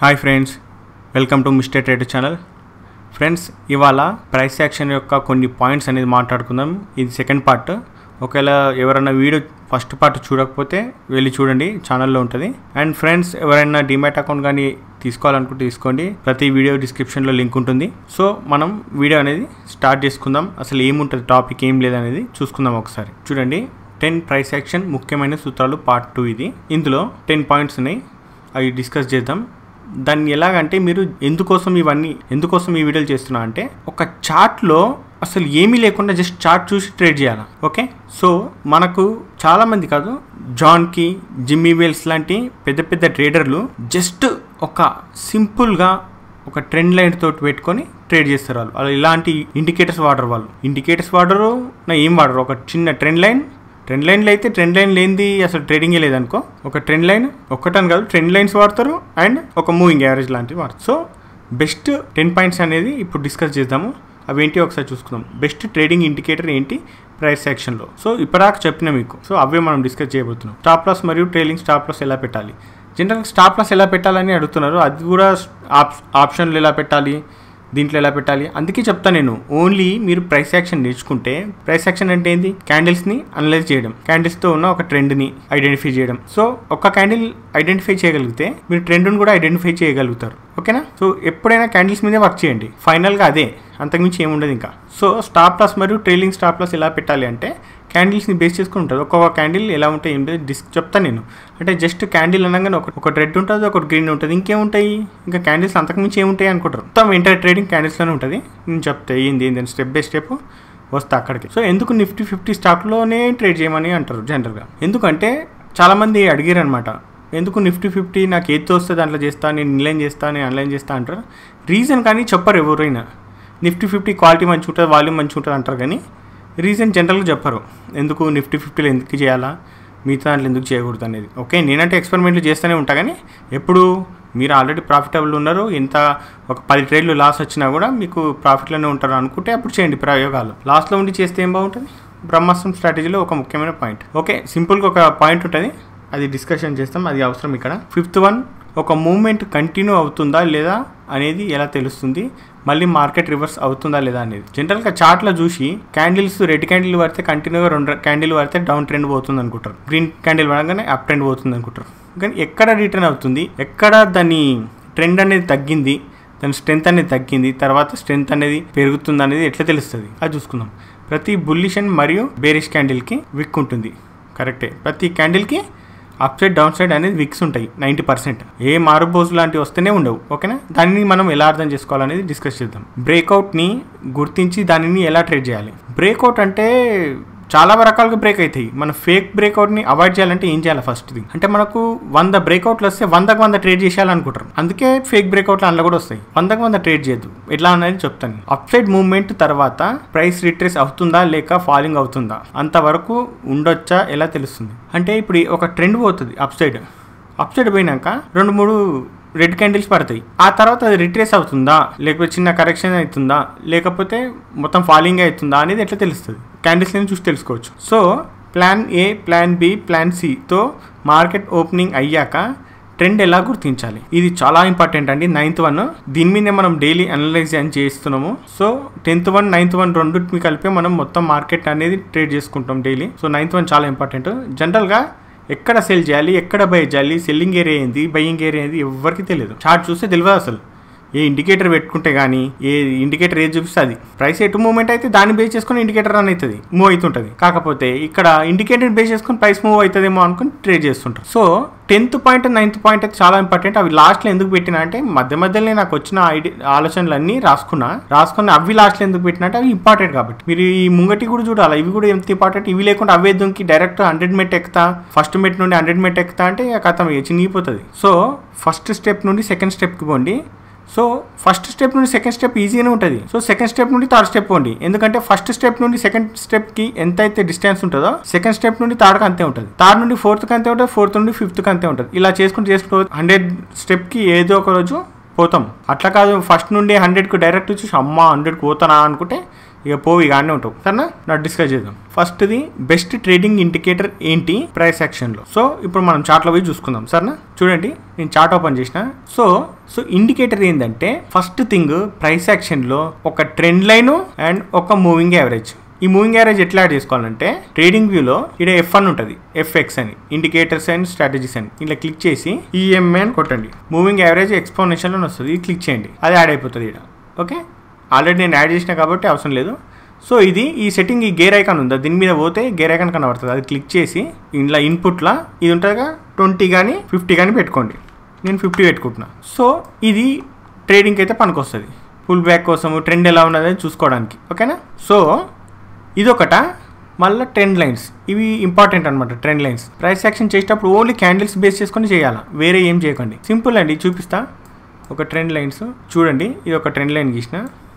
Hi friends welcome to mister trader channel friends ఇవాళ price action యొక్క కొన్ని points అనేది మాట్లాడుకుందాం ఇది సెకండ్ పార్ట్ ఒకవేళ ఎవరైనా వీడియో ఫస్ట్ పార్ట్ చూడకపోతే వెళ్ళి చూడండి ఛానల్లో ఉంటుంది అండ్ ఫ్రెండ్స్ ఎవరైనా డిమాట్ అకౌంట్ కానీ తీసుకోవాలనుకుంటే తీసుకోండి ప్రతి వీడియో డిస్క్రిప్షన్లో లింక్ ఉంటుంది సో మనం వీడియో అనేది స్టార్ట్ చేసుకుందాం అసలు ఏముంటుంది టాపిక్ ఏం లేదనేది చూసుకుందాం ఒకసారి చూడండి టెన్ ప్రైస్ యాక్షన్ ముఖ్యమైన సూత్రాలు పార్ట్ టూ ఇది ఇందులో టెన్ పాయింట్స్ ఉన్నాయి అవి డిస్కస్ చేద్దాం దాన్ని ఎలాగంటే మీరు ఎందుకోసం ఇవన్నీ ఎందుకోసం ఈ వీడియోలు చేస్తున్నా అంటే ఒక చార్ట్లో అసలు ఏమీ లేకుండా జస్ట్ చార్ట్ చూసి ట్రేడ్ చేయాలి ఓకే సో మనకు చాలామంది కాదు జాన్కి జిమ్మీ వేల్స్ లాంటి పెద్ద పెద్ద ట్రేడర్లు జస్ట్ ఒక సింపుల్గా ఒక ట్రెండ్ లైన్ తోటి పెట్టుకొని ట్రేడ్ చేస్తారు వాళ్ళు వాళ్ళు ఇలాంటి ఇండికేటర్స్ వాడరు వాళ్ళు ఇండికేటర్స్ వాడరు నా ఏం వాడరు ఒక చిన్న ట్రెండ్ లైన్ ట్రెండ్ లైన్లో అయితే ట్రెండ్ లైన్ లేనిది అసలు ట్రేడింగే లేదనుకో ఒక ట్రెండ్ లైన్ ఒక్కటని కాదు ట్రెండ్ లైన్స్ వాడతారు అండ్ ఒక మూవింగ్ యావరేజ్ లాంటివి వాడతారు సో బెస్ట్ టెన్ పాయింట్స్ అనేది ఇప్పుడు డిస్కస్ చేద్దాము అవేంటి ఒకసారి చూసుకుందాం బెస్ట్ ట్రేడింగ్ ఇండికేటర్ ఏంటి ప్రైస్ సెక్షన్లో సో ఇప్పటిదాకా చెప్పిన మీకు సో అవే మనం డిస్కస్ చేయబోతున్నాం స్టాప్ లాస్ మరియు ట్రైలింగ్ స్టాప్ లాస్ ఎలా పెట్టాలి జనరల్గా స్టాప్ లాస్ ఎలా పెట్టాలని అడుగుతున్నారు అది కూడా ఆప్ ఆప్షన్లు ఎలా పెట్టాలి దీంట్లో ఎలా పెట్టాలి అందుకే చెప్తా నేను ఓన్లీ మీరు ప్రైస్ యాక్షన్ నేర్చుకుంటే ప్రైస్ యాక్షన్ అంటే ఏంది క్యాండిల్స్ని అనలైజ్ చేయడం క్యాండిల్స్తో ఉన్న ఒక ట్రెండ్ని ఐడెంటిఫై చేయడం సో ఒక క్యాండిల్ ఐడెంటిఫై చేయగలిగితే మీరు ట్రెండ్ని కూడా ఐడెంటిఫై చేయగలుగుతారు ఓకేనా సో ఎప్పుడైనా క్యాండిల్స్ మీదే వర్క్ చేయండి ఫైనల్గా అదే అంతకుమించి ఏముండదు ఇంకా సో స్టాప్ లాస్ మరియు ట్రైలింగ్ స్టాప్ లాస్ ఎలా పెట్టాలి అంటే క్యాండిల్స్ని బేస్ చేసుకుని ఉంటుంది ఒక్కొక్క క్యాండిల్ ఎలా ఉంటాయి ఏంటి డిస్క్ చెప్తాను నేను అంటే జస్ట్ క్యాండిల్ అనగానే ఒక ఒక రెడ్ ఉంటుంది ఒకటి గ్రీన్ ఉంటుంది ఇంకేముంటాయి ఇంకా క్యాండిల్స్ అంతకుమించి ఏముంటాయి అనుకుంటారు మొత్తం ఎంటర్ ట్రేడింగ్ క్యాండిల్స్లోనే ఉంటుంది నేను చెప్తా ఏంది ఏంది స్టెప్ బై స్టెప్ వస్తా అక్కడికి సో ఎందుకు నిఫ్టీ ఫిఫ్టీ స్టాక్లోనే ట్రేడ్ చేయమని అంటారు జనరల్గా ఎందుకంటే చాలామంది అడిగారు అనమాట ఎందుకు నిఫ్టీ ఫిఫ్టీ నాకు ఏది వస్తే దాంట్లో చేస్తా నేను ఇన్లైన్ చేస్తా నేను ఆన్లైన్ చేస్తా అంటారు రీజన్ కానీ చెప్పరు ఎవరైనా నిఫ్టీ ఫిఫ్టీ క్వాలిటీ మంచిగా ఉంటుంది వాల్యూమ్ మంచిగా ఉంటుంది అంటారు కానీ రీజన్ జనరల్గా చెప్పరు ఎందుకు నిఫ్టీ ఫిఫ్టీలో ఎందుకు చేయాలా మిగతా దాంట్లో ఎందుకు చేయకూడదు అనేది ఓకే నేనంటే ఎక్స్పెరిమెంట్లు చేస్తూనే ఉంటా కానీ ఎప్పుడు మీరు ఆల్రెడీ ప్రాఫిటబుల్ ఉన్నారు ఎంత ఒక పది ట్రేడ్లు లాస్ వచ్చినా కూడా మీకు ప్రాఫిట్లోనే ఉంటారు అనుకుంటే అప్పుడు చేయండి ప్రయోగాలు లాస్ట్లో ఉండి చేస్తే ఏం బాగుంటుంది బ్రహ్మాస్త్రం స్ట్రాటజీలో ఒక ముఖ్యమైన పాయింట్ ఓకే సింపుల్గా ఒక పాయింట్ ఉంటుంది అది డిస్కషన్ చేస్తాం అది అవసరం ఇక్కడ ఫిఫ్త్ వన్ ఒక మూమెంట్ కంటిన్యూ అవుతుందా లేదా అనేది ఎలా తెలుస్తుంది మళ్ళీ మార్కెట్ రివర్స్ అవుతుందా లేదా అనేది జనరల్గా చార్ట్లో చూసి క్యాండిల్స్ రెడ్ క్యాండిల్ పడితే కంటిన్యూగా రెండు క్యాండిల్ పడితే డౌన్ ట్రెండ్ పోతుంది అనుకుంటారు గ్రీన్ క్యాండిల్ పడగానే అప్ ట్రెండ్ పోతుంది అనుకుంటారు కానీ ఎక్కడ రిటర్న్ అవుతుంది ఎక్కడ దాని ట్రెండ్ అనేది తగ్గింది దాని స్ట్రెంత్ అనేది తగ్గింది తర్వాత స్ట్రెంత్ అనేది పెరుగుతుంది అనేది ఎట్లా తెలుస్తుంది అది చూసుకుందాం ప్రతి బుల్లిషన్ మరియు బేరిష్ క్యాండిల్కి విక్ ఉంటుంది కరెక్టే ప్రతి క్యాండిల్కి అప్ సైడ్ డౌన్ సైడ్ అనేది విక్స్ ఉంటాయి నైంటీ పర్సెంట్ ఏ మారుబోజు లాంటివి వస్తేనే ఉండవు ఓకేనా దానిని మనం ఎలా అర్థం చేసుకోవాలనేది డిస్కస్ చేద్దాం బ్రేక్అవుట్ని గుర్తించి దానిని ఎలా ట్రేడ్ చేయాలి బ్రేక్అవుట్ అంటే చాలా రకాలుగా బ్రేక్ అవుతాయి మన ఫేక్ బ్రేక్అవుట్ని అవాయిడ్ చేయాలంటే ఏం చేయాలి ఫస్ట్ది అంటే మనకు వంద బ్రేక్అవుట్లు వస్తే వందకు వంద ట్రేడ్ చేయాలనుకుంటారు అందుకే ఫేక్ బ్రేక్అవుట్లు అందులో కూడా వస్తాయి వందకు వంద ట్రేడ్ చేయొద్దు ఎట్లా అనేది చెప్తాను అప్ సైడ్ మూవ్మెంట్ తర్వాత ప్రైస్ రిట్రేస్ అవుతుందా లేక ఫాలింగ్ అవుతుందా అంతవరకు ఉండొచ్చా ఎలా తెలుస్తుంది అంటే ఇప్పుడు ఒక ట్రెండ్ పోతుంది అప్ సైడ్ అప్ సైడ్ పోయినాక రెండు మూడు రెడ్ క్యాండిల్స్ పడతాయి ఆ తర్వాత అది రిట్రేస్ అవుతుందా లేకపోతే చిన్న కరెక్షన్ అవుతుందా లేకపోతే మొత్తం ఫాలింగ్ అవుతుందా అనేది ఎట్లా తెలుస్తుంది క్యాండిల్స్ నేను చూసి తెలుసుకోవచ్చు so plan A plan B plan సితో మార్కెట్ ఓపెనింగ్ అయ్యాక ట్రెండ్ ఎలా గుర్తించాలి ఇది చాలా ఇంపార్టెంట్ అండి నైన్త్ వన్ దీని మీదే మనం డైలీ అనలైజ్ అని చేస్తున్నాము so tenth one ninth one రెండింటిని కలిపి మనం మొత్తం మార్కెట్ అనేది ట్రేడ్ చేసుకుంటాం డైలీ సో నైన్త్ వన్ చాలా ఇంపార్టెంట్ జనరల్గా ఎక్కడ సెల్ చేయాలి ఎక్కడ బై చేయాలి సెల్లింగ్ ఏరియా ఏంది బయింగ్ ఏరియా ఏంది ఎవరికి తెలియదు చార్ట్ చూస్తే తెలియదు అసలు ఏ ఇండికేటర్ పెట్టుకుంటే కానీ ఏ ఇండికేటర్ ఏది చూపిస్తే అది ప్రైస్ ఎటు మూవ్మెంట్ అయితే దాన్ని బేస్ చేసుకుని ఇండికేటర్ రన్ అవుతుంది మూవ్ అవుతుంటుంది కాకపోతే ఇక్కడ ఇండికేటర్ బేస్ చేసుకుని ప్రైస్ మూవ్ అవుతుందేమో అనుకుని ట్రేడ్ చేస్తుంటారు so tenth point ninth point అయితే చాలా ఇంపార్టెంట్ అవి లాస్ట్లో ఎందుకు పెట్టినా అంటే మధ్య మధ్యలో నాకు వచ్చిన ఐడి ఆలోచనలన్నీ రాసుకున్నా రాసుకుని అవి లాస్ట్లో ఎందుకు పెట్టినా అంటే అవి ఇంపార్టెంట్ కాబట్టి మీరు ఈ ముంగటి కూడా చూడాలి ఇవి కూడా ఎంత ఇంపార్టెంట్ ఇవి లేకుండా అవే దుంకి డైరెక్ట్ హండ్రెడ్ మెట్ ఎక్కుతా ఫస్ట్ మెట్ నుండి హండ్రెడ్ మెట్ ఎక్కుతా అంటే కథం చినిగిపోతుంది సో ఫస్ట్ స్టెప్ నుండి సెకండ్ స్టెప్కి పోండి సో ఫస్ట్ స్టెప్ నుండి సెకండ్ స్టెప్ ఈజీగానే ఉంటుంది సో సెకండ్ స్టెప్ నుండి థర్డ్ స్టెప్ పోండి ఎందుకంటే ఫస్ట్ స్టెప్ నుండి సెకండ్ స్టెప్కి ఎంత అయితే డిస్టెన్స్ ఉంటుందో సెకండ్ స్టెప్ నుండి థర్డ్కి అంతే ఉంటుంది థర్డ్ నుండి ఫోర్త్కి అంతే ఉంటుంది ఫోర్త్ నుండి ఫిఫ్త్కి అంతే ఉంటుంది ఇలా చేసుకుంటూ చేసుకుంటూ హండ్రెడ్ స్టెప్కి ఏదో ఒక రోజు పోతాం అట్లా కాదు ఫస్ట్ నుండి హండ్రెడ్కి డైరెక్ట్ వచ్చి అమ్మ హండ్రెడ్కి పోతానా అనుకుంటే ఇక పోవి కానీ ఉంటావు సరేనా నా డిస్కస్ చేద్దాం ఫస్ట్ది బెస్ట్ ట్రేడింగ్ ఇండికేటర్ ఏంటి ప్రైస్ యాక్షన్లో సో ఇప్పుడు మనం చార్ట్లో పోయి చూసుకుందాం సరేనా చూడండి నేను చార్ట్ ఓపెన్ చేసిన సో సో ఇండికేటర్ ఏంటంటే ఫస్ట్ థింగ్ ప్రైస్ యాక్షన్లో ఒక ట్రెండ్ లైన్ అండ్ ఒక మూవింగ్ యావరేజ్ ఈ మూవింగ్ యావరేజ్ ఎట్లా యాడ్ చేసుకోవాలంటే ట్రేడింగ్ వ్యూలో ఇక్కడ ఎఫ్ అని ఉంటుంది ఎఫ్ఎక్స్ అని ఇండికేటర్స్ అండ్ స్ట్రాటజీస్ అని ఇలా క్లిక్ చేసి ఈఎంఏ అని కొట్టండి మూవింగ్ యావరేజ్ ఎక్స్పోనెన్షియల్ అని వస్తుంది ఇది క్లిక్ చేయండి అది యాడ్ అయిపోతుంది ఇక్కడ ఓకే ఆల్రెడీ నేను యాడ్ చేసిన కాబట్టి అవసరం లేదు సో ఇది ఈ సెట్టింగ్ ఈ గేర్ ఐకాన్ ఉందా దీని మీద పోతే గేర్ ఐకాన్ కనబడుతుంది అది క్లిక్ చేసి ఇంట్లో ఇన్పుట్లో ఇది ఉంటుందిగా ట్వంటీ కానీ ఫిఫ్టీ కానీ పెట్టుకోండి నేను ఫిఫ్టీ పెట్టుకుంటున్నా సో ఇది ట్రేడింగ్కి అయితే పనికొస్తుంది ఫుల్ బ్యాక్ కోసము ట్రెండ్ ఎలా ఉన్నదని చూసుకోవడానికి ఓకేనా సో ఇదొకట మళ్ళీ ట్రెండ్ లైన్స్ ఇవి ఇంపార్టెంట్ అనమాట ట్రెండ్ లైన్స్ ప్రైస్ యాక్షన్ చేసేటప్పుడు ఓన్లీ క్యాండిల్స్ బేస్ చేసుకొని చేయాలా వేరే ఏం చేయకండి సింపుల్ అండి చూపిస్తా ఒక ట్రెండ్ లైన్స్ చూడండి ఇది ఒక ట్రెండ్ లైన్ గీసిన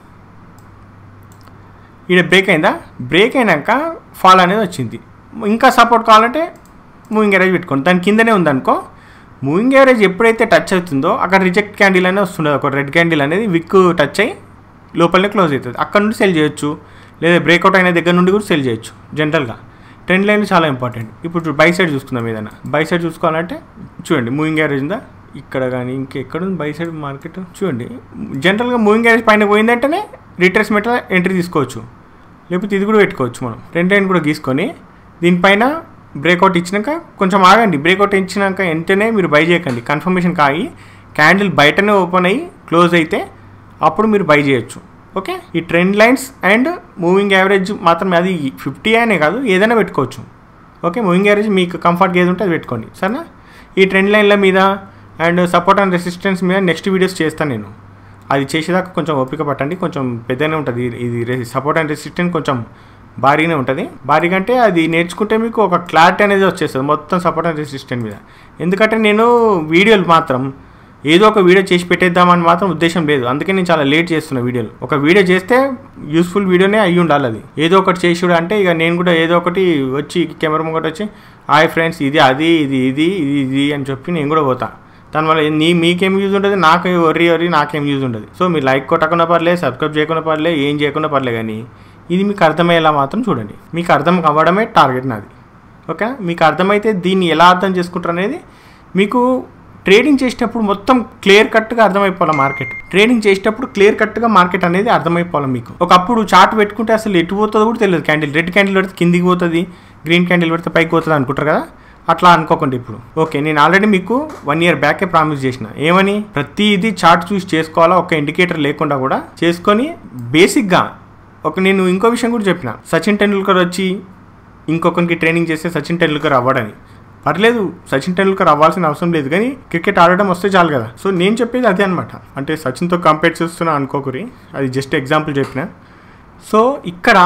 ఇక్కడ బ్రేక్ అయిందా బ్రేక్ అయినాక ఫాల్ అనేది వచ్చింది ఇంకా సపోర్ట్ కావాలంటే మూవింగ్ యావరేజ్ పెట్టుకోండి దాని కిందనే ఉందనుకో మూవింగ్ యావరేజ్ ఎప్పుడైతే టచ్ అవుతుందో అక్కడ రిజెక్ట్ క్యాండిల్ అనేది వస్తుండదు ఒక రెడ్ క్యాండిల్ అనేది విక్ టచ్ అయ్యి లోపలనే క్లోజ్ అవుతుంది అక్కడ నుండి సెల్ చేయొచ్చు లేదా బ్రేక్అవుట్ అయిన దగ్గర నుండి కూడా సెల్ చేయొచ్చు జనరల్గా ట్రెండ్ లైన్ చాలా ఇంపార్టెంట్ ఇప్పుడు బై సైడ్ చూసుకుందాం ఏదైనా బై సైడ్ చూసుకోవాలంటే చూడండి మూవింగ్ యావరేజ్ ఉందా ఇక్కడ కానీ ఇంకెక్కడ ఉంది బై సైడ్ మార్కెట్ చూడండి జనరల్గా మూవింగ్ యావరేజ్ పైన పోయిందంటేనే రిట్రేస్మెంట్ ఎంట్రీ తీసుకోవచ్చు లేకపోతే ఇది కూడా పెట్టుకోవచ్చు మనం ట్రెండ్ లైన్ కూడా గీసుకొని దీనిపైన బ్రేక్అవుట్ ఇచ్చినాక కొంచెం ఆగండి బ్రేక్అవుట్ ఇచ్చినాక వెంటనే మీరు బై చేయకండి కన్ఫర్మేషన్ కాగి క్యాండిల్ బయటనే ఓపెన్ అయ్యి క్లోజ్ అయితే అప్పుడు మీరు బై చేయొచ్చు ఓకే ఈ trend lines and moving average మాత్రమే అది ఫిఫ్టీ అనే కాదు ఏదైనా పెట్టుకోవచ్చు ఓకే మూవింగ్ యావరేజ్ మీకు కంఫర్ట్గా ఏది ఉంటే అది పెట్టుకోండి సరేనా ఈ ట్రెండ్ లైన్ల మీద అండ్ సపోర్ట్ అండ్ రెసిస్టెన్స్ మీద నెక్స్ట్ వీడియోస్ చేస్తాను నేను అది చేసేదాకా కొంచెం ఓపిక పట్టండి కొంచెం పెద్దనే ఉంటుంది ఇది సపోర్ట్ అండ్ రెసిస్టెన్స్ కొంచెం భారీగానే ఉంటుంది భారీగా అంటే అది నేర్చుకుంటే మీకు ఒక క్లారిటీ అనేది వచ్చేస్తుంది మొత్తం సపోర్ట్ అండ్ రెసిస్టెంట్ మీద ఎందుకంటే నేను వీడియోలు మాత్రం ఏదో ఒక వీడియో చేసి పెట్టేద్దామని మాత్రం ఉద్దేశం లేదు అందుకే నేను చాలా లేట్ చేస్తున్నా వీడియోలు ఒక వీడియో చేస్తే యూస్ఫుల్ వీడియోనే అయ్యి ఉండాలి అది ఏదో ఒకటి చేసుడు అంటే ఇక నేను కూడా ఏదో ఒకటి వచ్చి కెమెరా ముంగట వచ్చి హాయ్ ఫ్రెండ్స్ ఇది అది ఇది ఇది ఇది ఇది అని చెప్పి నేను కూడా పోతా దానివల్ల నీ మీకేం యూజ్ ఉంటుంది నాకు ఒర్రి ఒర్రి నాకేం యూజ్ ఉండదు సో మీరు లైక్ కొట్టకుండా పర్లేదు సబ్స్క్రైబ్ చేయకుండా పర్లేదు ఏం చేయకుండా పర్లేదు కానీ ఇది మీకు అర్థమయ్యేలా మాత్రం చూడండి మీకు అర్థం అవ్వడమే టార్గెట్ నాది ఓకే మీకు అర్థమైతే దీన్ని ఎలా అర్థం చేసుకుంటారు అనేది మీకు ట్రేడింగ్ చేసేటప్పుడు మొత్తం క్లియర్ కట్గా అర్థమైపోవాలి మార్కెట్ ట్రేడింగ్ చేసేటప్పుడు క్లియర్ కట్గా మార్కెట్ అనేది అర్థమైపోవాలి మీకు ఒకప్పుడు చార్ట్ పెట్టుకుంటే అసలు ఎటు పోతుందో కూడా తెలియదు క్యాండిల్ రెడ్ క్యాండిల్ పెడితే కిందికి పోతుంది గ్రీన్ క్యాండిల్ పెడితే పైకి పోతుంది అనుకుంటారు కదా అట్లా అనుకోకండి ఇప్పుడు ఓకే నేను ఆల్రెడీ మీకు వన్ ఇయర్ బ్యాకే ప్రామిస్ చేసిన ఏమని ప్రతి ఇది చార్ట్ చూసి చేసుకోవాలా ఒక ఇండికేటర్ లేకుండా కూడా చేసుకొని బేసిక్గా ఒక నేను ఇంకో విషయం కూడా చెప్పిన సచిన్ టెండూల్కర్ వచ్చి ఇంకొకరికి ట్రైనింగ్ చేస్తే సచిన్ టెండూల్కర్ అవ్వడని పర్లేదు సచిన్ టెండూల్కర్ అవ్వాల్సిన అవసరం లేదు కానీ క్రికెట్ ఆడడం వస్తే చాలు కదా సో నేను చెప్పేది అదే అనమాట అంటే సచిన్తో కంపేర్ చేస్తున్నా అనుకోకరి అది జస్ట్ ఎగ్జాంపుల్ చెప్పిన సో ఇక్కడ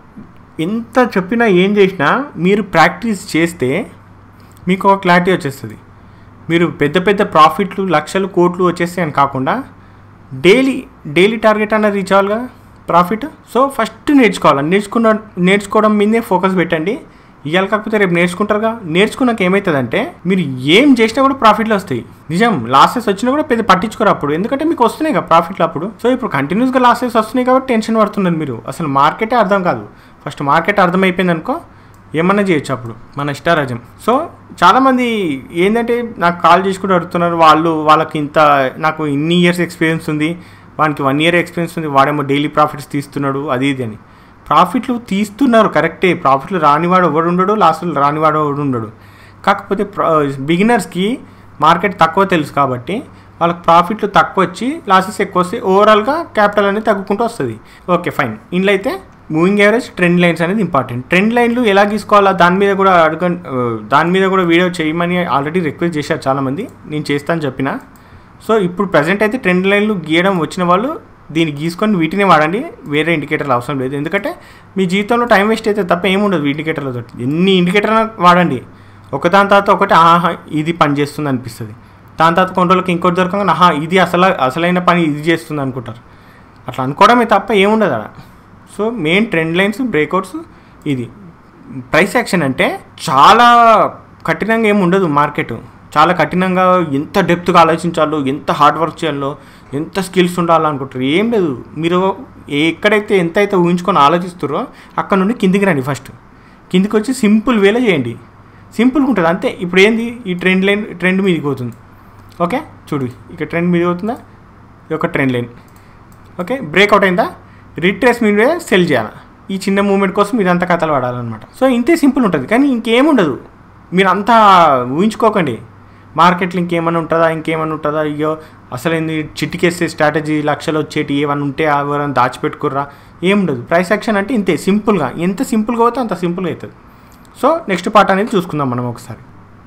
ఎంత చెప్పినా ఏం చేసినా మీరు ప్రాక్టీస్ చేస్తే మీకు ఒక క్లారిటీ వచ్చేస్తుంది మీరు పెద్ద పెద్ద ప్రాఫిట్లు లక్షలు కోట్లు వచ్చేస్తాయి అని కాకుండా డైలీ డైలీ టార్గెట్ అన్నది రీచ్ అవ్వాలి కదా ప్రాఫిట్ సో ఫస్ట్ నేర్చుకోవాలి నేర్చుకున్న నేర్చుకోవడం మీదే ఫోకస్ పెట్టండి ఇవాళ కాకపోతే రేపు నేర్చుకుంటారుగా నేర్చుకున్నాక ఏమవుతుందంటే మీరు ఏం చేసినా కూడా ప్రాఫిట్లు వస్తాయి నిజం లాసెస్ వచ్చినా కూడా పెద్ద పట్టించుకోరు అప్పుడు ఎందుకంటే మీకు వస్తున్నాయి కదా ప్రాఫిట్లు అప్పుడు సో ఇప్పుడు కంటిన్యూస్గా లాసెస్ వస్తున్నాయి కాబట్టి టెన్షన్ పడుతున్నారు మీరు అసలు మార్కెటే అర్థం కాదు ఫస్ట్ మార్కెట్ అర్థమైపోయింది అనుకో ఏమన్నా చేయొచ్చు అప్పుడు మన ఇష్టారాజ్యం సో చాలామంది ఏంటంటే నాకు కాల్ చేసి కూడా అడుగుతున్నారు వాళ్ళు వాళ్ళకి ఇంత నాకు ఇన్ని ఇయర్స్ ఎక్స్పీరియన్స్ ఉంది వానికి వన్ ఇయర్ ఎక్స్పీరియన్స్ ఉంది వాడేమో డైలీ ప్రాఫిట్స్ తీస్తున్నాడు అది ఇది అని ప్రాఫిట్లు తీస్తున్నారు కరెక్టే ప్రాఫిట్లు రానివాడు ఎవడు ఉండడు లాస్ట్లో రానివాడు ఎవడు ఉండడు కాకపోతే బిగినర్స్కి మార్కెట్ తక్కువ తెలుసు కాబట్టి వాళ్ళకి ప్రాఫిట్లు తక్కువ వచ్చి లాసెస్ ఎక్కువ వస్తాయి ఓవరాల్గా క్యాపిటల్ అనేది తగ్గుకుంటూ వస్తుంది ఓకే ఫైన్ ఇంట్లో అయితే మూవింగ్ యావరేజ్ ట్రెండ్ లైన్స్ అనేది ఇంపార్టెంట్ ట్రెండ్ లైన్లు ఎలా గీసుకోవాలా దాని మీద కూడా అడగ దాని మీద కూడా వీడియో చేయమని ఆల్రెడీ రిక్వెస్ట్ చేశారు చాలామంది నేను చేస్తాను చెప్పిన సో ఇప్పుడు ప్రజెంట్ అయితే ట్రెండ్ లైన్లు గీయడం వచ్చిన వాళ్ళు దీన్ని గీసుకొని వీటినే వాడండి వేరే ఇండికేటర్లు అవసరం లేదు ఎందుకంటే మీ జీవితంలో టైం వేస్ట్ అయితే తప్ప ఏముండదు ఇండికేటర్లతో ఎన్ని ఇండికేటర్ వాడండి ఒకదాని తర్వాత ఒకటి ఆహా ఇది పని చేస్తుంది అనిపిస్తుంది దాని తర్వాత కొన్ని రోజులకి ఇంకోటి దొరకగా ఆహా ఇది అసలు అసలైన పని ఇది చేస్తుంది అనుకుంటారు అట్లా అనుకోవడమే తప్ప ఏముండదు అక్కడ so main trend lines breakouts ఇది ప్రైస్ యాక్షన్ అంటే చాలా కఠినంగా ఏమి ఉండదు మార్కెట్ చాలా కఠినంగా ఎంత డెప్త్గా ఆలోచించాలో ఎంత హార్డ్ వర్క్ చేయాలో ఎంత స్కిల్స్ ఉండాలో అనుకుంటారు ఏం లేదు మీరు ఎక్కడైతే ఎంత అయితే ఊహించుకొని ఆలోచిస్తారో అక్కడ నుండి కిందికి రండి ఫస్ట్ కిందికి వచ్చి సింపుల్ వేలో చేయండి సింపుల్గా ఉంటుంది అంతే ఇప్పుడు ఏంది ఈ ట్రెండ్ లైన్ ట్రెండ్ మీదకి పోతుంది ఓకే చూడు ఇక ట్రెండ్ మీదకి పోతుందా ఇది ఒక ట్రెండ్ లైన్ ఓకే బ్రేక్అవుట్ అయిందా రిట్రేస్ మీద సెల్ చేయాలి ఈ చిన్న మూమెంట్ కోసం మీరు అంత కథలు పడాలన్నమాట సో ఇంతే సింపుల్ ఉంటుంది కానీ ఇంకేముండదు మీరు అంతా ఊహించుకోకండి మార్కెట్లో ఇంకేమైనా ఉంటుందా ఇంకేమైనా ఉంటుందా అయ్యో అసలు ఏంది చిటికేసే స్ట్రాటజీ లక్షలు వచ్చేటి ఏమైనా ఉంటే ఎవరైనా దాచిపెట్టుకుర్రా ఏముండదు ప్రైస్ యాక్షన్ అంటే ఇంతే సింపుల్గా ఎంత సింపుల్గా అవుతే అంత సింపుల్గా అవుతుంది సో నెక్స్ట్ పార్ట్ అనేది చూసుకుందాం మనం ఒకసారి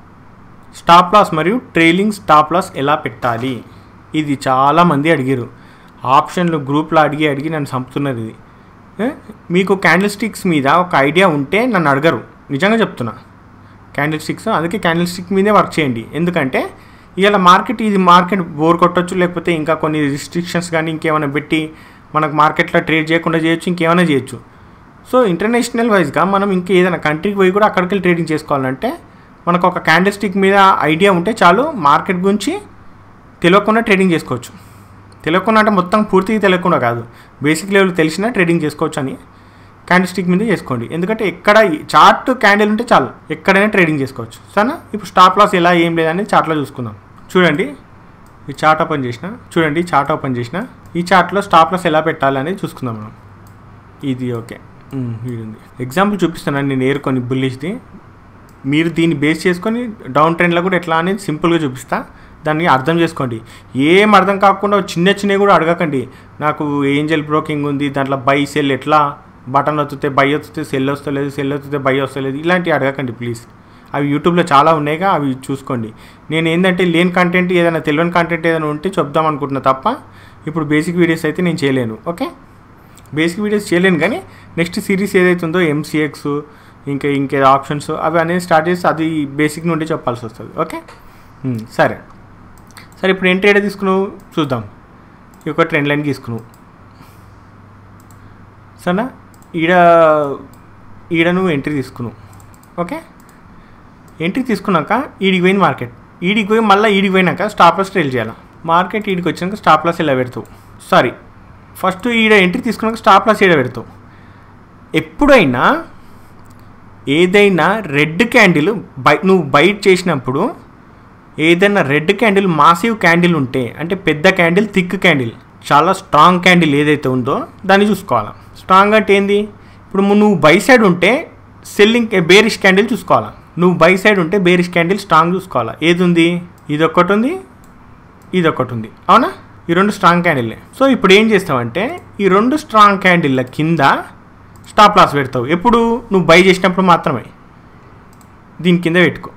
స్టాప్ లాస్ మరియు ట్రైలింగ్ స్టాప్ లాస్ ఎలా పెట్టాలి ఇది చాలామంది అడిగారు ఆప్షన్లు గ్రూప్లో అడిగి అడిగి నన్ను చంపుతున్నది ఇది ఏ? మీకు క్యాండిల్ స్టిక్స్ మీద ఒక ఐడియా ఉంటే నన్ను అడగరు నిజంగా చెప్తున్నా క్యాండిల్ స్టిక్స్ అందుకే క్యాండిల్ స్టిక్ మీదే వర్క్ చేయండి ఎందుకంటే ఇవాళ మార్కెట్ ఇది మార్కెట్ బోర్ కొట్టొచ్చు లేకపోతే ఇంకా కొన్ని రిస్ట్రిక్షన్స్ కానీ ఇంకేమైనా పెట్టి మనకు మార్కెట్లో ట్రేడ్ చేయకుండా చేయొచ్చు ఇంకేమైనా చేయొచ్చు సో ఇంటర్నేషనల్ వైజ్గా మనం ఇంకా ఏదైనా కంట్రీకి పోయి కూడా అక్కడికి వెళ్ళి ట్రేడింగ్ చేసుకోవాలంటే మనకు ఒక క్యాండిల్ స్టిక్ మీద ఐడియా ఉంటే చాలు మార్కెట్ గురించి తెలియకుండా ట్రేడింగ్ చేసుకోవచ్చు తెలియకుండా అంటే మొత్తం పూర్తిగా తెలియకుండా కాదు బేసిక్ లెవెల్ తెలిసినా ట్రేడింగ్ చేసుకోవచ్చు అని క్యాండిల్ స్టిక్ మీద చేసుకోండి ఎందుకంటే ఎక్కడ చార్ట్ క్యాండిల్ ఉంటే చాలు ఎక్కడైనా ట్రేడింగ్ చేసుకోవచ్చు సరేనా ఇప్పుడు స్టాప్ లాస్ ఎలా ఏం లేదని చార్ట్లో చూసుకుందాం చూడండి ఈ చార్ట్ ఓపెన్ చేసిన చూడండి చార్ట్ ఓపెన్ చేసిన ఈ చార్ట్లో స్టాప్ లాస్ ఎలా పెట్టాలి అనేది చూసుకుందాం మనం ఇది ఓకే ఉమ్, ఇది ఉంది ఎగ్జాంపుల్ చూపిస్తున్నాను నేను ఏరుకొని బుల్లిష్ది మీరు దీన్ని బేస్ చేసుకొని డౌన్ ట్రెండ్లో కూడా ఎట్లా అనేది సింపుల్గా చూపిస్తా దాన్ని అర్థం చేసుకోండి ఏం అర్థం కాకుండా చిన్న చిన్నవి కూడా అడగకండి నాకు ఏంజల్ బ్రోకింగ్ ఉంది దాంట్లో బై సెల్ ఎట్లా బటన్ వస్తుంది బై వస్తుంది సెల్ వస్తలేదు సెల్ వస్తుంది బై వస్తలేదు ఇలాంటివి అడగకండి ప్లీజ్ అవి యూట్యూబ్లో చాలా ఉన్నాయిగా అవి చూసుకోండి నేను ఏంటంటే లేని కంటెంట్ ఏదైనా తెలియని కంటెంట్ ఏదైనా ఉంటే చెప్దాం అనుకుంటున్నా తప్ప ఇప్పుడు బేసిక్ వీడియోస్ అయితే నేను చేయలేను ఓకే బేసిక్ వీడియోస్ చేయలేను కానీ నెక్స్ట్ సిరీస్ ఏదైతే ఉందో ఎంసీఎక్స్ ఇంకా ఇంకేదో ఆప్షన్స్ అవి అనేది స్టార్ట్ చేసి అది బేసిక్ నుండి చెప్పాల్సి వస్తుంది ఓకే ఉమ్, సరే సరే ఇప్పుడు ఎంట్రీ ఏడా తీసుకున్నావు చూద్దాం ఈ ఒక ట్రెండ్ లైన్ తీసుకున్నావు సరేనా ఈడ ఈడ నువ్వు ఎంట్రీ తీసుకున్నావు ఓకే ఎంట్రీ తీసుకున్నాక ఈడికి పోయింది మార్కెట్ ఈడికి పోయి మళ్ళీ ఈడికి పోయినాక స్టాప్ లాస్ ట్రైల్ చేయాలి మార్కెట్ ఈడికి వచ్చినాక స్టాప్ లాస్ ఇలా పెడతావు సారీ ఫస్ట్ ఈడ ఎంట్రీ తీసుకున్నాక స్టాప్ లాస్ ఈడ పెడతావు ఎప్పుడైనా ఏదైనా రెడ్ క్యాండిల్ బై నువ్వు బైట్ చేసినప్పుడు ఏదైనా రెడ్ క్యాండిల్ మాసివ్ క్యాండిల్ ఉంటే అంటే పెద్ద క్యాండిల్ థిక్ క్యాండిల్ చాలా స్ట్రాంగ్ క్యాండిల్ ఏదైతే ఉందో దాన్ని చూసుకోవాలి స్ట్రాంగ్ అంటే ఏంది ఇప్పుడు ము- నువ్వు బై సైడ్ ఉంటే సెల్లింగ్ బేరిష్ క్యాండిల్ చూసుకోవాలా నువ్వు బై సైడ్ ఉంటే బేరిష్ క్యాండిల్ స్ట్రాంగ్ చూసుకోవాలా ఏది ఉంది ఇది ఒక్కటి ఉంది ఇది ఒకటి ఉంది అవునా ఈ రెండు స్ట్రాంగ్ క్యాండిల్లే సో ఇప్పుడు ఏం చేస్తావంటే ఈ రెండు స్ట్రాంగ్ క్యాండిల్ల కింద స్టాప్ లాస్ పెడతావు ఎప్పుడు నువ్వు బై చేసినప్పుడు మాత్రమే దీని కింద పెట్టుకో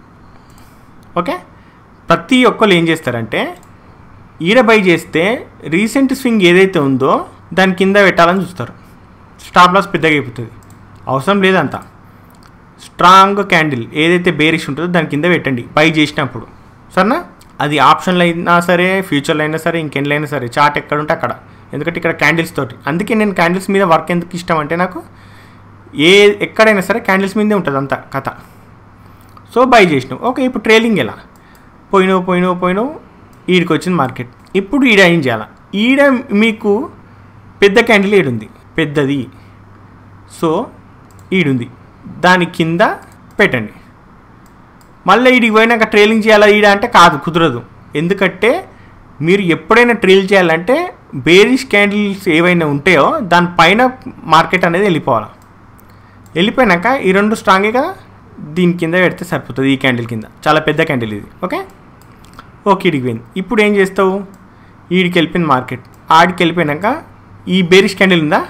ఓకే ప్రతి ఒక్కరు ఏం చేస్తారంటే ఈడ బై చేస్తే రీసెంట్ స్వింగ్ ఏదైతే ఉందో దాని కింద పెట్టాలని చూస్తారు స్టాప్ లాస్ పెద్దగా అయిపోతుంది అవసరం లేదంతా స్ట్రాంగ్ క్యాండిల్ ఏదైతే బేరిష్ ఉంటుందో దాని కింద పెట్టండి బై చేసినప్పుడు సరేనా అది ఆప్షన్లు అయినా సరే ఫ్యూచర్లో అయినా సరే ఇంకెండ్లో అయినా సరే చార్ట్ ఎక్కడ ఉంటే అక్కడ ఎందుకంటే ఇక్కడ క్యాండిల్స్ తోటి అందుకే నేను క్యాండిల్స్ మీద వర్క్ ఎందుకు ఇష్టం అంటే నాకు ఏ ఎక్కడైనా సరే క్యాండిల్స్ మీదే ఉంటుంది అంతా కథ సో బై చేసినావు ఓకే ఇప్పుడు ట్రైలింగ్ ఎలా పోయినావు పోయినావు పోయినావు ఈడికి వచ్చింది మార్కెట్ ఇప్పుడు ఈడ ఏం చేయాలి ఈడ మీకు పెద్ద క్యాండిల్ ఈడుంది పెద్దది సో ఈడుంది దాని కింద పెట్టండి మళ్ళీ ఈడికి పోయినాక ట్రైలింగ్ చేయాలా ఈడ అంటే కాదు కుదరదు ఎందుకంటే మీరు ఎప్పుడైనా ట్రైల్ చేయాలంటే బేరిష్ క్యాండిల్స్ ఏవైనా ఉంటాయో దానిపైన మార్కెట్ అనేది వెళ్ళిపోవాలి వెళ్ళిపోయినాక ఈ రెండు స్ట్రాంగే కదా దీని కింద పెడితే సరిపోతుంది ఈ క్యాండిల్ కింద చాలా పెద్ద క్యాండిల్ ఇది ఓకే ఓకే ఈడికి పోయింది ఇప్పుడు ఏం చేస్తావు ఈడికి వెళ్ళిపోయింది మార్కెట్ ఆడికి వెళ్ళిపోయినాక ఈ బేరిష్ క్యాండిల్ ఉందా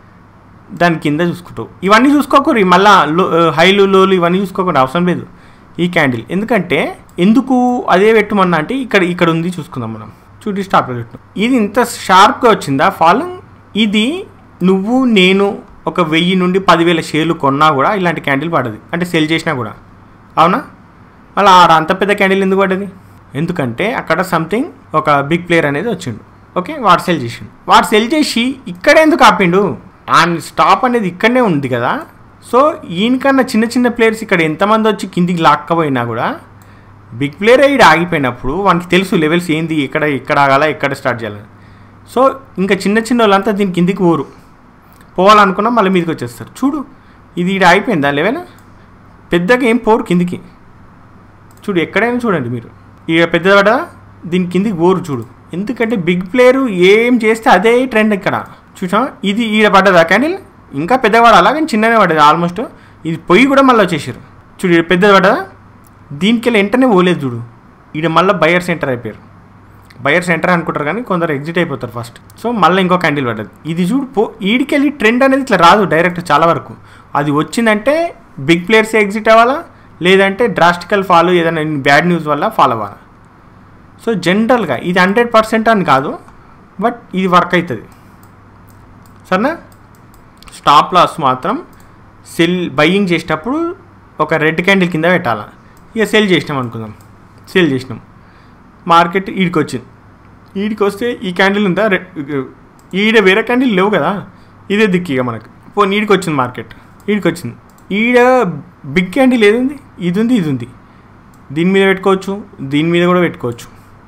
దాని కింద చూసుకుంటావు ఇవన్నీ చూసుకోకూరి మళ్ళా లో హైలు లోలు ఇవన్నీ చూసుకోకుండా అవసరం లేదు ఈ క్యాండిల్ ఎందుకంటే ఎందుకు అదే పెట్టమన్నా అంటే ఇక్కడ ఇక్కడ ఉంది చూసుకుందాం మనం చూడి స్టాప్ పెట్టు ఇది ఇంత షార్ప్గా వచ్చిందా ఫాలోయింగ్ ఇది నువ్వు నేను ఒక వెయ్యి నుండి పదివేల షేర్లు కొన్నా కూడా ఇలాంటి క్యాండిల్ పడదు అంటే సెల్ చేసినా కూడా అవునా అలా ఆడ అంత పెద్ద క్యాండిల్ ఎందుకు పడ్డది ఎందుకంటే అక్కడ సంథింగ్ ఒక బిగ్ ప్లేయర్ అనేది వచ్చిండు ఓకే వాడు సెల్ చేసిండు వాడు సెల్ చేసి ఇక్కడే ఎందుకు ఆపిండు ఆ స్టాప్ అనేది ఇక్కడనే ఉంది కదా సో ఈయనకన్నా చిన్న చిన్న ప్లేయర్స్ ఇక్కడ ఎంతమంది వచ్చి కిందికి లాక్కపోయినా కూడా బిగ్ ప్లేయర్ ఈడ ఆగిపోయినప్పుడు వానికి తెలుసు లెవెల్స్ ఏంది ఎక్కడ ఎక్కడ ఆగాల ఎక్కడ స్టార్ట్ చేయాలి సో ఇంకా చిన్న చిన్న వాళ్ళంతా దీని కిందికి పోరు పోవాలనుకున్నా మళ్ళీ మీదకి వచ్చేస్తారు చూడు ఇది ఈడ అయిపోయిందా లెవెల్ పెద్దగా ఏం పోరు కిందికి చూడు ఎక్కడైనా చూడండి మీరు ఇక పెద్దవాడ దీని కిందికి పోరు చూడు ఎందుకంటే బిగ్ ప్లేయర్ ఏం చేస్తే అదే ట్రెండ్ ఇక్కడ చూసా ఇది ఈడ పడ్డదా క్యాండిల్ ఇంకా పెద్దగా పడాలా కానీ చిన్ననే పడ్డది ఆల్మోస్ట్ ఇది పొయ్యి కూడా మళ్ళీ వచ్చేసారు చూడు ఈడ పెద్దది పడ్డదా దీనికి వెళ్ళి వెంటనే పోలేదు చూడు ఈడ మళ్ళీ బయర్ సెంటర్ అయిపోయారు బయర్ సెంటర్ అనుకుంటారు కానీ కొందరు ఎగ్జిట్ అయిపోతారు ఫస్ట్ సో మళ్ళీ ఇంకో క్యాండిల్ పడ్డది ఇది చూడు పో ఈడికెళ్ళి ట్రెండ్ అనేది ఇట్లా రాదు డైరెక్ట్ చాలా వరకు అది వచ్చిందంటే బిగ్ ప్లేయర్స్ ఎగ్జిట్ అవ్వాలా లేదంటే డ్రాస్టికల్ ఫాలో ఏదైనా బ్యాడ్ న్యూస్ వల్ల ఫాలో అవ్వాలి సో జనరల్గా ఇది హండ్రెడ్ పర్సెంట్ అని కాదు బట్ ఇది వర్క్ అవుతుంది సరేనా స్టాప్ లాస్ మాత్రం సెల్ బయ్యింగ్ చేసేటప్పుడు ఒక రెడ్ క్యాండిల్ కింద పెట్టాలి ఇక సెల్ చేసినాం అనుకుందాం సెల్ చేసినాం మార్కెట్ ఈడికి వచ్చింది ఈడికి వస్తే ఈ క్యాండిల్ ఉందా రె- ఈడ వేరే క్యాండిల్ లేవు కదా ఇదే దిక్కు ఇక మనకు పోనీ ఈడికి వచ్చింది మార్కెట్ ఈడికి వచ్చింది ఈడ బిగ్ క్యాండిల్ ఏది ఉంది ఇది ఉంది ఇది ఉంది దీని మీద పెట్టుకోవచ్చు దీని మీద కూడా పెట్టుకోవచ్చు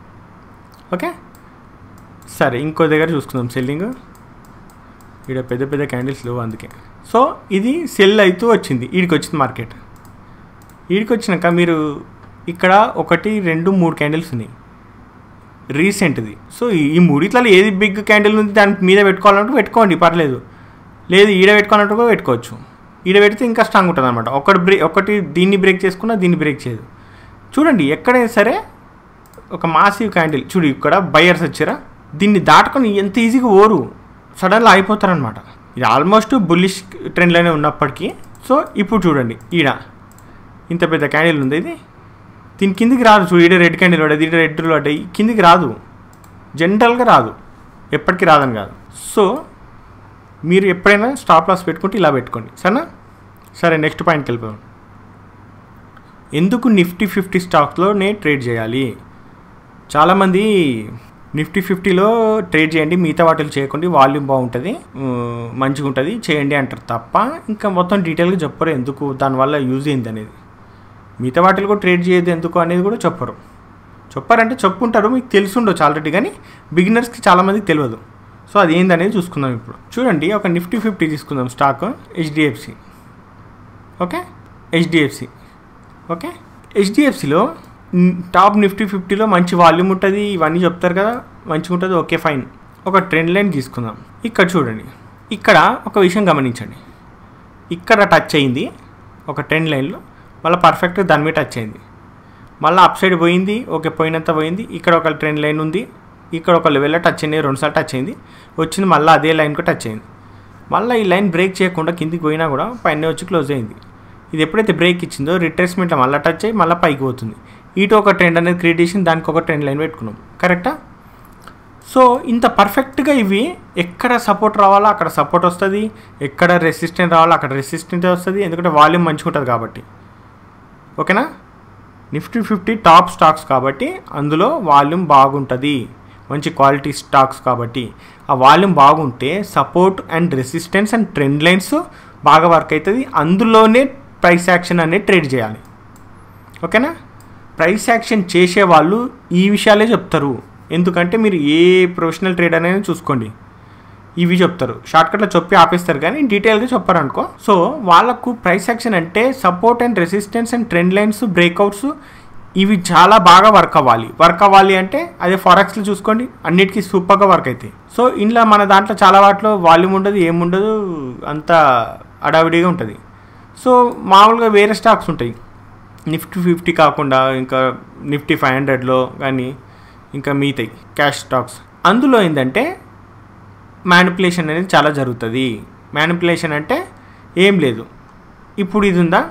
ఓకే సరే ఇంకో దగ్గర చూసుకుందాం సెల్లింగ్ ఇక్కడ పెద్ద పెద్ద క్యాండిల్స్ లేవు అందుకే సో ఇది సెల్ అవుతూ వచ్చింది ఈడికి వచ్చింది మార్కెట్ ఈడికి వచ్చినాక మీరు ఇక్కడ ఒకటి రెండు మూడు క్యాండిల్స్ ఉన్నాయి రీసెంట్ది సో ఈ- ఈ మూడిట్లలో ఏది బిగ్ క్యాండిల్ ఉంది దాని మీద పెట్టుకోవాలంటే పెట్టుకోండి పర్లేదు లేదు ఈడ పెట్టుకోవాలంటే కూడా పెట్టుకోవచ్చు ఈడ పెడితే ఇంకా స్ట్రాంగ్ ఉంటుంది అనమాట ఒకటి బ్రేక్ ఒకటి దీన్ని బ్రేక్ చేసుకున్నా దీన్ని బ్రేక్ చేయదు చూడండి ఎక్కడైనా సరే ఒక మాసివ్ క్యాండిల్ చూడు ఇక్కడ బయర్స్ వచ్చారా దీన్ని దాటుకొని ఎంత ఈజీగా ఓరు సడన్గా అయిపోతారనమాట ఇది ఆల్మోస్ట్ బుల్లిష్ ట్రెండ్లోనే ఉన్నప్పటికీ సో ఇప్పుడు చూడండి ఈడ ఇంత పెద్ద క్యాండిల్ ఉంది ఇది దీని కిందికి రాదు చూడు ఈడ రెడ్ క్యాండిల్ పడ్డది ఈడ రెడ్ పడ్డాయి కిందికి రాదు జనరల్గా రాదు ఎప్పటికీ రాదని కాదు సో మీరు ఎప్పుడైనా స్టాప్ లాస్ పెట్టుకుంటే ఇలా పెట్టుకోండి సరేనా సరే నెక్స్ట్ పాయింట్కి వెళ్ళిపోయాం ఎందుకు నిఫ్టీ ఫిఫ్టీ స్టాక్స్లోనే ట్రేడ్ చేయాలి చాలామంది నిఫ్టీ ఫిఫ్టీలో ట్రేడ్ చేయండి మిగతా వాటిలో చేయకండి వాల్యూమ్ బాగుంటుంది ఉమ్, మంచిగా ఉంటుంది చేయండి అంటారు తప్ప ఇంకా మొత్తం డీటెయిల్గా చెప్పరు ఎందుకు దానివల్ల యూజ్ ఏంది అనేది మిగతా వాటిలో కూడా ట్రేడ్ చేయదు ఎందుకు అనేది కూడా చెప్పరు చెప్పారంటే చెప్పుంటారు మీకు తెలిసి ఉండొచ్చు ఆల్రెడీ కానీ బిగినర్స్కి చాలామందికి తెలియదు సో అది ఏందనేది చూసుకుందాం ఇప్పుడు చూడండి ఒక నిఫ్టీ ఫిఫ్టీ తీసుకుందాం stock HDFC okay HDFC okay హెచ్డిఎఫ్సిలో టాప్ నిఫ్టీ ఫిఫ్టీలో మంచి వాల్యూమ్ ఉంటుంది ఇవన్నీ చెప్తారు కదా మంచిగా ఉంటుంది ఓకే ఫైన్ ఒక ట్రెండ్ లైన్ తీసుకుందాం ఇక్కడ చూడండి ఇక్కడ ఒక విషయం గమనించండి ఇక్కడ టచ్ అయింది ఒక ట్రెండ్ లైన్లో మళ్ళీ పర్ఫెక్ట్గా దాని మీద టచ్ అయింది మళ్ళీ అప్ సైడ్ పోయింది ఓకే పోయినంత పోయింది ఇక్కడ ఒక ట్రెండ్ లైన్ ఉంది ఇక్కడ ఒక లెవెల్లో టచ్ అయింది రెండుసార్లు టచ్ అయింది వచ్చింది మళ్ళీ అదే లైన్కి టచ్ అయింది మళ్ళీ ఈ లైన్ బ్రేక్ చేయకుండా కిందికి పోయినా కూడా పైన వచ్చి క్లోజ్ అయింది ఇది ఎప్పుడైతే బ్రేక్ ఇచ్చిందో రిట్రేస్మెంట్లో మళ్ళీ టచ్ అయ్యి మళ్ళీ పైకి పోతుంది ఇటు ఒక ట్రెండ్ అనేది క్రియేట్ చేసి దానికి ఒక ట్రెండ్ లైన్ పెట్టుకున్నాం కరెక్టా సో ఇంత పర్ఫెక్ట్గా ఇవి ఎక్కడ సపోర్ట్ రావాలో అక్కడ సపోర్ట్ వస్తుంది ఎక్కడ రెసిస్టెంట్ రావాలో అక్కడ రెసిస్టెంట్ వస్తుంది ఎందుకంటే వాల్యూమ్ మంచిగా ఉంటుంది కాబట్టి ఓకేనా నిఫ్టీ ఫిఫ్టీ టాప్ స్టాక్స్ కాబట్టి అందులో వాల్యూమ్ బాగుంటుంది మంచి క్వాలిటీ స్టాక్స్ కాబట్టి ఆ వాల్యూమ్ బాగుంటే support and resistance and trend lines బాగా వర్క్ అవుతుంది అందులోనే ప్రైస్ యాక్షన్ అనేది ట్రేడ్ చేయాలి ఓకేనా ప్రైస్ యాక్షన్ చేసే వాళ్ళు ఈ విషయాలే చెప్తారు ఎందుకంటే మీరు ఏ ప్రొఫెషనల్ ట్రేడ్ అనేది చూసుకోండి ఇవి చెప్తారు షార్ట్కట్లో చెప్పి ఆపేస్తారు కానీ డీటెయిల్గా చెప్పారు అనుకో సో వాళ్ళకు ప్రైస్ యాక్షన్ అంటే support and resistance and trend lines breakouts ఇవి చాలా బాగా వర్క్ అవ్వాలి వర్క్ అవ్వాలి అంటే అదే ఫారెక్స్లో చూసుకోండి అన్నిటికీ సూపర్గా వర్క్ అవుతాయి సో ఇంట్లో మన దాంట్లో చాలా వాటిలో వాల్యూమ్ ఉండదు ఏముండదు అంత అడావిడిగా ఉంటుంది సో మామూలుగా వేరే స్టాక్స్ ఉంటాయి నిఫ్టీ ఫిఫ్టీ కాకుండా ఇంకా నిఫ్టీ ఫైవ్ హండ్రెడ్లో కానీ ఇంకా మిగతాయి క్యాష్ స్టాక్స్ అందులో ఏంటంటే మ్యానిపులేషన్ అనేది చాలా జరుగుతుంది మ్యానిపులేషన్ అంటే ఏం లేదు ఇప్పుడు ఇది ఉందా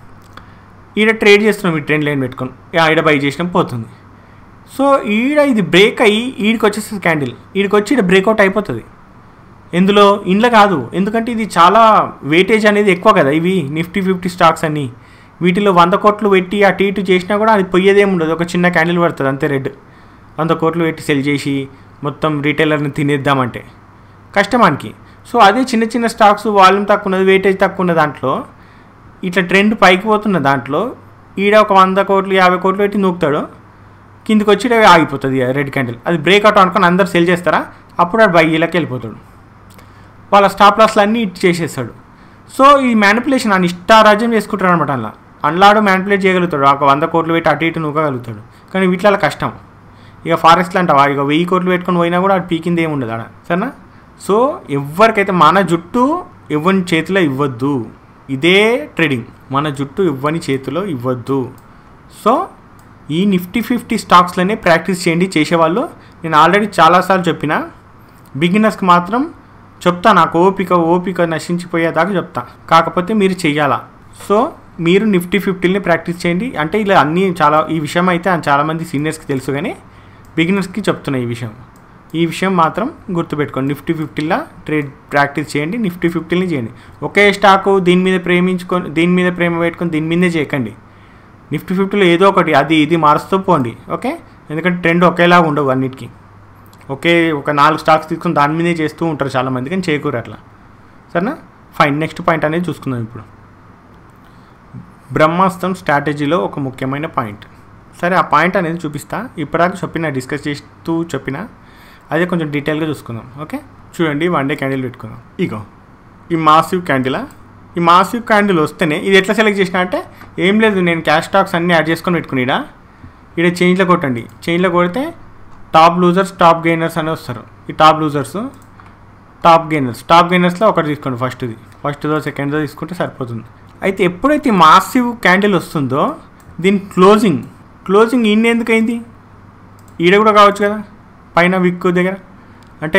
ఈడ ట్రేడ్ చేస్తున్నాం ఈ ట్రెండ్ లైన్ పెట్టుకొని ఆ, ఈడ బై చేసినాం పోతుంది సో ఈడ ఇది బ్రేక్ అయ్యి ఈడికి వచ్చేస్తుంది క్యాండిల్ ఈడికి వచ్చి ఈడ బ్రేక్అవుట్ అయిపోతుంది ఎందులో ఇంట్లో కాదు ఎందుకంటే ఇది చాలా వెయిటేజ్ అనేది ఎక్కువ కదా ఇవి నిఫ్టీ ఫిఫ్టీ స్టాక్స్ అన్ని వీటిలో వంద కోట్లు పెట్టి అటు ఇటు చేసినా కూడా అది పోయేదేం ఉండదు ఒక చిన్న క్యాండిల్ పడుతుంది అంతే రెడ్ వంద కోట్లు పెట్టి సెల్ చేసి మొత్తం రీటైలర్ని తినేద్దామంటే కష్టమానికి సో అదే చిన్న చిన్న స్టాక్స్ వాల్యూమ్ తక్కువ ఉన్నది వెయిటేజ్ తక్కువ ఉన్న దాంట్లో ఇట్లా ట్రెండ్ పైకి పోతున్న దాంట్లో ఈడ ఒక వంద కోట్లు యాభై కోట్లు పెట్టి నూకుతాడు కిందికి వచ్చి ఈడ ఆగిపోతుంది రెడ్ క్యాండిల్ అది బ్రేక్అవుట్ అనుకొని అందరు సెల్ చేస్తారా అప్పుడు ఆడు బయ్యలకి వెళ్ళిపోతాడు వాళ్ళ స్టాప్ లాస్లు అన్నీ ఇటు చేసేస్తాడు సో ఈ మ్యానిపులేషన్ అని ఇష్టారాజ్యం చేసుకుంటాడు అనమాట అలా అన్లాడు మ్యానిపులేట్ చేయగలుగుతాడు ఒక వంద కోట్లు పెట్టి అటు ఇటు నూకగలుగుతాడు కానీ వీటిలో కష్టం ఇక ఫారెస్ట్లో అంటావా ఇక వెయ్యి కోట్లు పెట్టుకొని పోయినా కూడా అది పీకింది ఏమి ఉండదు ఆడ సరేనా సో ఎవరికైతే మన జుట్టు ఇవ్వని చేతిలో ఇవ్వద్దు ఇదే ట్రేడింగ్ మన జుట్టు ఇవ్వని చేతిలో ఇవ్వద్దు సో ఈ నిఫ్టీ ఫిఫ్టీ స్టాక్స్లోనే ప్రాక్టీస్ చేయండి చేసేవాళ్ళు నేను ఆల్రెడీ చాలాసార్లు చెప్పిన బిగినర్స్కి మాత్రం చెప్తా నాకు ఓపిక ఓపిక నశించిపోయేదాకా చెప్తా కాకపోతే మీరు చెయ్యాలా సో మీరు నిఫ్టీ ఫిఫ్టీని ప్రాక్టీస్ చేయండి అంటే ఇలా అన్నీ చాలా ఈ విషయం అయితే చాలామంది సీనియర్స్కి తెలుసు కానీ బిగినర్స్కి చెప్తున్నా ఈ విషయం ఈ విషయం మాత్రం గుర్తుపెట్టుకోండి నిఫ్టీ ఫిఫ్టీలా ట్రేడ్ ప్రాక్టీస్ చేయండి నిఫ్టీ ఫిఫ్టీని చేయండి ఒకే స్టాకు దీని మీద ప్రేమించుకొని దీని మీద ప్రేమ పెట్టుకొని దీని మీదే చేయకండి నిఫ్టీ ఫిఫ్టీలో ఏదో ఒకటి అది ఇది మారుస్తూ పోండి ఓకే ఎందుకంటే ట్రెండ్ ఒకేలాగా ఉండవు అన్నిటికీ ఒకే ఒక నాలుగు స్టాక్స్ తీసుకొని దాని మీదే చేస్తూ ఉంటారు చాలామంది కానీ చేయకూరు అట్లా సరేనా ఫైన్ నెక్స్ట్ పాయింట్ అనేది చూసుకుందాం ఇప్పుడు బ్రహ్మాస్త్రం స్ట్రాటజీలో ఒక ముఖ్యమైన పాయింట్ సరే ఆ పాయింట్ అనేది చూపిస్తా ఇప్పటిదాకా చెప్పిన డిస్కస్ చేస్తూ చెప్పిన అదే కొంచెం డీటెయిల్గా చూసుకుందాం ఓకే చూడండి వన్ డే క్యాండిల్ పెట్టుకుందాం ఇగో ఈ మాసివ్ క్యాండిలా ఈ మాసివ్ క్యాండిల్ వస్తేనే ఇది ఎట్లా సెలెక్ట్ చేసిన అంటే ఏం లేదు నేను క్యాష్ స్టాక్స్ అన్నీ యాడ్ చేసుకొని పెట్టుకునిడా ఇక్కడ చేంజ్లో కొట్టండి చేంజ్లో కొడితే టాప్ లూజర్స్ టాప్ గెయినర్స్ అని వస్తారు ఈ top losers top gainers top గెయినర్స్లో ఒకటి తీసుకోండి ఫస్ట్ది ఫస్ట్దో సెకండ్దో తీసుకుంటే సరిపోతుంది అయితే ఎప్పుడైతే మాసివ్ క్యాండిల్ వస్తుందో దీని క్లోజింగ్ క్లోజింగ్ ఇన్ని ఎందుకు అయింది ఈడ కూడా కావచ్చు కదా పైన విక్ దగ్గర అంటే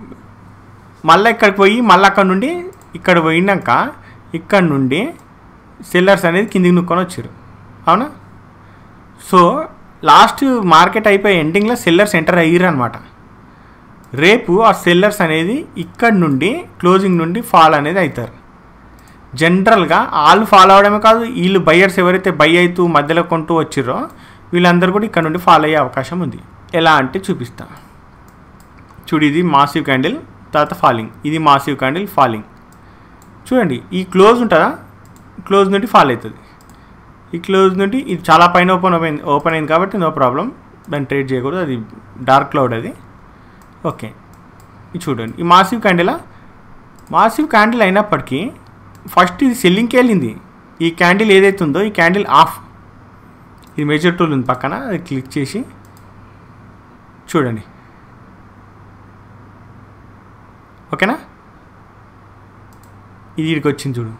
మళ్ళీ ఇక్కడికి పోయి మళ్ళీ అక్కడ నుండి ఇక్కడ పోయినాక ఇక్కడ నుండి సెల్లర్స్ అనేది కిందికి నుక్కొని వచ్చారు అవునా సో లాస్ట్ మార్కెట్ అయిపోయే ఎండింగ్లో సెల్లర్స్ ఎంటర్ అయ్యారు అనమాట రేపు ఆ సెల్లర్స్ అనేది ఇక్కడ నుండి క్లోజింగ్ నుండి ఫాల్ అనేది అవుతారు జనరల్గా వాళ్ళు ఫాలో అవడమే కాదు వీళ్ళు బయ్యర్స్ ఎవరైతే బై అవుతూ మధ్యలో కొంటూ వచ్చిరో వీళ్ళందరూ కూడా ఇక్కడ నుండి ఫాలో అయ్యే అవకాశం ఉంది ఎలా అంటే చూపిస్తా చూడు ఇది మాసివ్ క్యాండిల్ తర్వాత ఫాలింగ్ ఇది మాసివ్ క్యాండిల్ ఫాలింగ్ చూడండి ఈ క్లోజ్ ఉంటుందా క్లోజ్ నుండి ఫాల్ అవుతుంది ఈ క్లోజ్ నుండి ఇది చాలా పైన ఓపెన్ ఓపెన్ ఓపెన్ అయింది కాబట్టి నో ప్రాబ్లం దాన్ని ట్రేడ్ చేయకూడదు అది డార్క్ క్లౌడ్ అది ఓకే ఇది చూడండి ఈ మాసివ్ క్యాండిలా మాసివ్ క్యాండిల్ అయినప్పటికీ ఫస్ట్ ఇది సెల్లింగ్కి వెళ్ళింది ఈ క్యాండిల్ ఏదైతే ఉందో ఈ క్యాండిల్ ఆఫ్ ఇది మేజర్ టూల్ ఉంది పక్కన అది క్లిక్ చేసి చూడండి ఓకేనా ఇది వీడికి వచ్చింది చూడు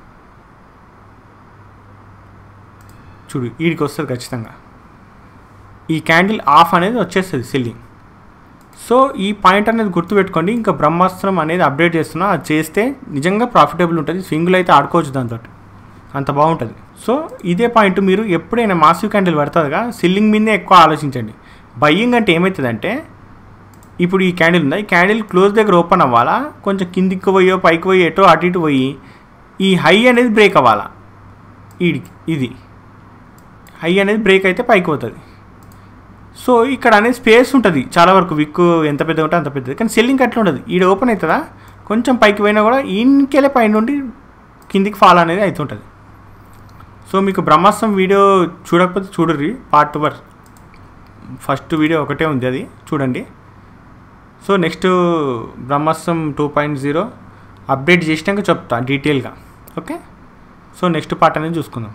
చూడు వీడికి వస్తుంది ఖచ్చితంగా ఈ క్యాండిల్ ఆఫ్ అనేది వచ్చేస్తుంది సెల్లింగ్ సో ఈ పాయింట్ అనేది గుర్తుపెట్టుకోండి ఇంకా బ్రహ్మాస్త్రం అనేది అప్డేట్ చేస్తున్నా అది చేస్తే నిజంగా ప్రాఫిటబుల్ ఉంటుంది స్వింగ్లో అయితే ఆడుకోవచ్చు దాంతో అంత బాగుంటుంది సో ఇదే పాయింట్ మీరు ఎప్పుడైనా మాసివ్ క్యాండిల్ పడుతుందిగా సెల్లింగ్ మీదే ఎక్కువ ఆలోచించండి బయ్యింగ్ అంటే ఏమవుతుందంటే ఇప్పుడు ఈ క్యాండిల్ ఉందా ఈ క్యాండిల్ క్లోజ్ దగ్గర ఓపెన్ అవ్వాలా కొంచెం కిందికి పోయో పైకి పోయి ఎటో అటు ఇటు పోయి ఈ హై అనేది బ్రేక్ అవ్వాలా ఇది ఇది హై అనేది బ్రేక్ అయితే పైకి పోతుంది సో ఇక్కడ అనేది స్పేస్ ఉంటుంది చాలా వరకు విక్ ఎంత పెద్దగా ఉంటే అంత పెద్దది కానీ సెల్లింగ్ అట్లా ఉండదు ఈడ ఓపెన్ అవుతుందా కొంచెం పైకి పోయినా కూడా ఇంకెళ్ళే పైన నుండి కిందికి ఫాల్ అనేది అవుతుంటుంది సో మీకు బ్రహ్మాస్త్రం వీడియో చూడకపోతే చూడర్రి పార్ట్ వర్ ఫస్ట్ వీడియో ఒకటే ఉంది అది చూడండి సో నెక్స్ట్ బ్రహ్మాస్త్రం టూ పాయింట్ జీరో అప్డేట్ చేసినాక చెప్తా డీటెయిల్గా ఓకే సో నెక్స్ట్ పార్ట్ అనేది చూసుకుందాం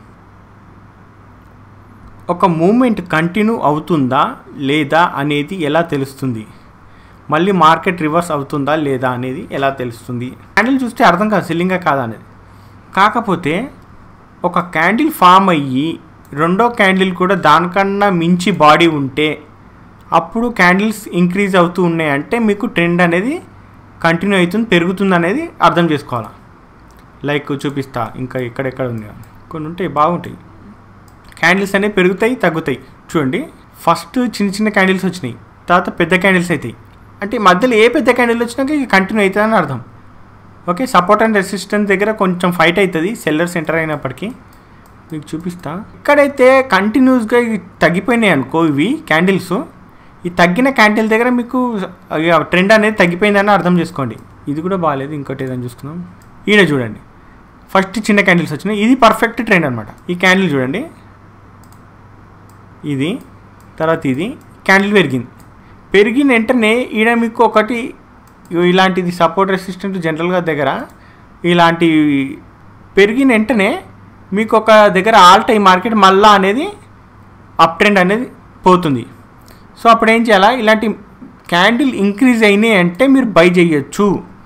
ఒక మూమెంట్ కంటిన్యూ అవుతుందా లేదా అనేది ఎలా తెలుస్తుంది మళ్ళీ మార్కెట్ రివర్స్ అవుతుందా లేదా అనేది ఎలా తెలుస్తుంది క్యాండిల్ చూస్తే అర్థం కాదు సెల్లింగా కాదా అనేది కాకపోతే ఒక క్యాండిల్ ఫామ్ అయ్యి రెండో క్యాండిల్ కూడా దానికన్నా మించి బాడీ ఉంటే అప్పుడు క్యాండిల్స్ ఇంక్రీజ్ అవుతూ ఉన్నాయి అంటే మీకు ట్రెండ్ అనేది కంటిన్యూ అవుతుంది పెరుగుతుంది అనేది అర్థం చేసుకోవాలి లైక్ చూపిస్తా ఇంకా ఎక్కడెక్కడ ఉంది కొన్ని ఉంటాయి బాగుంటాయి క్యాండిల్స్ అనేవి పెరుగుతాయి తగ్గుతాయి చూడండి ఫస్ట్ చిన్న చిన్న క్యాండిల్స్ వచ్చినాయి తర్వాత పెద్ద క్యాండిల్స్ అవుతాయి అంటే మధ్యలో ఏ పెద్ద క్యాండిల్ వచ్చినాక ఇక కంటిన్యూ అవుతుందని అర్థం ఓకే సపోర్ట్ అండ్ రెసిస్టెన్స్ దగ్గర కొంచెం ఫైట్ అవుతుంది సెల్లర్స్ ఎంటర్ అయినప్పటికీ మీకు చూపిస్తా ఇక్కడైతే కంటిన్యూస్గా ఇవి తగ్గిపోయినాయి అనుకో ఇవి క్యాండిల్స్ ఈ తగ్గిన క్యాండిల్ దగ్గర మీకు ట్రెండ్ అనేది తగ్గిపోయిందని అర్థం చేసుకోండి ఇది కూడా బాగాలేదు ఇంకోటి ఏదైనా చూసుకుందాం ఈయన చూడండి ఫస్ట్ చిన్న క్యాండిల్స్ వచ్చినాయి ఇది పర్ఫెక్ట్ ట్రెండ్ అనమాట ఈ క్యాండిల్ చూడండి ఇది తర్వాత ఇది క్యాండిల్ పెరిగింది పెరిగిన వెంటనే ఈడ మీకు ఒకటి ఇగో ఇలాంటిది సపోర్ట్ రెసిస్టెంట్ జనరల్గా దగ్గర ఇలాంటి పెరిగిన వెంటనే మీకు ఒక దగ్గర ఆల్ టైం మార్కెట్ మళ్ళా అనేది అప్ ట్రెండ్ అనేది పోతుంది సో అప్పుడు ఏం చేయాలా ఇలాంటి క్యాండిల్ ఇంక్రీజ్ అయినాయి అంటే మీరు బై చేయొచ్చు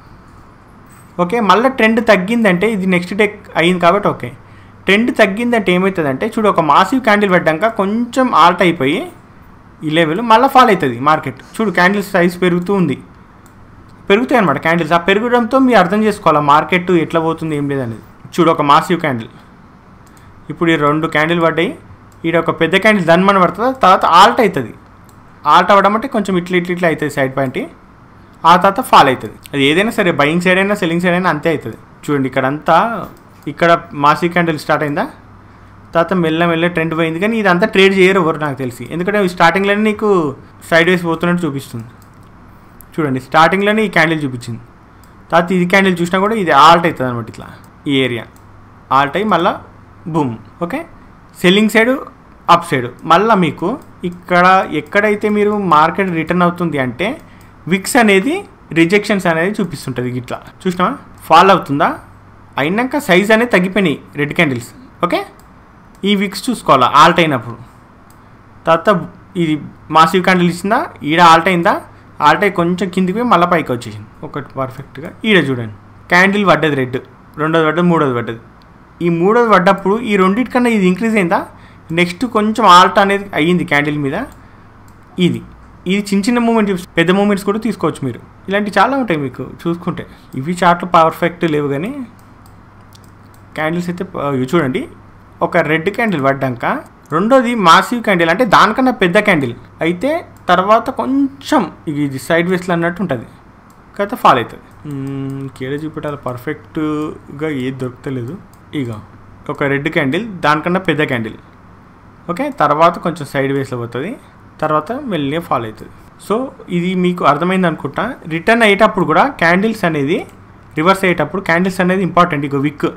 ఓకే మళ్ళీ ట్రెండ్ తగ్గిందంటే ఇది నెక్స్ట్ డే అయింది కాబట్టి ఓకే ట్రెండ్ తగ్గిందంటే ఏమవుతుందంటే చూడు ఒక మాసివ్ క్యాండిల్ పడ్డాక కొంచెం ఆల్ట్ అయిపోయి ఈ లెవెల్ మళ్ళీ ఫాల్ అవుతుంది మార్కెట్ చూడు క్యాండిల్ సైజ్ పెరుగుతూ ఉంది పెరుగుతాయి అనమాట క్యాండిల్స్ ఆ పెరగడంతో మీరు అర్థం చేసుకోవాలి మార్కెట్ ఎట్లా పోతుంది ఏం లేదనేది చూడు ఒక మాసివ్ క్యాండిల్ ఇప్పుడు ఈ రెండు క్యాండిల్ పడ్డాయి ఈడ ఒక పెద్ద క్యాండిల్ దన్మని పడుతుంది తర్వాత ఆల్ట్ అవుతుంది ఆల్ట్ అవ్వడం అంటే కొంచెం ఇట్లా ఇట్లా ఇట్లా అవుతుంది సైడ్ పాయింట్ ఆ తర్వాత ఫాల్ అవుతుంది అది ఏదైనా సరే బయింగ్ సైడ్ అయినా సెల్లింగ్ సైడ్ అయినా అంతే అవుతుంది చూడండి ఇక్కడ అంతా ఇక్కడ మాసిక్ క్యాండిల్ స్టార్ట్ అయిందా తర్వాత మెల్ల మెల్ల ట్రెండ్ పోయింది కానీ ఇదంతా ట్రేడ్ చేయరు ఎవరు నాకు తెలిసి ఎందుకంటే స్టార్టింగ్లోనే నీకు సైడ్ వేస్ పోతున్నట్టు చూపిస్తుంది చూడండి స్టార్టింగ్లోనే ఈ క్యాండిల్ చూపించింది తర్వాత ఇది క్యాండిల్ చూసినా కూడా ఇది ఆల్ట్ అవుతుంది అనమాట ఇట్లా ఈ ఏరియా ఆల్ట్ అయ్యి మళ్ళీ boom okay selling side up side మళ్ళీ మీకు ఇక్కడ ఎక్కడైతే మీరు మార్కెట్ రిటర్న్ అవుతుంది అంటే విక్స్ అనేది రిజెక్షన్స్ అనేది చూపిస్తుంటుంది ఇట్లా చూసినావా ఫాల్ అవుతుందా అయినాక సైజ్ అనేది తగ్గిపోయినాయి రెడ్ క్యాండిల్స్ ఓకే ఈ విక్స్ చూసుకోవాలా ఆల్ట్ అయినప్పుడు తర్వాత ఇది మాసివ్ క్యాండిల్ ఇచ్చిందా ఈడ ఆల్ట్ అయిందా ఆల్ట్ అయి కొంచెం కిందికి పోయి మళ్ళీ పైకి వచ్చేసింది ఒకటి పర్ఫెక్ట్గా ఈడ చూడండి క్యాండిల్ పడ్డది రెడ్ రెండోది పడ్డది మూడోది పడ్డది ఈ మూడోది పడ్డప్పుడు ఈ రెండింటికన్నా ఇది ఇంక్రీజ్ అయిందా నెక్స్ట్ కొంచెం ఆల్ట్ అనేది అయ్యింది క్యాండిల్ మీద ఇది ఇది చిన్న చిన్న మూమెంట్ పెద్ద మూమెంట్స్ కూడా తీసుకోవచ్చు మీరు ఇలాంటివి చాలా ఉంటాయి మీకు చూసుకుంటే ఇవి చాట్లు పర్ఫెక్ట్ లేవు కానీ క్యాండిల్స్ అయితే ప- ఇవి చూడండి ఒక రెడ్ క్యాండిల్ పడ్డాక రెండోది మాసివ్ క్యాండిల్ అంటే దానికన్నా పెద్ద క్యాండిల్ అయితే తర్వాత కొంచెం ఇది సైడ్ వేస్లో అన్నట్టు ఉంటుంది కాకపోతే ఫాల్ అవుతుంది కేడ చూపెట్టాలి పర్ఫెక్ట్గా ఏది దొరకలేదు ఇక ఒక రెడ్ క్యాండిల్ దానికన్నా పెద్ద క్యాండిల్ ఓకే తర్వాత కొంచెం సైడ్ వేస్లో పోతుంది తర్వాత మెల్లిగా ఫాల్ అవుతుంది సో ఇది మీకు అర్థమైంది అనుకుంటా రిటర్న్ అయ్యేటప్పుడు కూడా క్యాండిల్స్ అనేది రివర్స్ అయ్యేటప్పుడు క్యాండిల్స్ అనేది ఇంపార్టెంట్ ఇక విక్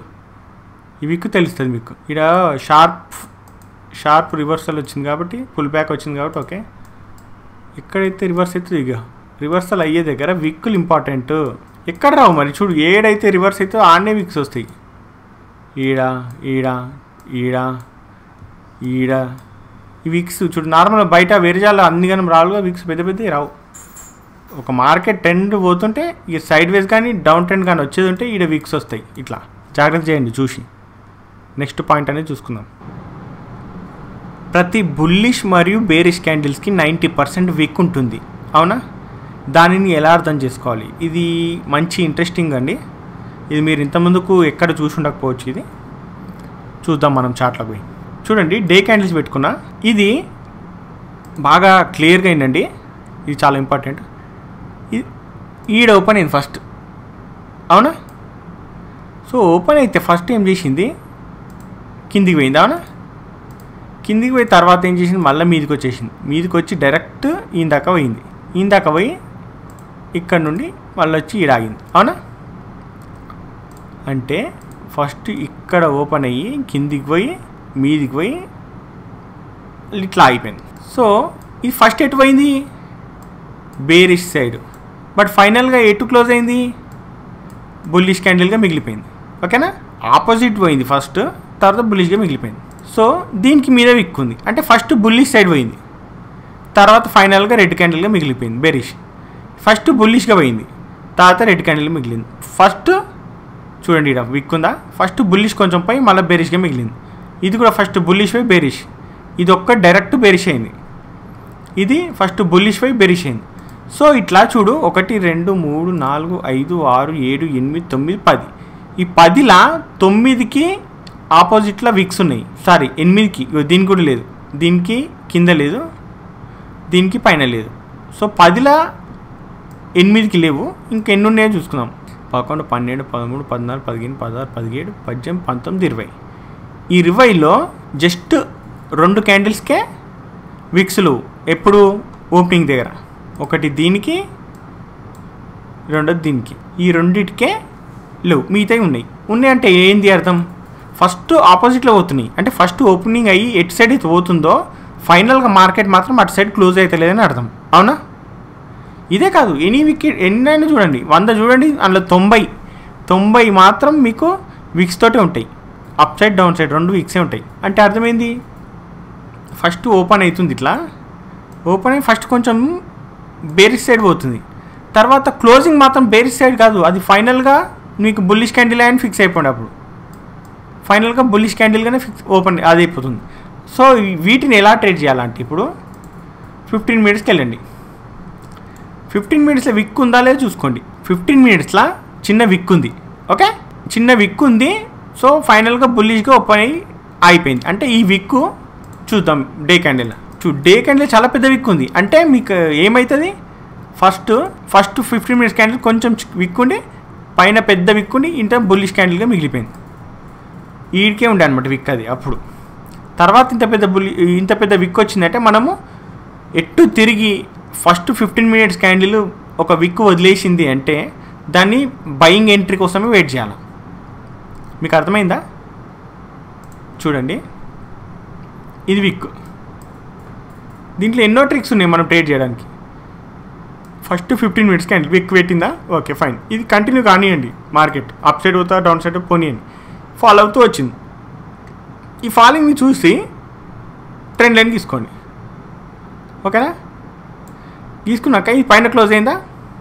ఈ విక్ తెలుస్తుంది మీకు ఇక్కడ షార్ప్ షార్ప్ రివర్సల్ వచ్చింది కాబట్టి ఫుల్ బ్యాక్ వచ్చింది కాబట్టి ఓకే ఎక్కడైతే రివర్స్ అవుతుంది ఇక రివర్సల్ అయ్యే దగ్గర విక్కులు ఇంపార్టెంట్ ఎక్కడ రావు మరి చూడు ఏడైతే రివర్స్ అవుతుందో ఆడనే విక్స్ వస్తాయి ఈడ ఈడ ఈడ ఈడ ఈ విక్స్ చూడు నార్మల్ బయట వేరేజాలు అన్ని గనం రావుగా విక్స్ పెద్ద పెద్దవి రావు ఒక మార్కెట్ ట్రెండ్ పోతుంటే ఇక సైడ్ వేస్ కానీ డౌన్ ట్రెండ్ కానీ వచ్చేది ఉంటే ఈడ విక్స్ వస్తాయి ఇట్లా జాగ్రత్త చేయండి చూసి నెక్స్ట్ పాయింట్ అనేది చూసుకుందాం ప్రతి బుల్లిష్ మరియు బేరిష్ క్యాండిల్స్కి నైంటీ పర్సెంట్ వీక్ ఉంటుంది అవునా దానిని ఎలా అర్థం చేసుకోవాలి ఇది మంచి ఇంట్రెస్టింగ్ అండి ఇది మీరు ఇంతకుముందుకు ఎక్కడ చూసి ఉండకపోవచ్చు ఇది చూద్దాం మనం చాట్లకు పోయి చూడండి డే క్యాండిల్స్ పెట్టుకున్నా ఇది బాగా క్లియర్గా అయిందండి ఇది చాలా ఇంపార్టెంట్ ఇది ఈడ ఓపెన్ అయింది ఫస్ట్ అవునా సో ఓపెన్ అయితే ఫస్ట్ ఏం చేసింది కిందికి పోయింది అవునా కిందికి పోయి తర్వాత ఏం చేసింది మళ్ళీ మీదికి వచ్చేసింది మీదికి వచ్చి డైరెక్ట్ ఈందాక పోయింది ఈందాక పోయి ఇక్కడ నుండి మళ్ళీ వచ్చి ఈడ ఆగింది అవునా అంటే ఫస్ట్ ఇక్కడ ఓపెన్ అయ్యి కిందికి పోయి మీదికి పోయి ఇట్లా ఆగిపోయింది సో ఇది ఫస్ట్ ఎటు పోయింది బేరిష్ సైడ్ బట్ ఫైనల్గా ఎటు క్లోజ్ అయింది బుల్లిష్ క్యాండిల్గా మిగిలిపోయింది ఓకేనా ఆపోజిట్ పోయింది ఫస్ట్ తర్వాత బుల్లిష్గా మిగిలిపోయింది సో దీనికి మీద విక్కుంది అంటే ఫస్ట్ బుల్లిష్ సైడ్ పోయింది తర్వాత ఫైనల్గా రెడ్ క్యాండిల్గా మిగిలిపోయింది బెరిష్ ఫస్ట్ బుల్లిష్గా పోయింది తర్వాత రెడ్ క్యాండిల్ మిగిలింది ఫస్ట్ చూడండి ఇక్కడ విక్ ఉందా ఫస్ట్ బుల్లిష్ కొంచెం పోయి మళ్ళీ బెరిష్గా మిగిలింది ఇది కూడా ఫస్ట్ బుల్లిష్ పోయి బెరిష్ ఇది ఒక్క డైరెక్ట్ బెరిష్ అయింది ఇది ఫస్ట్ బుల్లిష్ పోయి బెరిష్ అయింది సో ఇట్లా చూడు ఒకటి రెండు మూడు నాలుగు ఐదు ఆరు ఏడు ఎనిమిది తొమ్మిది పది ఈ పదిలా తొమ్మిదికి ఆపోజిట్లో విక్స్ ఉన్నాయి సారీ ఎనిమిదికి ఇగో దీనికి కూడా లేదు దీనికి కింద లేదు దీనికి పైన లేదు సో పదిలా ఎనిమిదికి లేవు ఇంకెన్ని ఉన్నాయో చూసుకుందాం పదకొండు పన్నెండు పదమూడు పద్నాలుగు పదిహేను పదహారు పదిహేడు పద్దెనిమిది పంతొమ్మిది ఇరవై ఈ ఇరవైలో జస్ట్ రెండు క్యాండిల్స్కే విక్స్లు ఎప్పుడు ఓపెనింగ్ దగ్గర ఒకటి దీనికి రెండోది దీనికి ఈ రెండిటికే లేవు మిగతాయి ఉన్నాయి ఉన్నాయి అంటే ఏంది అర్థం ఫస్ట్ ఆపోజిట్లో పోతున్నాయి అంటే ఫస్ట్ ఓపెనింగ్ అయ్యి ఎటు సైడ్ అయితే పోతుందో ఫైనల్గా మార్కెట్ మాత్రం అటు సైడ్ క్లోజ్ అయితే లేదని అర్థం అవునా ఇదే కాదు ఎనీ వికెట్ ఎన్నైనా చూడండి వంద చూడండి అందులో తొంభై తొంభై మాత్రం మీకు విక్స్ తోటే ఉంటాయి అప్ సైడ్ డౌన్ సైడ్ రెండు విక్సే ఉంటాయి అంటే అర్థమైంది ఫస్ట్ ఓపెన్ అవుతుంది ఇట్లా ఓపెన్ అయ్యి ఫస్ట్ కొంచెం బేరిస్ సైడ్ పోతుంది తర్వాత క్లోజింగ్ మాత్రం బేరిస్ సైడ్ కాదు అది ఫైనల్గా మీకు బుల్లిష్ క్యాండిల్ అని ఫిక్స్ అయిపోయింది అప్పుడు ఫైనల్గా బుల్లిష్ క్యాండిల్గానే ఫిక్స్ ఓపెన్ అది అయిపోతుంది సో వీటిని ఎలా ట్రేడ్ చేయాలంటే ఇప్పుడు ఫిఫ్టీన్ మినిట్స్కి వెళ్ళండి ఫిఫ్టీన్ మినిట్స్లో విక్ ఉందా లేదో చూసుకోండి ఫిఫ్టీన్ మినిట్స్లో చిన్న విక్ ఉంది ఓకే చిన్న విక్ ఉంది సో ఫైనల్గా బుల్లిష్గా ఓపెన్ అయ్యి అయిపోయింది అంటే ఈ విక్ చూద్దాం డే క్యాండిల్ చూ డే క్యాండిల్ చాలా పెద్ద విక్ ఉంది అంటే మీకు ఏమవుతుంది first first fifteen minutes candle కొంచెం విక్ ఉండి పైన పెద్ద విక్ ఉండి ఇంత బుల్లిష్ క్యాండిల్గా మిగిలిపోయింది ఈడికే ఉండే అనమాట విక్ అది అప్పుడు తర్వాత ఇంత పెద్ద బుల్లి ఇంత పెద్ద విక్ వచ్చిందంటే మనము ఎట్టు తిరిగి ఫస్ట్ ఫిఫ్టీన్ మినిట్స్ క్యాండిల్ ఒక విక్ వదిలేసింది అంటే దాన్ని బయింగ్ ఎంట్రీ కోసమే వెయిట్ చేయాలి మీకు అర్థమైందా చూడండి ఇది విక్ దీంట్లో ఎన్నో ట్రిక్స్ ఉన్నాయి మనం ట్రేడ్ చేయడానికి first fifteen minutes candle wick పెట్టిందా ఓకే ఫైన్ ఇది కంటిన్యూ కానివ్వండి మార్కెట్ అప్ సైడ్ అవుతా డౌన్ సైడ్ పోనీయండి ఫాలో అవుతూ వచ్చింది ఈ ఫాలోయింగ్ని చూసి ట్రెండ్ లైన్ తీసుకోండి ఓకేనా తీసుకున్నాక ఇది పైన క్లోజ్ అయిందా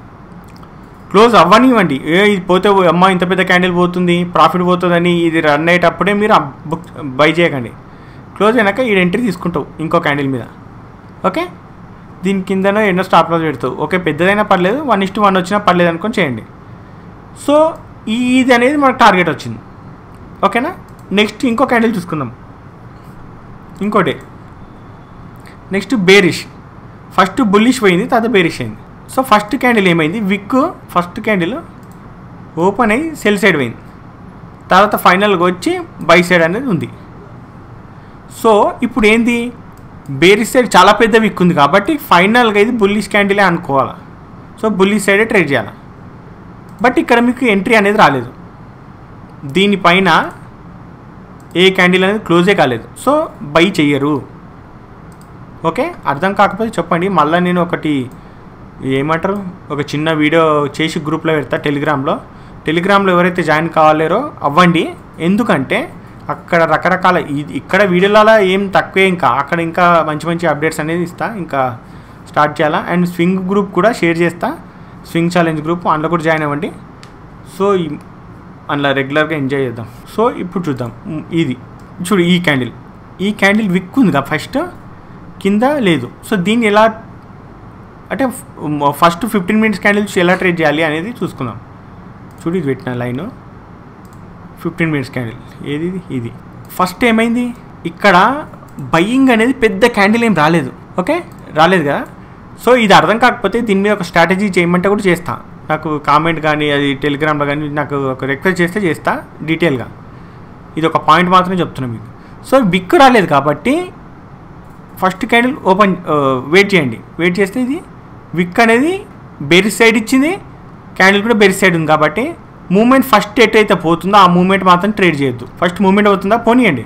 క్లోజ్ అవ్వనివ్వండి ఏ ఇది పోతే పో- అమ్మ ఇంత పెద్ద క్యాండిల్ పోతుంది ప్రాఫిట్ పోతుందని ఇది రన్ అయ్యేటప్పుడే మీరు ఆ బుక్ బై చేయకండి క్లోజ్ అయినాక ఈ ఎంట్రీ తీసుకుంటావు ఇంకో క్యాండిల్ మీద ఓకే దీని కిందనో ఎన్నో స్టాప్ లాస్ పెడతావు ఓకే పెద్దదైనా పర్లేదు వన్ ఇస్ట్ వన్ వచ్చినా పర్లేదు అనుకొని చేయండి సో ఈ ఇది అనేది మనకు టార్గెట్ వచ్చింది ఓకేనా నెక్స్ట్ ఇంకో క్యాండిల్ చూసుకుందాం ఇంకోటి నెక్స్ట్ బేరిష్ ఫస్ట్ బుల్లిష్ పోయింది తర్వాత బేరిష్ అయింది సో ఫస్ట్ క్యాండిల్ ఏమైంది విక్ ఫస్ట్ క్యాండిల్ ఓపెన్ అయ్యి సెల్ సైడ్ పోయింది తర్వాత ఫైనల్గా వచ్చి బై సైడ్ అనేది ఉంది సో ఇప్పుడు ఏంది బేరిష్ సైడ్ చాలా పెద్ద విక్ ఉంది కాబట్టి ఫైనల్గా ఇది బుల్లిష్ క్యాండిలే అనుకోవాలి సో బుల్లిష్ సైడే ట్రేడ్ చేయాలి బట్ ఇక్కడ మీకు ఎంట్రీ అనేది రాలేదు దీనిపైన ఏ క్యాండిల్ అనేది క్లోజే కాలేదు సో బై చెయ్యరు ఓకే అర్థం కాకపోతే చెప్పండి మళ్ళీ నేను ఒకటి ఏమంటారు ఒక చిన్న వీడియో చేసి గ్రూప్లో పెడతా టెలిగ్రామ్లో టెలిగ్రామ్లో ఎవరైతే జాయిన్ కావాలేరో అవ్వండి ఎందుకంటే అక్కడ రకరకాల ఇది ఇక్కడ వీడియోలలో ఏం తక్కువే ఇంకా అక్కడ ఇంకా మంచి మంచి అప్డేట్స్ అనేది ఇస్తా ఇంకా స్టార్ట్ చేయాలా అండ్ స్వింగ్ గ్రూప్ కూడా షేర్ చేస్తా స్వింగ్ ఛాలెంజ్ గ్రూప్ అందులో కూడా జాయిన్ అవ్వండి సో ఈ- అందులో రెగ్యులర్గా ఎంజాయ్ చేద్దాం సో ఇప్పుడు చూద్దాం ఉమ్, ఇది చూడు ఈ క్యాండిల్ ఈ క్యాండిల్ విక్ ఉందిగా ఫస్ట్ కింద లేదు సో దీన్ని ఎలా అంటే ఫస్ట్ ఫిఫ్టీన్ మినిట్స్ క్యాండిల్స్ ఎలా ట్రేడ్ చేయాలి అనేది చూసుకుందాం చూడు ఇది పెట్టిన లైన్ ఫిఫ్టీన్ మినిట్స్ క్యాండిల్ ఏది ఇది? ఇది ఫస్ట్ ఏమైంది ఇక్కడ బయ్యింగ్ అనేది పెద్ద క్యాండిల్ ఏం రాలేదు ఓకే రాలేదు కదా సో ఇది అర్థం కాకపోతే దీని మీద ఒక స్ట్రాటజీ చేయమంటే కూడా చేస్తా నాకు కామెంట్ కానీ అది టెలిగ్రామ్లో కానీ నాకు ఒక రిక్వెస్ట్ చేస్తే చేస్తా డీటెయిల్గా ఇది ఒక పాయింట్ మాత్రమే చెప్తున్నా మీకు సో బిక్ రాలేదు కాబట్టి ఫస్ట్ క్యాండిల్ ఓపెన్ వెయిట్ చేయండి వెయిట్ చేస్తే ఇది విక్ అనేది బెరి సైడ్ ఇచ్చింది క్యాండిల్ కూడా బెరి సైడ్ ఉంది కాబట్టి మూమెంట్ ఫస్ట్ ఎటైతే పోతుందో ఆ మూమెంట్ మాత్రం ట్రేడ్ చేయొద్దు ఫస్ట్ మూమెంట్ అవుతుందా పోనీయండి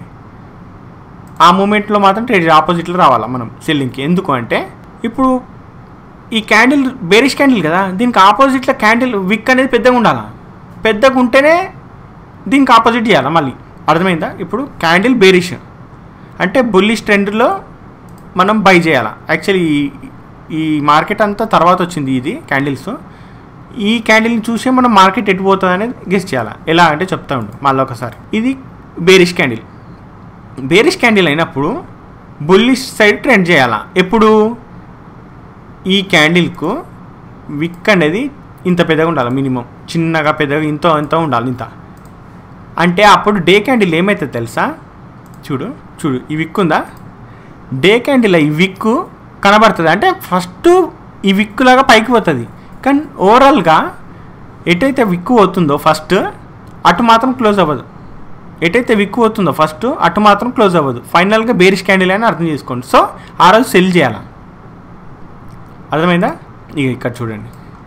ఆ మూమెంట్లో మాత్రం ట్రేడ్ ఆపోజిట్లో రావాలా మనం సెల్లింగ్కి ఎందుకు అంటే ఇప్పుడు ఈ క్యాండిల్ బేరిష్ క్యాండిల్ కదా దీనికి ఆపోజిట్లో క్యాండిల్ విక్ అనేది పెద్దగా ఉండాలా పెద్దగా ఉంటేనే దీనికి ఆపోజిట్ చేయాలా మళ్ళీ అర్థమైందా ఇప్పుడు క్యాండిల్ బేరిష్ అంటే బుల్లిష్ ట్రెండ్లో మనం బై చేయాలా యాక్చువల్లీ ఈ ఈ మార్కెట్ అంతా తర్వాత వచ్చింది ఇది క్యాండిల్స్ ఈ క్యాండిల్ని చూసే మనం మార్కెట్ ఎటు పోతుంది అనేది గెస్ చేయాలా ఎలా అంటే చెప్తా ఉండు మళ్ళీ ఒకసారి ఇది బేరిష్ క్యాండిల్ బేరిష్ క్యాండిల్ అయినప్పుడు బుల్లిష్ సైడ్ ట్రెండ్ చేయాలా ఎప్పుడు ఈ క్యాండిల్కు విక్ అనేది ఇంత పెద్దగా ఉండాలి మినిమం చిన్నగా పెద్దగా ఇంత ఇంత ఉండాలి ఇంత అంటే అప్పుడు డే క్యాండిల్ ఏమవుతుంది తెలుసా చూడు చూడు ఈ విక్ ఉందా డే క్యాండిల్ ఈ విక్ కనబడుతుంది అంటే ఫస్ట్ ఈ విక్ లాగా పైకి పోతుంది కానీ ఓవరాల్గా ఎటైతే విక్కు పోతుందో ఫస్ట్ అటు మాత్రం క్లోజ్ అవ్వదు ఎటైతే విక్కు పోతుందో ఫస్ట్ అటు మాత్రం క్లోజ్ అవ్వదు ఫైనల్గా బేరిష్ క్యాండిల్ అని అర్థం చేసుకోండి సో ఆ రోజు సెల్ చేయాలి అర్థమైందా ఇక ఇక్కడ చూడండి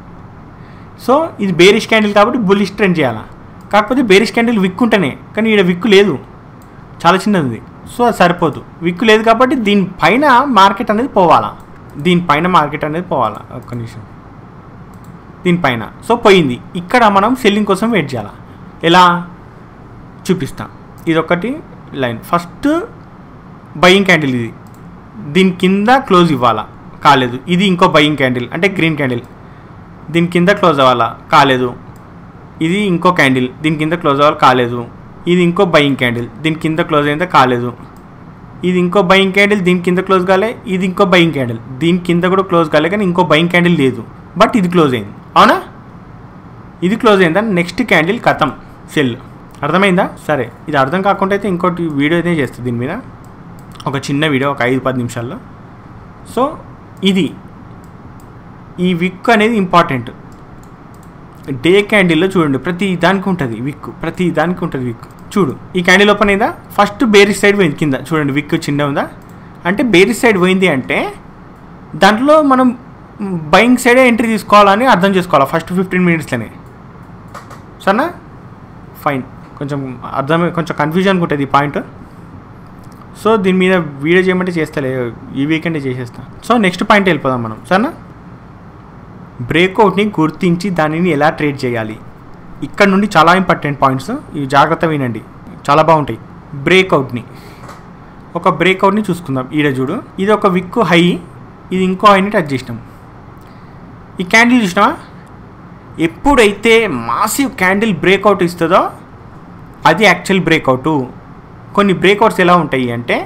సో ఇది బేరిష్ క్యాండిల్ కాబట్టి బుల్లిష్ ట్రెండ్ చేయాలా కాకపోతే బేరిష్ క్యాండిల్ విక్ ఉంటేనే కానీ ఈడ విక్కు లేదు చాలా చిన్నది ఉంది సో అది సరిపోదు విక్ లేదు కాబట్టి దీనిపైన మార్కెట్ అనేది పోవాలా దీనిపైన మార్కెట్ అనేది పోవాలా ఒక్క నిమిషం దీనిపైన సో పోయింది ఇక్కడ మనం సెల్లింగ్ కోసం వెయిట్ చేయాలి ఎలా చూపిస్తాం ఇది ఒకటి లైన్ ఫస్ట్ బయింగ్ క్యాండిల్ ఇది దీని కింద క్లోజ్ ఇవ్వాలా కాలేదు ఇది ఇంకో బయింగ్ క్యాండిల్ అంటే గ్రీన్ క్యాండిల్ దీని కింద క్లోజ్ అవ్వాలా కాలేదు ఇది ఇంకో క్యాండిల్ దీని కింద క్లోజ్ అవ్వాలి కాలేదు ఇది ఇంకో బయింగ్ క్యాండిల్ దీని కింద క్లోజ్ అయిందా కాలేదు ఇది ఇంకో బయింగ్ క్యాండిల్ దీని కింద క్లోజ్ కాలే ఇది ఇంకో బయింగ్ క్యాండిల్ దీని కింద కూడా క్లోజ్ కాలే కానీ ఇంకో బయింగ్ క్యాండిల్ లేదు బట్ ఇది క్లోజ్ అయింది అవునా ఇది క్లోజ్ అయిందా నెక్స్ట్ క్యాండిల్ కథం సెల్ అర్థమైందా సరే ఇది అర్థం కాకుండా అయితే ఇంకోటి వీడియో అయితే చేస్తుంది దీని మీద ఒక చిన్న వీడియో ఒక ఐదు పది నిమిషాల్లో సో ఇది ఈ విక్ అనేది ఇంపార్టెంట్ డే క్యాండిల్లో చూడండి ప్రతి దానికి ఉంటుంది విక్ ప్రతి దానికి ఉంటుంది విక్ చూడు ఈ క్యాండిల్ ఓపెన్ అయిందా ఫస్ట్ బేరిస్ సైడ్ పోయింది కింద చూడండి విక్ చిన్న ఉందా అంటే బేరిస్ సైడ్ పోయింది అంటే దాంట్లో మనం బయింగ్ సైడే ఎంట్రీ తీసుకోవాలని అర్థం చేసుకోవాలి ఫస్ట్ ఫిఫ్టీన్ మినిట్స్లోనే సరేనా ఫైన్ కొంచెం అర్థం కొంచెం కన్ఫ్యూజన్ ఉంటుంది ఈ పాయింట్ సో దీని మీద వీడియో చేయమంటే చేస్తలే ఈ వీకెండే చేసేస్తా సో నెక్స్ట్ పాయింట్ వెళ్ళిపోదాం మనం సరేనా బ్రేక్అవుట్ని గుర్తించి దానిని ఎలా ట్రేడ్ చేయాలి ఇక్కడ నుండి చాలా ఇంపార్టెంట్ పాయింట్స్ ఇవి జాగ్రత్త వినండి చాలా బాగుంటాయి బ్రేక్అవుట్ని ఒక బ్రేక్అవుట్ని చూసుకుందాం ఈడ చూడు ఇది ఒక విక్ హై ఇది ఇంకో హైని టచ్ చేసినాం ఈ క్యాండిల్ చూసినావా ఎప్పుడైతే మాసివ్ క్యాండిల్ బ్రేక్అవుట్ ఇస్తుందో అది యాక్చువల్ బ్రేక్అవుట్ కొన్ని బ్రేక్అవుట్స్ ఎలా ఉంటాయి అంటే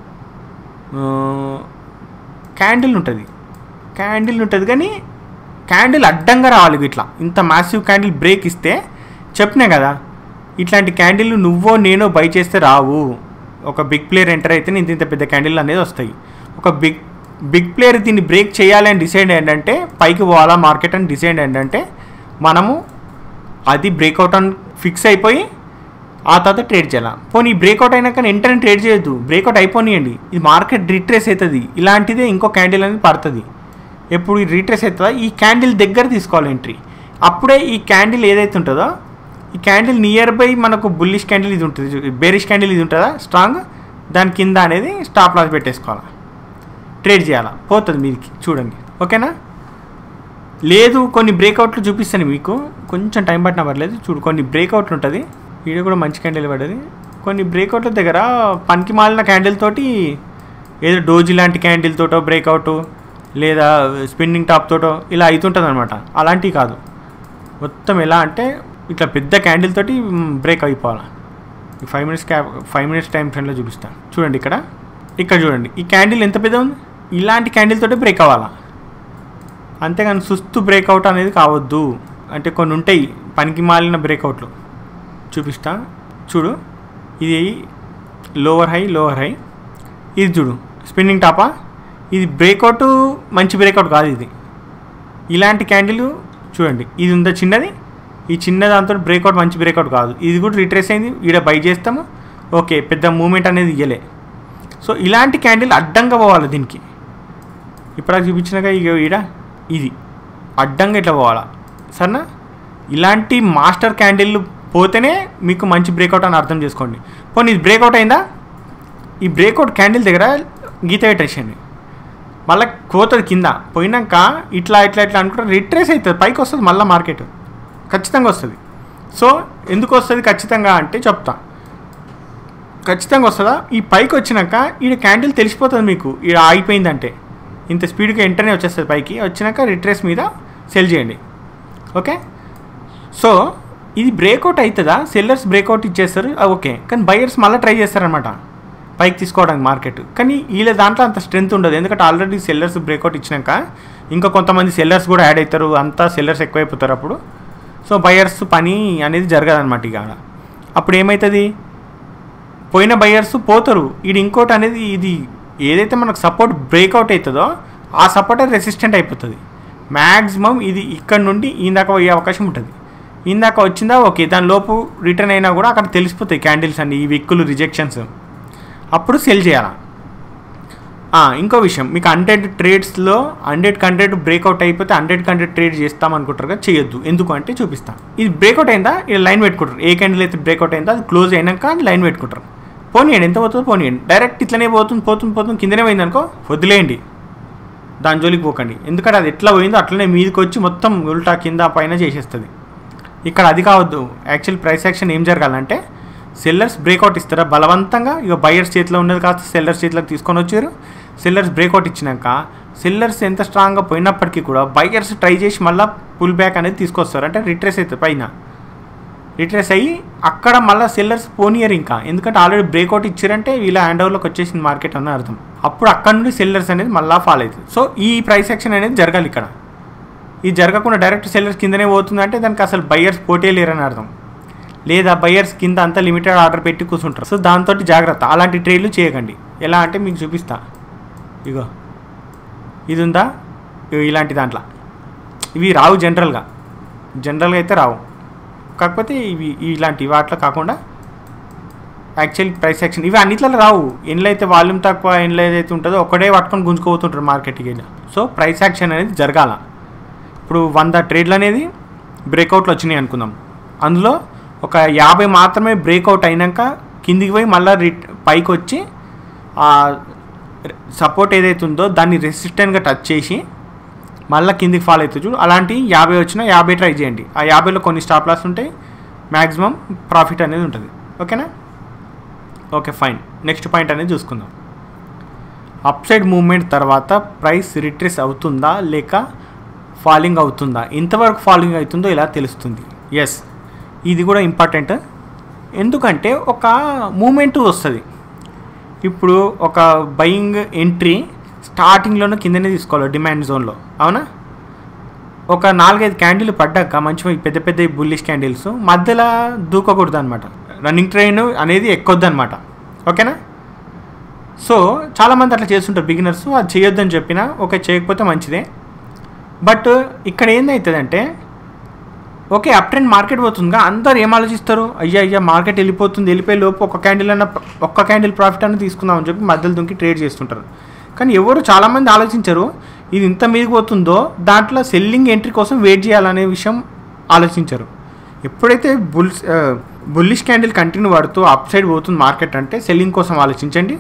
క్యాండిల్ ఉంటుంది క్యాండిల్ ఉంటుంది కానీ క్యాండిల్ అడ్డంగా రావాలి ఇట్లా ఇంత మ్యాసివ్ క్యాండిల్ బ్రేక్ ఇస్తే చెప్పినా కదా ఇట్లాంటి క్యాండిల్ నువ్వో నేనో బై చేస్తే రావు ఒక బిగ్ ప్లేయర్ ఎంటర్ అయితే ఇంత ఇంత పెద్ద క్యాండిల్ అనేది వస్తాయి ఒక బిగ్ బిగ్ ప్లేయర్ దీన్ని బ్రేక్ చేయాలి అని డిసైడ్ ఏంటంటే పైకి పోవాలా మార్కెట్ అని డిసైడ్ ఏంటంటే మనము అది బ్రేక్అవుట్ అని ఫిక్స్ అయిపోయి ఆ తర్వాత ట్రేడ్ చేయాలి పోనీ బ్రేక్అవుట్ అయినాక వెంటనే ట్రేడ్ చేయొద్దు బ్రేక్అవుట్ అయిపోనియండి ఇది మార్కెట్ రిట్రేస్ అవుతుంది ఇలాంటిదే ఇంకో క్యాండిల్ అనేది పడుతుంది ఎప్పుడు ఈ రీట్రేస్ అవుతుందో ఈ క్యాండిల్ దగ్గర తీసుకోవాలి ఎంట్రీ అప్పుడే ఈ క్యాండిల్ ఏదైతే ఉంటుందో ఈ క్యాండిల్ నియర్ బై మనకు బుల్లిష్ క్యాండిల్ ఇది ఉంటుంది బేరిష్ క్యాండిల్ ఇది ఉంటుందా స్ట్రాంగ్ దాని కింద అనేది స్టాప్ లాస్ పెట్టేసుకోవాలి ట్రేడ్ చేయాలా పోతుంది మీదికి చూడండి ఓకేనా లేదు కొన్ని బ్రేక్అవుట్లు చూపిస్తాను మీకు కొంచెం టైం పట్టినా పర్లేదు చూడు కొన్ని బ్రేక్అవుట్లు ఉంటుంది వీడియో కూడా మంచి క్యాండిల్ పడ్డది కొన్ని బ్రేక్అవుట్ల దగ్గర పనికి మాలిన క్యాండిల్ తోటి ఏదో డోజీ లాంటి క్యాండిల్ తోటో బ్రేక్అవుట్ లేదా స్పిన్నింగ్ టాప్ తోటో ఇలా అవుతుంటుంది అనమాట అలాంటివి కాదు మొత్తం ఎలా అంటే ఇట్లా పెద్ద క్యాండిల్ తోటి బ్రేక్ అయిపోవాలి ఈ ఫైవ్ మినిట్స్ క్యా ఫైవ్ మినిట్స్ టైం ఫ్రెండ్లో చూపిస్తాను చూడండి ఇక్కడ ఇక్కడ చూడండి ఈ క్యాండిల్ ఎంత పెద్ద ఉంది ఇలాంటి క్యాండిల్ తోటి బ్రేక్ అవ్వాలా అంతేగాని సుస్తు బ్రేక్అవుట్ అనేది కావద్దు అంటే కొన్ని ఉంటాయి పనికి మాలిన బ్రేక్అవుట్లు చూపిస్తా చూడు ఇది లోవర్ హై లోవర్ హై ఇది చూడు స్పిన్నింగ్ టాపా ఇది బ్రేక్అవుట్ మంచి బ్రేక్అవుట్ కాదు ఇది ఇలాంటి క్యాండిల్ చూడండి ఇది ఉందా చిన్నది ఈ చిన్న దాంతో బ్రేక్అవుట్ మంచి బ్రేక్అవుట్ కాదు ఇది కూడా రిట్రేస్ అయింది ఈడ బై చేస్తాము ఓకే పెద్ద మూమెంట్ అనేది ఇయ్యలే సో ఇలాంటి క్యాండిల్ అడ్డంగా పోవాలి దీనికి ఇప్పుడు చూపించినాక ఇక ఈడ ఇది అడ్డంగా ఇట్లా పోవాలా సరేనా ఇలాంటి మాస్టర్ క్యాండిల్ పోతేనే మీకు మంచి బ్రేక్అవుట్ అని అర్థం చేసుకోండి పోనీ ఇది బ్రేక్అవుట్ అయిందా ఈ బ్రేక్అవుట్ క్యాండిల్ దగ్గర గీత పెట్టేసేయండి మళ్ళీ పోతుంది కింద పోయినాక ఇట్లా ఇట్లా ఇట్లా అనుకుంటే రిట్రేస్ అవుతుంది పైకి వస్తుంది మళ్ళీ మార్కెట్ ఖచ్చితంగా వస్తుంది సో ఎందుకు వస్తుంది ఖచ్చితంగా అంటే చెప్తా ఖచ్చితంగా వస్తుందా ఈ పైకి వచ్చినాక ఈ క్యాండిల్ తెలిసిపోతుంది మీకు ఈ ఆగిపోయిందంటే ఇంత స్పీడ్గా వెంటనే వచ్చేస్తుంది పైకి వచ్చినాక రిట్రేస్ మీద సెల్ చేయండి ఓకే సో ఇది బ్రేక్అవుట్ అవుతుందా సెల్లర్స్ బ్రేక్అవుట్ ఇచ్చేస్తారు ఆ, ఓకే కానీ బయర్స్ మళ్ళీ ట్రై చేస్తారనమాట పైకి తీసుకోవడానికి మార్కెట్ కానీ వీళ్ళ దాంట్లో అంత స్ట్రెంత్ ఉండదు ఎందుకంటే ఆల్రెడీ సెల్లర్స్ బ్రేక్అవుట్ ఇచ్చినాక ఇంకా కొంతమంది సెల్లర్స్ కూడా యాడ్ అవుతారు అంతా సెల్లర్స్ ఎక్కువైపోతారు అప్పుడు సో బయర్స్ పని అనేది జరగదన్నమాట ఇక ఆడ. అప్పుడు ఏమవుతుంది పోయిన బయర్స్ పోతారు ఇది ఇంకోటి అనేది ఇది ఏదైతే మనకు సపోర్ట్ బ్రేక్అవుట్ అవుతుందో ఆ సపోర్ట్ రెసిస్టెంట్ అయిపోతుంది మ్యాక్సిమం ఇది ఇక్కడ నుండి ఇందాక పోయే అవకాశం ఉంటుంది ఇందాక వచ్చిందా ఓకే దాని లోపు రిటర్న్ అయినా కూడా అక్కడ తెలిసిపోతాయి క్యాండిల్స్ అండి ఈ విక్కులు రిజెక్షన్స్ అప్పుడు సెల్ చేయాలా ఆ, ఇంకో విషయం మీకు హండ్రెడ్ ట్రేడ్స్లో హండ్రెడ్ హండ్రెడ్ బ్రేక్అవుట్ అయిపోతే హండ్రెడ్ హండ్రెడ్ ట్రేడ్ చేస్తాం అనుకుంటారు కదా చేయొద్దు ఎందుకు అంటే చూపిస్తాను ఇది బ్రేక్అవుట్ అయిందా ఇది లైన్ పెట్టుకుంటారు ఏ క్యాండిల్ అయితే బ్రేక్అవుట్ అయిందో అది క్లోజ్ అయినాక లైన్ పెట్టుకుంటారు పోనీయండి ఎంత పోతుందో పోనీయండి డైరెక్ట్ ఇట్లనే పోతుంది పోతుంది పోతుంది కిందనే పోయింది అనుకో వదిలేయండి దాని జోలికి పోకండి ఎందుకంటే అది ఎట్లా పోయిందో అట్లనే మీదకి వచ్చి మొత్తం ఉల్టా కింద పైన చేసేస్తుంది ఇక్కడ అది కావద్దు యాక్చువల్ ప్రైస్ యాక్షన్ ఏం జరగాలంటే సెల్లర్స్ బ్రేక్అవుట్ ఇస్తారా బలవంతంగా ఇక బయర్స్ చేతిలో ఉన్నది కాస్త సెల్లర్స్ చేతిలోకి తీసుకొని వచ్చారు సెల్లర్స్ బ్రేక్అవుట్ ఇచ్చినాక సెల్లర్స్ ఎంత స్ట్రాంగ్గా పోయినప్పటికీ కూడా బయర్స్ ట్రై చేసి మళ్ళీ పుల్ బ్యాక్ అనేది తీసుకొస్తారు అంటే రిట్రేస్ అవుతుంది పైన రిట్రేస్ అయ్యి అక్కడ మళ్ళీ సెల్లర్స్ పోనీయరు ఇంకా ఎందుకంటే ఆల్రెడీ బ్రేక్అవుట్ ఇచ్చారంటే వీళ్ళ హ్యాండ్ ఓవర్లోకి వచ్చేసింది మార్కెట్ అని అర్థం అప్పుడు అక్కడ నుండి సెల్లర్స్ అనేది మళ్ళీ ఫాల్ అవుతుంది సో ఈ ప్రైస్ యాక్షన్ అనేది జరగాలి ఇక్కడ ఇది జరగకుండా డైరెక్ట్ సెల్లర్స్ కిందనే పోతుందంటే దానికి అసలు బయ్యర్స్ పోటీ లేరని అర్థం లేదా బయ్యర్స్ కింద అంతా లిమిటెడ్ ఆర్డర్ పెట్టి కూర్చుంటారు సో దాంతో జాగ్రత్త అలాంటి ట్రేడ్లు చేయకండి ఎలా అంటే మీకు చూపిస్తా ఇగో ఇది ఉందా ఇగో ఇలాంటి దాంట్లో ఇవి రావు జనరల్గా జనరల్గా అయితే రావు కాకపోతే ఇవి ఇలాంటి వాటిలో కాకుండా యాక్చువల్ ప్రైస్ యాక్షన్ ఇవి అన్నిట్లలో రావు ఎన్లో అయితే వాల్యూమ్ తక్కువ ఎన్లో ఏదైతే ఉంటుందో ఒకటే పట్టుకొని గుంజుకుపోతుంటారు మార్కెట్కి వెళ్ళి సో ప్రైస్ యాక్షన్ అనేది జరగాల ఇప్పుడు వంద ట్రేడ్లు అనేది బ్రేక్అవుట్లు వచ్చినాయి అనుకుందాం అందులో ఒక యాభై మాత్రమే బ్రేక్అవుట్ అయినాక కిందికి పోయి మళ్ళీ రిట్ పైకి వచ్చి సపోర్ట్ ఏదైతే ఉందో దాన్ని రెసిస్టెంట్గా టచ్ చేసి మళ్ళీ కిందికి ఫాల్ అవుతుంది చూడు అలాంటి యాభై వచ్చినా యాభై ట్రై చేయండి ఆ యాభైలో కొన్ని స్టాప్ లాస్ ఉంటాయి మ్యాక్సిమం ప్రాఫిట్ అనేది ఉంటుంది ఓకేనా ఓకే ఫైన్ నెక్స్ట్ పాయింట్ అనేది చూసుకుందాం అప్ సైడ్ మూవ్మెంట్ తర్వాత ప్రైస్ రిట్రేస్ అవుతుందా లేక ఫాలింగ్ అవుతుందా ఎంతవరకు ఫాలింగ్ అవుతుందో ఇలా తెలుస్తుంది ఎస్ ఇది కూడా ఇంపార్టెంట్ ఎందుకంటే ఒక మూమెంట్ వస్తుంది ఇప్పుడు ఒక బయింగ్ ఎంట్రీ స్టార్టింగ్లోనే కిందనే తీసుకోవాలి డిమాండ్ జోన్లో అవునా ఒక నాలుగైదు క్యాండిల్ పడ్డాక మంచి పెద్ద పెద్ద బుల్లిష్ క్యాండిల్స్ మధ్యలో దూకకూడదు అనమాట రన్నింగ్ ట్రైన్ అనేది ఎక్కొద్దు అనమాట ఓకేనా సో చాలామంది అట్లా చేస్తుంటారు బిగినర్స్ అది చేయొద్దని చెప్పినా ఓకే చేయకపోతే మంచిదే బట్ ఇక్కడ ఏందవుతుందంటే ఓకే అప్ ట్రెండ్ మార్కెట్ పోతుందిగా అందరు ఏం ఆలోచిస్తారు అయ్యా అయ్యా మార్కెట్ వెళ్ళిపోతుంది వెళ్ళిపోయే లోపు ఒక క్యాండిల్ అన్న ఒక్క క్యాండిల్ ప్రాఫిట్ అన్న తీసుకుందామని చెప్పి మధ్యలో దుంకి ట్రేడ్ చేస్తుంటారు కానీ ఎవరు చాలామంది ఆలోచించరు ఇది ఇంత మీదకి పోతుందో దాంట్లో సెల్లింగ్ ఎంట్రీ కోసం వెయిట్ చేయాలనే విషయం ఆలోచించరు ఎప్పుడైతే బుల్స్ బుల్లిష్ క్యాండిల్ కంటిన్యూ పడుతూ అప్ సైడ్ పోతుంది మార్కెట్ అంటే సెల్లింగ్ కోసం ఆలోచించండి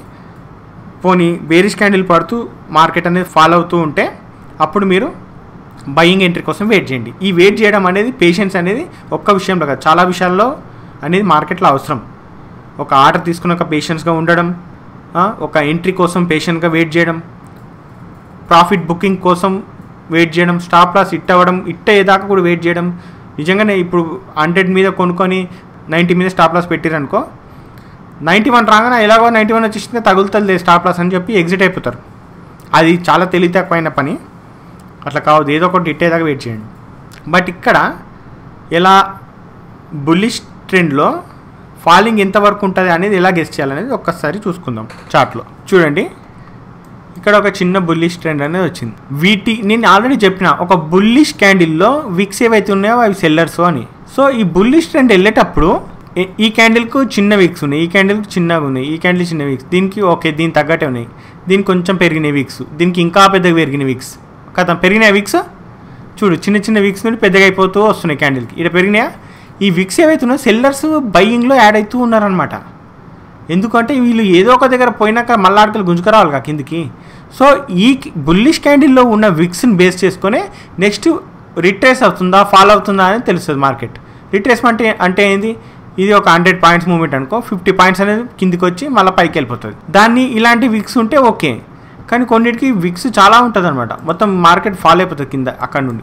పోనీ బేరిష్ క్యాండిల్ పడుతూ మార్కెట్ అనేది ఫాలో అవుతూ ఉంటే అప్పుడు మీరు బయింగ్ ఎంట్రీ కోసం వెయిట్ చేయండి ఈ వెయిట్ చేయడం అనేది పేషెన్స్ అనేది ఒక్క విషయంలో కాదు చాలా విషయాల్లో అనేది మార్కెట్లో అవసరం ఒక ఆర్డర్ తీసుకున్నాక పేషెన్స్గా ఉండడం ఒక ఎంట్రీ కోసం పేషెంట్గా వెయిట్ చేయడం ప్రాఫిట్ బుకింగ్ కోసం వెయిట్ చేయడం స్టాప్ లాస్ ఇట్ అవ్వడం ఇట్ అయ్యేదాకా కూడా వెయిట్ చేయడం నిజంగానే ఇప్పుడు హండ్రెడ్ మీద కొనుక్కొని నైంటీ మీద స్టాప్ లాస్ పెట్టిరనుకో నైంటీ వన్ రాగానే ఎలాగో నైంటీ వన్ వచ్చేసిందే తగులుతుంది స్టాప్ లాస్ అని చెప్పి ఎగ్జిట్ అయిపోతారు అది చాలా తెలివితేకపోయిన పని అట్లా కావద్దు ఏదో ఒకటి ఇట్టేదాకా వెయిట్ చేయండి బట్ ఇక్కడ ఎలా బుల్లిష్ ట్రెండ్లో ఫాలింగ్ ఎంతవరకు ఉంటుంది అనేది ఎలా గెస్ట్ చేయాలనేది ఒక్కసారి చూసుకుందాం చార్ట్లో చూడండి ఇక్కడ ఒక చిన్న బుల్లిష్ ట్రెండ్ అనేది వచ్చింది వీటి నేను ఆల్రెడీ చెప్పిన ఒక బుల్లిష్ క్యాండిల్లో విక్స్ ఏవైతే ఉన్నాయో అవి సెల్లర్స్ అని సో ఈ బుల్లిష్ ట్రెండ్ వెళ్ళేటప్పుడు ఈ క్యాండిల్కు చిన్న వీక్స్ ఉన్నాయి ఈ క్యాండిల్కి చిన్నగా ఉన్నాయి ఈ క్యాండిల్ చిన్న వీక్స్ దీనికి ఓకే దీని తగ్గట్టే ఉన్నాయి దీనికి కొంచెం పెరిగిన వీక్స్ దీనికి ఇంకా పెద్దగా పెరిగిన వీక్స్ కదా పెరిగినాయి వీక్స్ చూడు చిన్న చిన్న వీక్స్ నుండి పెద్దగా అయిపోతూ వస్తున్నాయి క్యాండిల్కి ఇక్కడ పెరిగినాయా ఈ విక్స్ ఏవైతున్నాయో సెల్లర్స్ బయ్యింగ్లో యాడ్ అవుతూ ఉన్నారనమాట ఎందుకంటే వీళ్ళు ఏదో ఒక దగ్గర పోయినాక మళ్ళీ ఆడకలు గుంజుకురావాలి కా కిందికి సో ఈ బుల్లిష్ క్యాండిల్లో ఉన్న విక్స్ని బేస్ చేసుకొని నెక్స్ట్ రిట్రేస్ అవుతుందా ఫాలో అవుతుందా అని తెలుస్తుంది మార్కెట్ రిట్రేస్మెంట్ అంటే ఏంది ఇది ఒక హండ్రెడ్ పాయింట్స్ మూమెంట్ అనుకో ఫిఫ్టీ పాయింట్స్ అనేది కిందికి వచ్చి మళ్ళీ పైకి వెళ్ళిపోతుంది దాన్ని ఇలాంటి విక్స్ ఉంటే ఓకే కానీ కొన్నిటికి విక్స్ చాలా ఉంటుంది అనమాట మొత్తం మార్కెట్ ఫాలో అయిపోతుంది కింద అక్కడ నుండి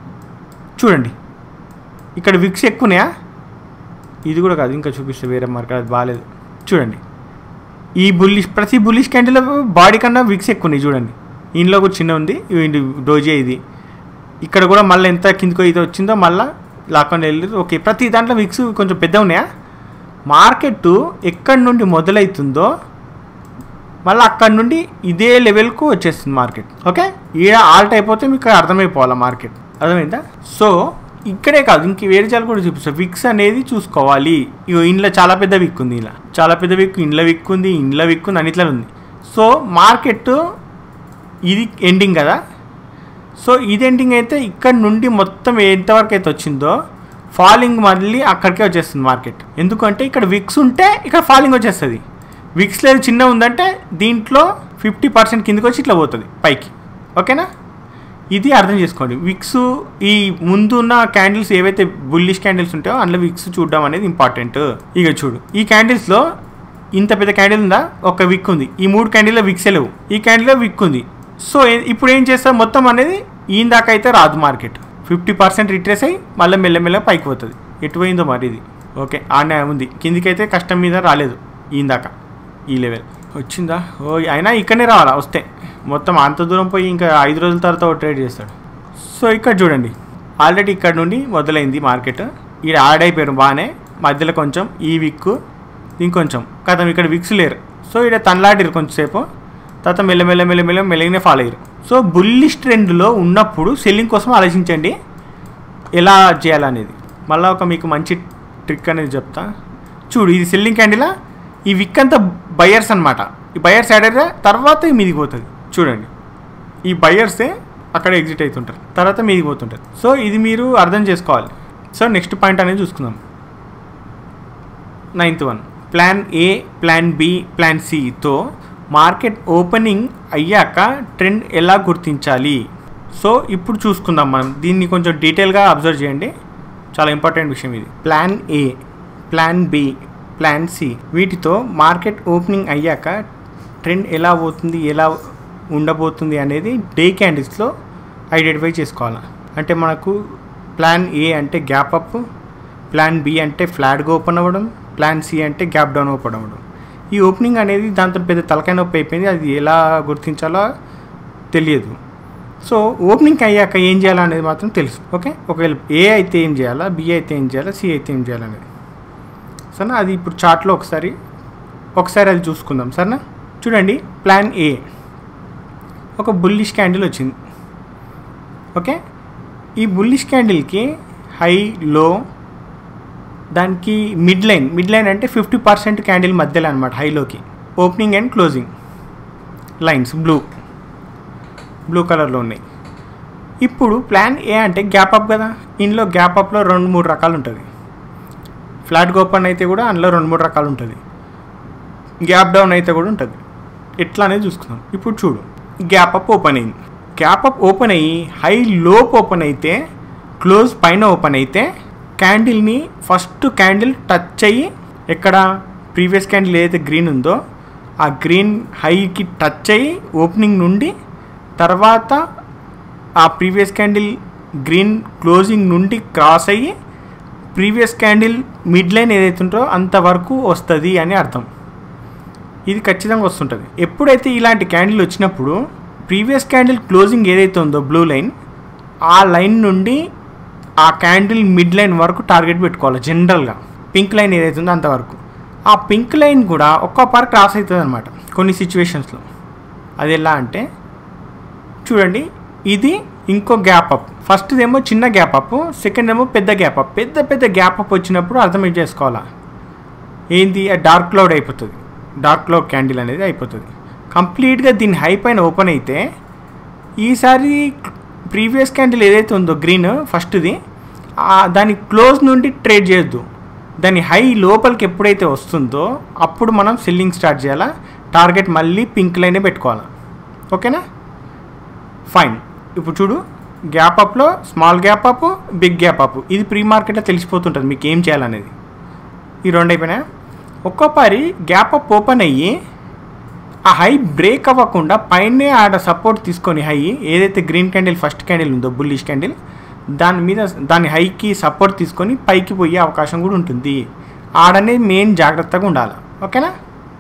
చూడండి ఇక్కడ విక్స్ ఎక్కువనాయా ఇది కూడా కాదు ఇంకా చూపిస్తే వేరే మార్కెట్ అది బాగాలేదు చూడండి ఈ బుల్లిష్ ప్రతి బుల్లిష్ క్యాండిల్ బాడీ కన్నా విక్స్ ఎక్కువ ఉన్నాయి చూడండి ఇంట్లో కూడా చిన్న ఉంది ఇది డోజే ఇది ఇక్కడ కూడా మళ్ళీ ఎంత కిందకో ఇది వచ్చిందో మళ్ళీ లాక్కొని వెళ్ళి ఓకే ప్రతి దాంట్లో విక్స్ కొంచెం పెద్ద ఉన్నాయా మార్కెట్ ఎక్కడి నుండి మొదలవుతుందో మళ్ళీ అక్కడ నుండి ఇదే లెవెల్కు వచ్చేస్తుంది మార్కెట్ ఓకే ఈడ ఆల్ట్ అయిపోతే మీకు అర్థమైపోవాలి మార్కెట్ అర్థమైందా సో ఇక్కడే కాదు ఇంక వేరే చాలా కూడా చూపిస్తా విక్స్ అనేది చూసుకోవాలి ఇగో ఇంట్లో చాలా పెద్ద విక్ ఉంది ఇలా చాలా పెద్ద విక్ ఇంట్లో విక్ ఉంది ఇంట్లో విక్ ఉంది అన్నిట్లో ఉంది సో మార్కెట్ ఇది ఎండింగ్ కదా సో ఇది ఎండింగ్ అయితే ఇక్కడ నుండి మొత్తం ఎంతవరకు అయితే వచ్చిందో ఫాలింగ్ మళ్ళీ అక్కడికే వచ్చేస్తుంది మార్కెట్ ఎందుకంటే ఇక్కడ విక్స్ ఉంటే ఇక్కడ ఫాలింగ్ వచ్చేస్తుంది విక్స్ లేదు చిన్న ఉందంటే దీంట్లో ఫిఫ్టీ పర్సెంట్ కిందకి వచ్చి ఇట్లా పోతుంది పైకి ఓకేనా ఇది అర్థం చేసుకోండి విక్స్ ఈ ముందు ఉన్న క్యాండిల్స్ ఏవైతే బుల్లిష్ క్యాండిల్స్ ఉంటాయో అందులో విక్స్ చూడడం అనేది ఇంపార్టెంట్ ఇక చూడు ఈ క్యాండిల్స్లో ఇంత పెద్ద క్యాండిల్ ఉందా ఒక విక్ ఉంది ఈ మూడు క్యాండిల్లో విక్సే లేవు ఈ క్యాండిల్లో విక్ ఉంది సో ఏ- ఇప్పుడు ఏం చేస్తాం మొత్తం అనేది ఈయన దాకా అయితే రాదు మార్కెట్ ఫిఫ్టీ పర్సెంట్ రిట్రేస్ అయ్యి మళ్ళీ మెల్లమెల్ల పైకి పోతుంది ఎటు పోయిందో మరి ఇది ఓకే ఆనే ఉంది కిందికైతే కష్టం మీద రాలేదు ఈయన దాకా ఈ లెవెల్ వచ్చిందా ఓ అయినా ఇక్కడనే రావాలా వస్తే మొత్తం అంత దూరం పోయి ఇంకా ఐదు రోజుల తర్వాత ఓ ట్రేడ్ చేస్తాడు సో ఇక్కడ చూడండి ఆల్రెడీ ఇక్కడ నుండి మొదలైంది మార్కెట్ ఈడ యాడ్ అయిపోయారు బాగానే మధ్యలో కొంచెం ఈ విక్ ఇంకొంచెం కథం ఇక్కడ విక్స్ లేరు సో ఇక్కడ తనలాడిరు కొంచెంసేపు తర్వాత మెల్లమెల్ల మెల్లమెల్ల మెల్లగానే ఫాలో అయ్యారు సో బుల్లిష్ ట్రెండ్లో ఉన్నప్పుడు సెల్లింగ్ కోసం ఆలోచించండి ఎలా చేయాలనేది మళ్ళీ ఒక మీకు మంచి ట్రిక్ అనేది చెప్తా చూడు ఇది సెల్లింగ్ క్యాండిలా ఈ విక్ అంతా బయర్స్ అనమాట ఈ బయర్స్ యాడ్ అయితే తర్వాత మీదికి పోతుంది చూడండి ఈ బయర్సే అక్కడ ఎగ్జిట్ అవుతుంటారు తర్వాత మీదికి పోతుంటారు సో ఇది మీరు అర్థం చేసుకోవాలి సో నెక్స్ట్ పాయింట్ అనేది చూసుకుందాం ninth one plan A plan B plan సితో మార్కెట్ ఓపెనింగ్ అయ్యాక ట్రెండ్ ఎలా గుర్తించాలి సో ఇప్పుడు చూసుకుందాం మనం దీన్ని కొంచెం డీటెయిల్గా అబ్జర్వ్ చేయండి చాలా ఇంపార్టెంట్ విషయం ఇది plan A plan B plan C వీటితో మార్కెట్ ఓపెనింగ్ అయ్యాక ట్రెండ్ ఎలా పోతుంది ఎలా ఉండబోతుంది అనేది డే క్యాండిల్స్లో ఐడెంటిఫై చేసుకోవాలి అంటే మనకు ప్లాన్ ఏ అంటే గ్యాప్ అప్ ప్లాన్ బి అంటే ఫ్లాట్గా ఓపెన్ అవ్వడం ప్లాన్ సి అంటే గ్యాప్ డౌన్ ఓపెన్ అవ్వడం ఈ ఓపెనింగ్ అనేది దాంతో పెద్ద తలకాయ నొప్పి అయిపోయింది అది ఎలా గుర్తించాలో తెలియదు సో ఓపెనింగ్ అయ్యాక ఏం చేయాలా అనేది మాత్రం తెలుసు ఓకే ఒకవేళ ఏ అయితే ఏం చేయాలా బి అయితే ఏం చేయాలా సి అయితే ఏం చేయాలనేది సరేనా అది ఇప్పుడు చార్ట్లో ఒకసారి ఒకసారి అది చూసుకుందాం సరేనా చూడండి ప్లాన్ ఏ ఒక బుల్లిష్ క్యాండిల్ వచ్చింది ఓకే ఈ బుల్లిష్ క్యాండిల్కి హై లో దానికి మిడ్ లైన్ మిడ్ లైన్ అంటే ఫిఫ్టీ పర్సెంట్ క్యాండిల్ మధ్యలో అనమాట హైలోకి opening and closing lines blue blue కలర్లో ఉన్నాయి ఇప్పుడు ప్లాన్ ఏ అంటే గ్యాప్ అప్ కదా ఇందులో గ్యాప్ అప్లో రెండు మూడు రకాలు ఉంటుంది ఫ్లాట్ ఓపెన్ అయితే కూడా అందులో రెండు మూడు రకాలు ఉంటుంది గ్యాప్ డౌన్ అయితే కూడా ఉంటుంది ఎట్లా అనేది చూసుకుందాం ఇప్పుడు చూడు గ్యాప్ అప్ ఓపెన్ అయింది గ్యాప్ అప్ ఓపెన్ అయ్యి హై లోప్ ఓపెన్ అయితే క్లోజ్ పైన ఓపెన్ అయితే క్యాండిల్ని ఫస్ట్ క్యాండిల్ టచ్ అయ్యి ఎక్కడ ప్రీవియస్ క్యాండిల్ ఏదైతే గ్రీన్ ఉందో ఆ గ్రీన్ హైకి టచ్ అయ్యి ఓపెనింగ్ నుండి తర్వాత ఆ ప్రీవియస్ క్యాండిల్ గ్రీన్ క్లోజింగ్ నుండి క్రాస్ అయ్యి ప్రీవియస్ క్యాండిల్ మిడ్ లైన్ ఏదైతే ఉంటుందో అంతవరకు వస్తుంది అని అర్థం ఇది ఖచ్చితంగా వస్తుంటుంది ఎప్పుడైతే ఇలాంటి క్యాండిల్ వచ్చినప్పుడు ప్రీవియస్ క్యాండిల్ క్లోజింగ్ ఏదైతే ఉందో బ్లూ లైన్ ఆ లైన్ నుండి ఆ క్యాండిల్ మిడ్ లైన్ వరకు టార్గెట్ పెట్టుకోవాలి జనరల్గా పింక్ లైన్ ఏదైతే ఉందో అంతవరకు ఆ పింక్ లైన్ కూడా ఒక్కో పార్ క్రాస్ అవుతుంది అనమాట కొన్ని సిచ్యువేషన్స్లో అది ఎలా అంటే చూడండి ఇది ఇంకో గ్యాప్ అప్ ఫస్ట్ ఏమో చిన్న గ్యాప్ అప్ సెకండ్ ఏమో పెద్ద గ్యాప్ అప్ పెద్ద పెద్ద గ్యాప్ అప్ వచ్చినప్పుడు అర్థం ఏం చేసుకోవాలా ఏంది డార్క్ క్లౌడ్ అయిపోతుంది డార్క్ క్లౌడ్ క్యాండిల్ అనేది అయిపోతుంది కంప్లీట్గా దీని హై పైన ఓపెన్ అయితే ఈసారి ప్రీవియస్ క్యాండిల్ ఏదైతే ఉందో గ్రీన్ ఫస్ట్ది దాని క్లోజ్ నుండి ట్రేడ్ చేయొద్దు దాని హై లోపలికి ఎప్పుడైతే వస్తుందో అప్పుడు మనం సెల్లింగ్ స్టార్ట్ చేయాలా టార్గెట్ మళ్ళీ పింక్ లైనే పెట్టుకోవాలి ఓకేనా ఫైన్ ఇప్పుడు చూడు గ్యాప్ అప్లో small gap up big gap up ఇది ప్రీ మార్కెట్లో తెలిసిపోతుంటుంది మీకు ఏం చేయాలనేది ఈ రెండు అయిపోయినా ఒక్కోపారి గ్యాప్ అప్ ఓపెన్ అయ్యి ఆ హై బ్రేక్ అవ్వకుండా పైనే ఆడ సపోర్ట్ తీసుకొని హై ఏదైతే గ్రీన్ క్యాండిల్ ఫస్ట్ క్యాండిల్ ఉందో బుల్లిష్ క్యాండిల్ దాని మీద దాని హైకి సపోర్ట్ తీసుకొని పైకి పోయే అవకాశం కూడా ఉంటుంది ఆడనేది మెయిన్ జాగ్రత్తగా ఉండాలి ఓకేనా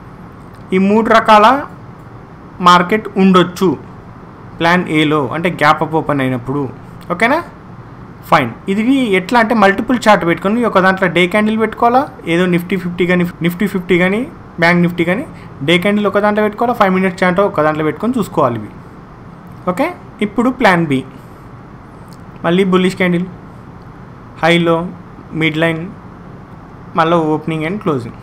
ఈ మూడు రకాల మార్కెట్ ఉండొచ్చు ప్లాన్ ఏలో అంటే గ్యాప్ అప్ ఓపెన్ అయినప్పుడు ఓకేనా ఫైన్ ఇది ఎట్లా అంటే మల్టిపుల్ చార్ట్ పెట్టుకొని ఒక దాంట్లో డే క్యాండిల్ పెట్టుకోవాలా ఏదో నిఫ్టీ ఫిఫ్టీ కానీ నిఫ్టీ ఫిఫ్టీ కానీ బ్యాంక్ నిఫ్టీ కానీ డే క్యాండిల్ ఒక దాంట్లో పెట్టుకోవాలా ఫైవ్ మినిట్స్ చార్ట్ ఒక దాంట్లో పెట్టుకొని చూసుకోవాలి ఇవి ఓకే ఇప్పుడు ప్లాన్ బి మళ్ళీ బుల్లిష్ క్యాండిల్ హైలో మిడ్ లైన్ మళ్ళీ ఓపెనింగ్ అండ్ క్లోజింగ్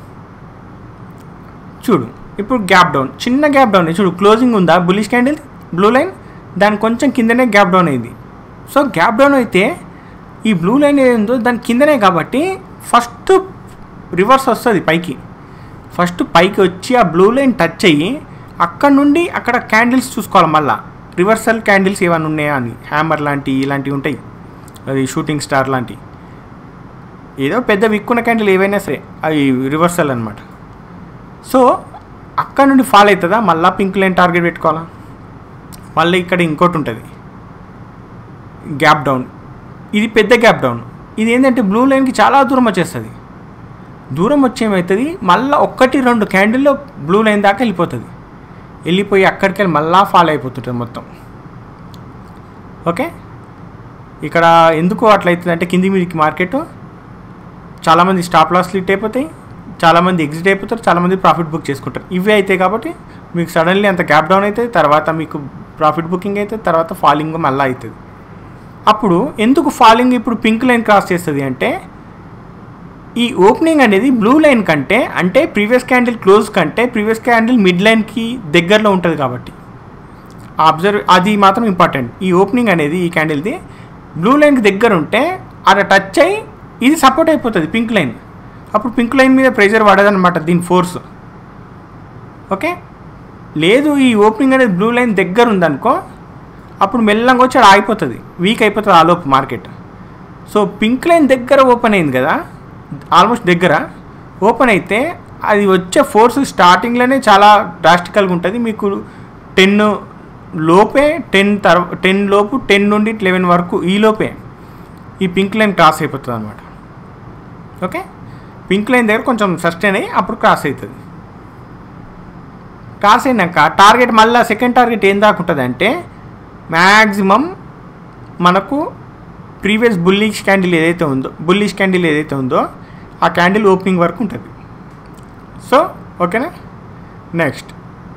చూడు ఇప్పుడు గ్యాప్ డౌన్ చిన్న గ్యాప్ డౌన్ చూడు క్లోజింగ్ ఉందా బుల్లిష్ క్యాండిల్ బ్లూ లైన్ దాని కొంచెం కిందనే గ్యాప్ డౌన్ అయింది సో గ్యాప్ డౌన్ అయితే ఈ బ్లూ లైన్ ఏదో దాని కిందనే కాబట్టి ఫస్ట్ రివర్స్ వస్తుంది పైకి ఫస్ట్ పైకి వచ్చి ఆ బ్లూ లైన్ టచ్ అయ్యి అక్కడ నుండి అక్కడ క్యాండిల్స్ చూసుకోవాలి మళ్ళా రివర్సల్ క్యాండిల్స్ ఏమైనా ఉన్నాయా అని హ్యామర్ లాంటి ఇలాంటివి ఉంటాయి అది షూటింగ్ స్టార్ లాంటివి ఏదో పెద్ద విక్కున్న క్యాండిల్ ఏవైనా సరే అవి రివర్సల్ అనమాట సో అక్కడ నుండి ఫాల్ అవుతుందా మళ్ళీ పింక్ లైన్ టార్గెట్ పెట్టుకోవాలా మళ్ళీ ఇక్కడ ఇంకోటి ఉంటుంది గ్యాప్ డౌన్ ఇది పెద్ద గ్యాప్ డౌన్ ఇది ఏంటంటే బ్లూ లైన్కి చాలా దూరం వచ్చేస్తుంది దూరం వచ్చేమవుతుంది మళ్ళీ ఒక్కటి రెండు క్యాండిల్లో బ్లూ లైన్ దాకా వెళ్ళిపోతుంది వెళ్ళిపోయి అక్కడికి వెళ్ళి మళ్ళా ఫాలో అయిపోతుంటుంది మొత్తం ఓకే ఇక్కడ ఎందుకు అట్లా అవుతుంది అంటే కింది మీదకి మార్కెట్ చాలామంది స్టాప్ లాస్ లిట్ అయిపోతాయి చాలామంది ఎగ్జిట్ అయిపోతారు చాలామంది ప్రాఫిట్ బుక్ చేసుకుంటారు ఇవే అవుతాయి కాబట్టి మీకు సడన్లీ అంత గ్యాప్ డౌన్ అవుతుంది తర్వాత మీకు ప్రాఫిట్ బుకింగ్ అవుతుంది తర్వాత ఫాలింగ్ మళ్ళీ అవుతుంది అప్పుడు ఎందుకు ఫాలింగ్ ఇప్పుడు పింక్ లైన్ క్రాస్ చేస్తుంది అంటే ఈ ఓపెనింగ్ అనేది బ్లూ లైన్ కంటే అంటే ప్రీవియస్ క్యాండిల్ క్లోజ్ కంటే ప్రీవియస్ క్యాండిల్ మిడ్ లైన్కి దగ్గరలో ఉంటుంది కాబట్టి అబ్జర్వ్ అది మాత్రం ఇంపార్టెంట్ ఈ ఓపెనింగ్ అనేది ఈ క్యాండిల్ది బ్లూ లైన్కి దగ్గర ఉంటే అక్కడ టచ్ అయ్యి ఇది సపోర్ట్ అయిపోతుంది పింక్ లైన్ అప్పుడు పింక్ లైన్ మీద ప్రెషర్ పడదనమాట దీని ఫోర్స్ ఓకే లేదు ఈ ఓపెనింగ్ అనేది బ్లూ లైన్ దగ్గర ఉందనుకో అప్పుడు మెల్లంగా వచ్చి ఆడ ఆగిపోతుంది వీక్ అయిపోతుంది ఆలోపు మార్కెట్ సో పింక్ లైన్ దగ్గర ఓపెన్ అయింది కదా ఆల్మోస్ట్ దగ్గర ఓపెన్ అయితే అది వచ్చే ఫోర్స్ స్టార్టింగ్లోనే చాలా డ్రాస్టికల్గా ఉంటుంది మీకు టెన్ లోపే టెన్ తర్వా టెన్ లోపు టెన్ నుండి లెవెన్ వరకు ఈ లోపే ఈ పింక్ లైన్ క్రాస్ అయిపోతుంది అనమాట ఓకే పింక్ లైన్ దగ్గర కొంచెం సస్టైన్ అయ్యి అప్పుడు క్రాస్ అవుతుంది క్రాస్ అయినాక టార్గెట్ మళ్ళీ సెకండ్ టార్గెట్ ఏం దాకా ఉంటుంది అంటే మ్యాక్సిమం మనకు ప్రీవియస్ బుల్లిష్ క్యాండిల్ ఏదైతే ఉందో బుల్లిష్ క్యాండిల్ ఏదైతే ఉందో ఆ క్యాండిల్ ఓపెనింగ్ వరకు ఉంటుంది సో ఓకేనా నెక్స్ట్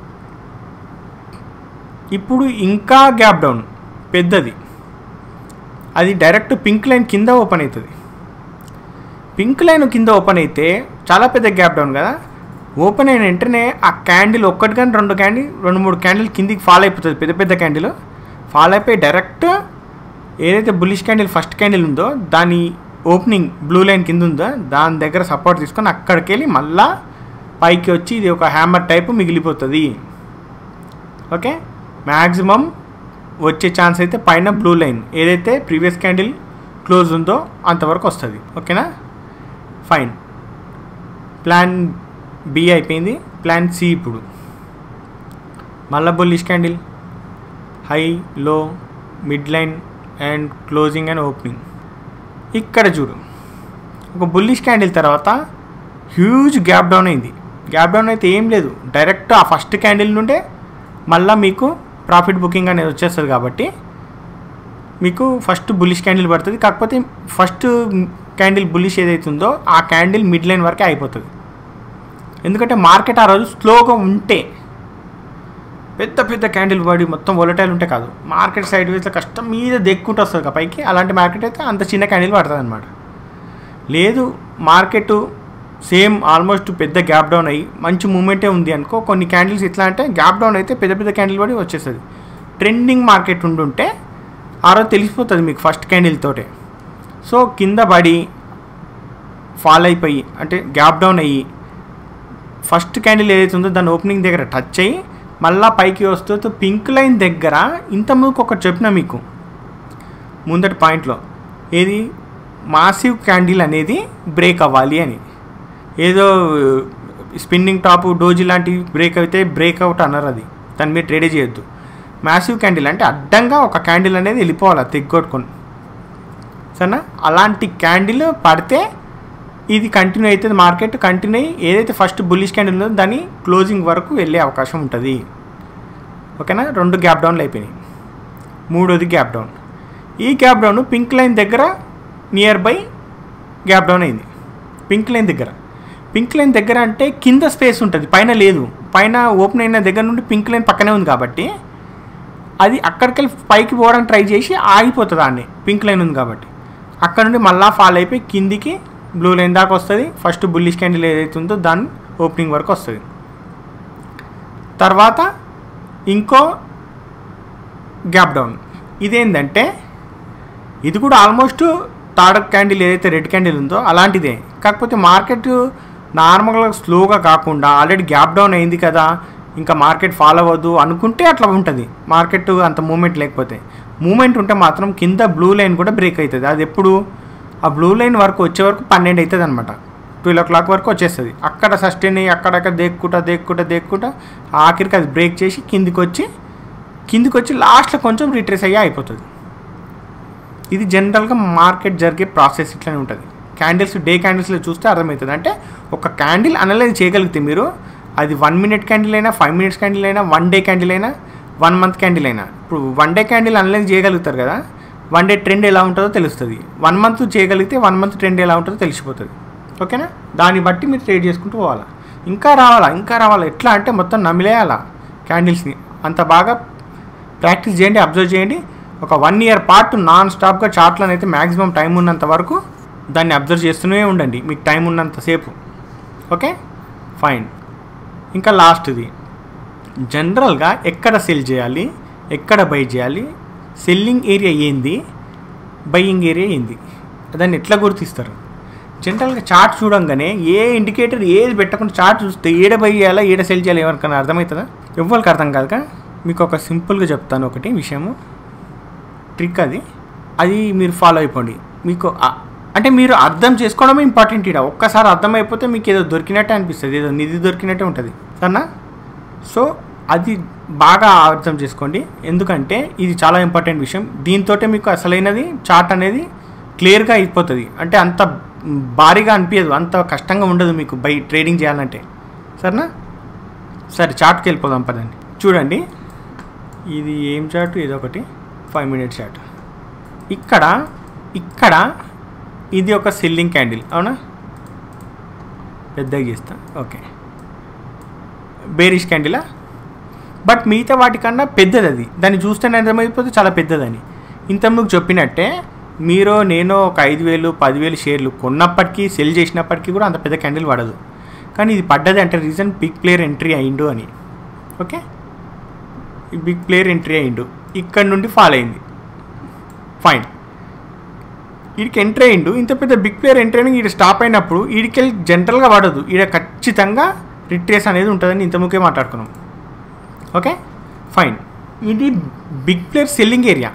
ఇప్పుడు ఇంకా గ్యాప్ డౌన్ పెద్దది అది డైరెక్ట్ పింక్ లైన్ కింద ఓపెన్ అవుతుంది పింక్ లైన్ కింద ఓపెన్ అయితే చాలా పెద్ద గ్యాప్ డౌన్ కదా ఓపెన్ అయిన వెంటనే ఆ క్యాండిల్ ఒక్కటి కానీ రెండు క్యాండిల్ రెండు మూడు క్యాండిల్ కిందికి ఫాల్ అయిపోతుంది పెద్ద పెద్ద క్యాండిల్ ఫాల్ అయిపోయి డైరెక్ట్ ఏదైతే బుల్లిష్ క్యాండిల్ ఫస్ట్ క్యాండిల్ ఉందో దాని ఓపెనింగ్ బ్లూ లైన్ కింద ఉందో దాని దగ్గర సపోర్ట్ తీసుకొని అక్కడికి వెళ్ళి మళ్ళా పైకి వచ్చి ఇది ఒక హ్యామర్ టైప్ మిగిలిపోతుంది ఓకే మ్యాక్సిమం వచ్చే ఛాన్స్ అయితే పైన బ్లూ లైన్ ఏదైతే ప్రీవియస్ క్యాండిల్ క్లోజ్ ఉందో అంతవరకు వస్తుంది ఓకేనా ఫైన్ ప్లాన్ బి అయిపోయింది ప్లాన్ సి ఇప్పుడు మళ్ళా bullish candle high low mid line and closing and opening ఇక్కడ చూడు ఒక బుల్లిష్ క్యాండిల్ తర్వాత హ్యూజ్ గ్యాప్ డౌన్ అయింది గ్యాప్ డౌన్ అయితే ఏం లేదు డైరెక్ట్ ఆ ఫస్ట్ క్యాండిల్ నుండే మళ్ళీ మీకు ప్రాఫిట్ బుకింగ్ అనేది వచ్చేస్తుంది కాబట్టి మీకు ఫస్ట్ బుల్లిష్ క్యాండిల్ పడుతుంది కాకపోతే ఫస్ట్ క్యాండిల్ బుల్లిష్ ఏదైతే ఉందో ఆ క్యాండిల్ మిడ్ లైన్ వరకే అయిపోతుంది ఎందుకంటే మార్కెట్ ఆ రోజు స్లోగా ఉంటే పెద్ద పెద్ద క్యాండిల్ పడి మొత్తం వొలటైల్ ఉంటే కాదు మార్కెట్ సైడ్ వేస్లో కష్టం మీద దెక్కుంటూ వస్తుంది కదా పైకి అలాంటి మార్కెట్ అయితే అంత చిన్న క్యాండిల్ పడుతుంది అనమాట లేదు మార్కెట్ సేమ్ ఆల్మోస్ట్ పెద్ద గ్యాప్ డౌన్ అయ్యి మంచి మూమెంటే ఉంది అనుకో కొన్ని క్యాండిల్స్ ఎట్లా అంటే గ్యాప్ డౌన్ అయితే పెద్ద పెద్ద క్యాండిల్ పడి వచ్చేస్తుంది ట్రెండింగ్ మార్కెట్ ఉండుంటే ఆ రోజు తెలిసిపోతుంది మీకు ఫస్ట్ క్యాండిల్ తోటే సో కింద పడి ఫాల్ అయిపోయి అంటే గ్యాప్ డౌన్ అయ్యి ఫస్ట్ క్యాండిల్ ఏదైతే ఉందో దాని ఓపెనింగ్ దగ్గర టచ్ అయ్యి మళ్ళా పైకి వస్తూ పింక్ లైన్ దగ్గర ఇంతకుముందుకు ఒకటి చెప్పిన మీకు ముందటి పాయింట్లో ఏది మాసివ్ క్యాండిల్ అనేది బ్రేక్ అవ్వాలి అని ఏదో స్పిన్నింగ్ టాప్ డోజీ లాంటివి బ్రేక్ అయితే బ్రేక్అవుట్ అన్నారు అది దాని మీద ట్రేడే చేయొద్దు మ్యాసివ్ క్యాండిల్ అంటే అడ్డంగా ఒక క్యాండిల్ అనేది వెళ్ళిపోవాలి తెగ్గొట్టుకొని సరేనా అలాంటి క్యాండిల్ పడితే ఇది కంటిన్యూ అవుతుంది మార్కెట్ కంటిన్యూ అయ్యి ఏదైతే ఫస్ట్ బుల్లిష్ క్యాండిల్ ఉందో దాని క్లోజింగ్ వరకు వెళ్ళే అవకాశం ఉంటుంది ఓకేనా రెండు గ్యాప్ డౌన్లు అయిపోయినాయి మూడోది గ్యాప్ డౌన్ ఈ గ్యాప్ డౌన్ పింక్ లైన్ దగ్గర నియర్ బై గ్యాప్ డౌన్ అయింది పింక్ లైన్ దగ్గర పింక్ లైన్ దగ్గర అంటే కింద స్పేస్ ఉంటుంది పైన లేదు పైన ఓపెన్ అయిన దగ్గర నుండి పింక్ లైన్ పక్కనే ఉంది కాబట్టి అది అక్కడికి వెళ్ళి పైకి పోవడానికి ట్రై చేసి ఆగిపోతుంది ఆడిని పింక్ లైన్ ఉంది కాబట్టి అక్కడ నుండి మళ్ళా ఫాల్ అయిపోయి కిందికి బ్లూ లైన్ దాకా వస్తుంది ఫస్ట్ బుల్లిష్ క్యాండిల్ ఏదైతే ఉందో దాని ఓపెనింగ్ వరకు వస్తుంది తర్వాత ఇంకో గ్యాప్ డౌన్ ఇదేంటంటే ఇది కూడా ఆల్మోస్ట్ థర్డ్ క్యాండిల్ ఏదైతే రెడ్ క్యాండిల్ ఉందో అలాంటిదే కాకపోతే మార్కెట్ నార్మల్గా స్లోగా కాకుండా ఆల్రెడీ గ్యాప్ డౌన్ అయింది కదా ఇంకా మార్కెట్ ఫాలో అవ్వద్దు అనుకుంటే అట్లా ఉంటుంది మార్కెట్ అంత మూమెంట్ లేకపోతే మూమెంట్ ఉంటే మాత్రం కింద బ్లూ లైన్ కూడా బ్రేక్ అవుతుంది అది ఎప్పుడు ఆ బ్లూ లైన్ వరకు వచ్చే వరకు పన్నెండు అవుతుంది అనమాట ట్వెల్వ్ ఓ క్లాక్ వరకు వచ్చేస్తుంది అక్కడ సస్టైన్ అయ్యి అక్కడక్కడ దేక్కుంటా దేక్కుంటా దేక్కుంటా ఆఖరికి అది బ్రేక్ చేసి కిందికి వచ్చి కిందికి వచ్చి లాస్ట్లో కొంచెం రిట్రేస్ అయ్యి అయిపోతుంది ఇది జనరల్గా మార్కెట్ జరిగే ప్రాసెస్ ఇట్లనే ఉంటుంది క్యాండిల్స్ డే క్యాండిల్స్లో చూస్తే అర్థమవుతుంది అంటే ఒక క్యాండిల్ అనలైజ్ చేయగలిగితే మీరు అది వన్ మినిట్ క్యాండిల్ అయినా ఫైవ్ మినిట్స్ క్యాండిల్ అయినా వన్ డే క్యాండిల్ అయినా వన్ మంత్ క్యాండిల్ అయినా ఇప్పుడు వన్ డే క్యాండిల్ అనలైజ్ చేయగలుగుతారు కదా వన్ డే ట్రెండ్ ఎలా ఉంటుందో తెలుస్తుంది వన్ మంత్ చేయగలిగితే వన్ మంత్ ట్రెండ్ ఎలా ఉంటుందో తెలిసిపోతుంది ఓకేనా దాన్ని బట్టి మీరు ట్రేడ్ చేసుకుంటూ పోవాలా ఇంకా రావాలా ఇంకా రావాలా ఎట్లా అంటే మొత్తం నమిలేయాలా క్యాండిల్స్ని అంత బాగా ప్రాక్టీస్ చేయండి అబ్జర్వ్ చేయండి ఒక వన్ ఇయర్ పాటు నాన్ స్టాప్గా చార్ట్లను అయితే మ్యాక్సిమం టైం ఉన్నంత వరకు దాన్ని అబ్జర్వ్ చేస్తూనే ఉండండి మీకు టైం ఉన్నంతసేపు ఓకే ఫైన్ ఇంకా లాస్ట్ది జనరల్గా ఎక్కడ సెల్ చేయాలి ఎక్కడ బై చేయాలి సెల్లింగ్ ఏరియా ఏంది బయ్యింగ్ ఏరియా ఏంది దాన్ని ఎట్లా గుర్తిస్తారు జనరల్గా చార్ట్ చూడంగానే ఏ ఇండికేటర్ ఏది పెట్టకుండా చార్ట్ చూస్తే ఏడ బై చేయాలా ఏడ సెల్ చేయాలి ఎవరికైనా అర్థమవుతుందా ఎవ్వరికి అర్థం కాదుగా మీకు ఒక సింపుల్గా చెప్తాను ఒకటి విషయము ట్రిక్ అది అది మీరు ఫాలో అయిపోండి మీకు ఆ- అంటే మీరు అర్థం చేసుకోవడమే ఇంపార్టెంట్ ఇక్కడ ఒక్కసారి అర్థమైపోతే మీకు ఏదో దొరికినట్టే అనిపిస్తుంది ఏదో నిధి దొరికినట్టే ఉంటుంది సరేనా సో అది బాగా అర్థం చేసుకోండి ఎందుకంటే ఇది చాలా ఇంపార్టెంట్ విషయం దీంతో మీకు అసలైనది చార్ట్ అనేది క్లియర్గా అయిపోతుంది అంటే అంత భారీగా అనిపించదు అంత కష్టంగా ఉండదు మీకు బై ట్రేడింగ్ చేయాలంటే సరేనా సరే చార్ట్కి వెళ్ళిపోదాం పదండి చూడండి ఇది ఏం చార్ట్ ఇది ఒకటి ఫైవ్ మినిట్ చార్ట్ ఇక్కడ ఇక్కడ ఇది ఒక సెల్లింగ్ క్యాండిల్ అవునా పెద్దగా చేస్తా ఓకే బేరిష్ క్యాండిలా బట్ మిగతా వాటికన్నా పెద్దది అది దాన్ని చూస్తేనే అర్థమైపోతే చాలా పెద్దదని ఇంతకుముందు చెప్పినట్టే మీరు నేను ఒక ఐదు వేలు పదివేలు షేర్లు కొన్నప్పటికీ సెల్ చేసినప్పటికీ కూడా అంత పెద్ద క్యాండిల్ పడదు కానీ ఇది పడ్డది అంటే రీజన్ బిగ్ ప్లేయర్ ఎంట్రీ అయిండు అని ఓకే ఈ బిగ్ ప్లేయర్ ఎంట్రీ అయిండు ఇక్కడ నుండి ఫాల్ అయింది ఫైన్ వీడికి ఎంట్రీ అయిండు ఇంత పెద్ద బిగ్ ప్లేయర్ ఎంట్రీ అయిన ఈడ స్టాప్ అయినప్పుడు వీడికి జనరల్గా పడదు ఈడ ఖచ్చితంగా రిట్రేస్ అనేది ఉంటుందని ఇంతముకే మాట్లాడుకున్నాం ఓకే ఫైన్ ఇది బిగ్ ప్లేయర్ సెల్లింగ్ ఏరియా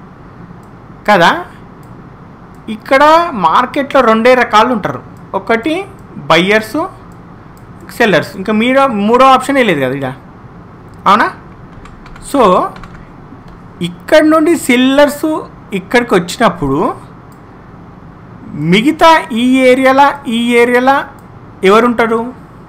కదా ఇక్కడ మార్కెట్లో రెండే రకాలు ఉంటారు ఒకటి బయ్యర్స్ సెల్లర్స్ ఇంకా మీరో మూడో ఆప్షన్ లేదు కదా ఇక్కడ అవునా సో ఇక్కడ నుండి సెల్లర్స్ ఇక్కడికి వచ్చినప్పుడు మిగతా ఈ ఏరియాలో ఈ ఏరియాలో ఎవరుంటారు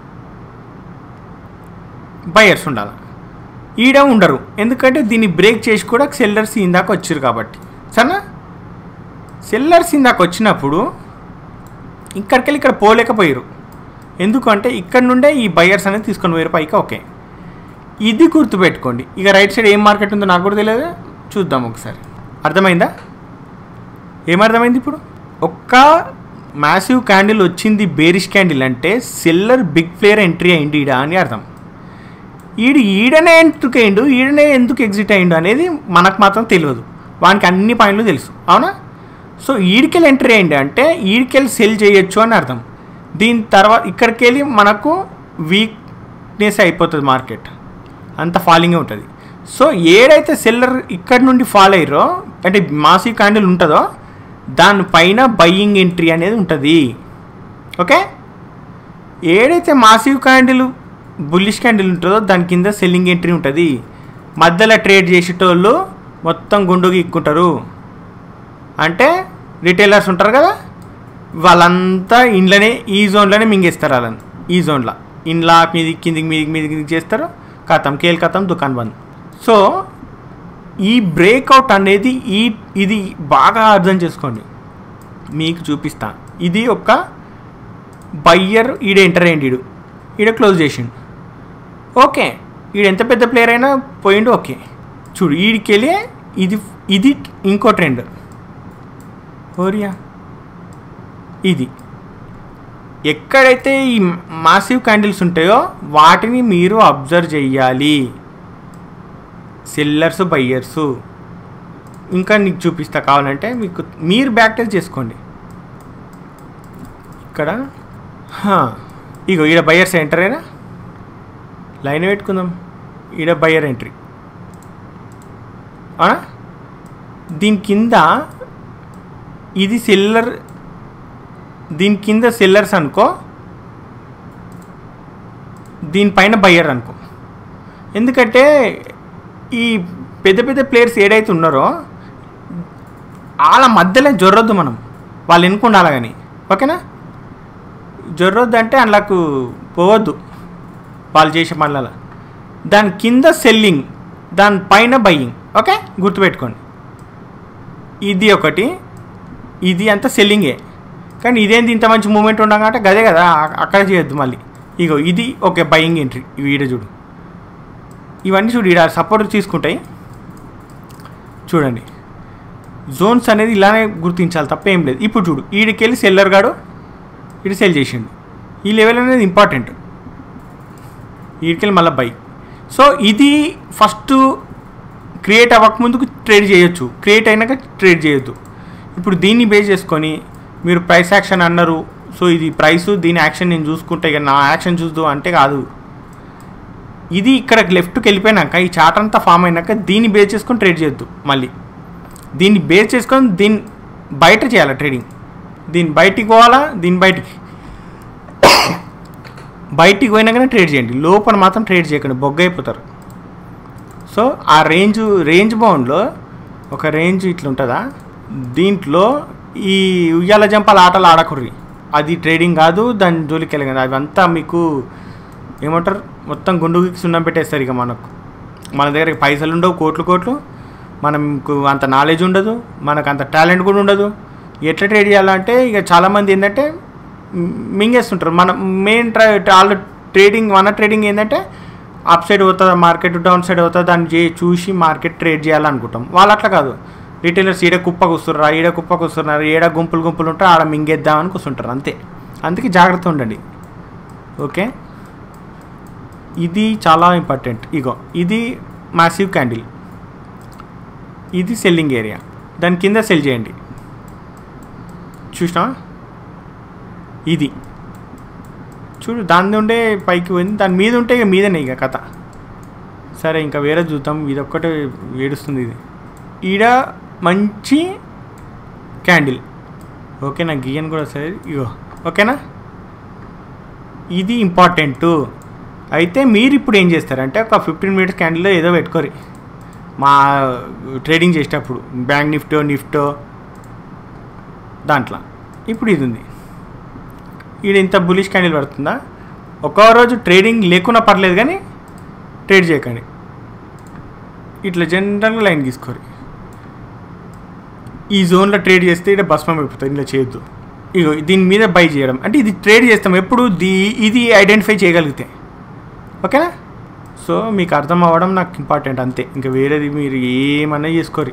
బయర్స్ ఉండాలి ఈడ ఉండరు ఎందుకంటే దీన్ని బ్రేక్ చేసి కూడా సెల్లర్స్ ఇందాక వచ్చారు కాబట్టి సరేనా సెల్లర్స్ ఇందాక వచ్చినప్పుడు ఇక్కడికి వెళ్ళి ఇక్కడ పోలేకపోయారు ఎందుకంటే ఇక్కడ నుండే ఈ బయర్స్ అనేది తీసుకొని పోయారు పైకి ఓకే ఇది గుర్తుపెట్టుకోండి ఇక రైట్ సైడ్ ఏం మార్కెట్ ఉందో నాకు కూడా తెలియదు చూద్దాం ఒకసారి అర్థమైందా ఏమర్థమైంది ఇప్పుడు ఒక్క మ్యాసివ్ క్యాండిల్ వచ్చింది బేరిష్ క్యాండిల్ అంటే సెల్లర్ బిగ్ ప్లేయర్ ఎంట్రీ అయింది ఈడ అని అర్థం ఈడు ఈడనే ఎందుకు అయిండు ఈడనే ఎందుకు ఎగ్జిట్ అయిండు అనేది మనకు మాత్రం తెలియదు వానికి అన్ని పాయింట్లు తెలుసు అవునా సో ఈడికెళ్ళి ఎంట్రీ అయింది అంటే ఈడికెళ్ళి సెల్ చేయొచ్చు అని అర్థం దీని తర్వాత ఇక్కడికి వెళ్ళి మనకు వీక్నెస్ అయిపోతుంది మార్కెట్ అంత ఫాలింగే ఉంటుంది సో ఏడైతే సెల్లర్ ఇక్కడ నుండి ఫాల్ అయ్యారో అంటే మాసీ క్యాండిల్ ఉంటుందో దానిపైన బయ్యింగ్ ఎంట్రీ అనేది ఉంటుంది ఓకే ఏడైతే మాసివ్ క్యాండిల్ బుల్లిష్ క్యాండిల్ ఉంటుందో దాని కింద సెల్లింగ్ ఎంట్రీ ఉంటుంది మధ్యలో ట్రేడ్ చేసేటోళ్ళు మొత్తం గుండు గీక్కుంటారు అంటే రిటైలర్స్ ఉంటారు కదా వాళ్ళంతా ఇంట్లోనే ఈ జోన్లోనే మింగేస్తారు వాళ్ళని ఈ జోన్లో ఇండ్లా మీది కిందికి మీదికి మీదికి చేస్తారు కథం కేల్ కథం దుకాన్ బంద్ సో ఈ బ్రేక్అవుట్ అనేది ఈ ఇది బాగా అర్థం చేసుకోండి మీకు చూపిస్తా ఇది ఒక బయ్యర్ ఈడ ఎంటర్ అయ్యిండు ఈడు ఈడ క్లోజ్ చేసిండు ఓకే ఈడు ఎంత పెద్ద ప్లేయర్ అయినా పోయిండు ఓకే చూడు ఈడికెళ్ళి ఇది ఇది ఇంకో ట్రెండ్ ఓరియా ఇది ఎక్కడైతే ఈ మాసివ్ క్యాండిల్స్ ఉంటాయో వాటిని మీరు అబ్జర్వ్ చెయ్యాలి సెల్లర్స్ బయ్యర్స్ ఇంకా నీకు చూపిస్తా కావాలంటే మీకు మీరు బ్యాక్ టెస్ట్ చేసుకోండి ఇక్కడ హా, ఇగో ఈడ బయర్స్ ఎంటర్ అయినా లైన్ పెట్టుకుందాం ఈడ బయర్ ఎంట్రీ అవునా దీని కింద ఇది సెల్లర్ దీని కింద సెల్లర్స్ అనుకో దీనిపైన బయ్యర్ అనుకో ఎందుకంటే ఈ పెద్ద పెద్ద ప్లేయర్స్ ఏడైతే ఉన్నారో వాళ్ళ మధ్యలో జొర్రొద్దు మనం వాళ్ళు ఎన్నుకుండాలి కానీ ఓకేనా జొర్రొద్దు అంటే అందులోకి పోవద్దు వాళ్ళు చేసే పనులలో దాని కింద సెల్లింగ్ దాని పైన బయ్యింగ్ ఓకే గుర్తుపెట్టుకోండి ఇది ఒకటి ఇది అంతా సెల్లింగే కానీ ఇదేంది ఇంత మంచి మూమెంట్ ఉండగానే గదే కదా అ- అక్కడ చేయొద్దు మళ్ళీ ఇగో ఇది ఓకే బయింగ్ ఎంట్రీ ఇవి ఈడ చూడు ఇవన్నీ చూడు ఈడ సపోర్ట్ తీసుకుంటాయి చూడండి జోన్స్ అనేది ఇలానే గుర్తించాలి తప్ప ఏం లేదు ఇప్పుడు చూడు ఈడికెళ్ళి సెల్లర్ గాడు ఇటు సెల్ చేసిండు ఈ లెవెల్ అనేది ఇంపార్టెంట్ ఈడికెళ్ళి మళ్ళీ బై సో ఇది ఫస్ట్ క్రియేట్ అవ్వకముందుకు ట్రేడ్ చేయొచ్చు క్రియేట్ అయినాక ట్రేడ్ చేయొద్దు ఇప్పుడు దీన్ని బేస్ చేసుకొని మీరు ప్రైస్ యాక్షన్ అన్నారు సో ఇది ప్రైస్ దీని యాక్షన్ నేను చూసుకుంటే ఇక నా యాక్షన్ చూద్దు అంటే కాదు ఇది ఇక్కడ లెఫ్ట్కి వెళ్ళిపోయినాక ఈ చార్ట్ అంతా ఫామ్ అయినాక దీన్ని బేస్ చేసుకొని ట్రేడ్ చేయొద్దు మళ్ళీ దీన్ని బేస్ చేసుకొని దీన్ని బయట చేయాలి ట్రేడింగ్ దీన్ని బయటికి పోవాలా దీని బయటికి బయటికి పోయినాకనే ట్రేడ్ చేయండి లోపల మాత్రం ట్రేడ్ చేయకండి బొగ్గ అయిపోతారు సో ఆ రేంజ్ రేంజ్ బౌండ్లో ఒక రేంజ్ ఇట్లా ఉంటుందా దీంట్లో ఈ ఉయ్యాల జంపాల ఆటలు ఆడకుర్రి అది ట్రేడింగ్ కాదు దాని జోలికి వెళ్ళగదు అవంతా మీకు ఏమంటారు మొత్తం గుండుకి సున్నం పెట్టేస్తారు ఇక మనకు మన దగ్గర పైసలు ఉండవు కోట్లు కోట్లు మనకు అంత నాలెడ్జ్ ఉండదు మనకు అంత టాలెంట్ కూడా ఉండదు ఎట్లా ట్రేడ్ చేయాలంటే ఇక చాలామంది ఏంటంటే మ్, మింగేస్తుంటారు మన మెయిన్ ట్రా వాళ్ళ ట్రేడింగ్ మన ట్రేడింగ్ ఏంటంటే అప్ సైడ్ అవుతుందా మార్కెట్ డౌన్ సైడ్ అవుతుందా దాన్ని చే చూసి మార్కెట్ ట్రేడ్ చేయాలనుకుంటాం వాళ్ళు అట్లా కాదు రిటైలర్స్ ఈడ కుప్ప కూస్తున్నారు ఈడ కుప్ప కూస్తున్నారు ఈడ గుంపులు గుంపులు ఉంటే ఆడ మింగేద్దామని కూర్చుంటారు అంతే అందుకే జాగ్రత్త ఉండండి ఓకే ఇది చాలా ఇంపార్టెంట్ ఇగో ఇది మాసివ్ క్యాండిల్ ఇది సెల్లింగ్ ఏరియా దాని కింద సెల్ చేయండి చూసినా ఇది చూడు దాని ఉండే పైకి పోయింది దాని మీద ఉంటే ఇక మీదనే ఇక కథ సరే ఇంకా వేరే చూద్దాం ఇది ఒక్కటే ఏడుస్తుంది ఇది ఈడ మంచి క్యాండిల్ ఓకేనా గీయన్ కూడా సరే ఇగో ఓకేనా ఇది ఇంపార్టెంట్ అయితే మీరు ఇప్పుడు ఏం చేస్తారంటే ఒక ఫిఫ్టీన్ మినిట్స్ క్యాండిల్లో ఏదో పెట్టుకోరి మా ట్రేడింగ్ చేసేటప్పుడు బ్యాంక్ నిఫ్టో నిఫ్టో దాంట్లో ఇప్పుడు ఇది ఉంది ఈడ ఇంత బులిష్ క్యాండిల్ పడుతుందా ఒక్కో రోజు ట్రేడింగ్ లేకున్నా పర్లేదు కానీ ట్రేడ్ చేయకండి ఇట్లా జనరల్గా లైన్ తీసుకోరు ఈ జోన్లో ట్రేడ్ చేస్తే ఇక్కడ భస్మం అయిపోతుంది ఇలా చేయొద్దు ఇగో దీని మీద బై చేయడం అంటే ఇది ట్రేడ్ చేస్తాం ఎప్పుడు దీ ఇది ఐడెంటిఫై చేయగలిగితే ఓకేనా సో మీకు అర్థం అవ్వడం నాకు ఇంపార్టెంట్ అంతే ఇంకా వేరేది మీరు ఏమన్నా చేసుకోరు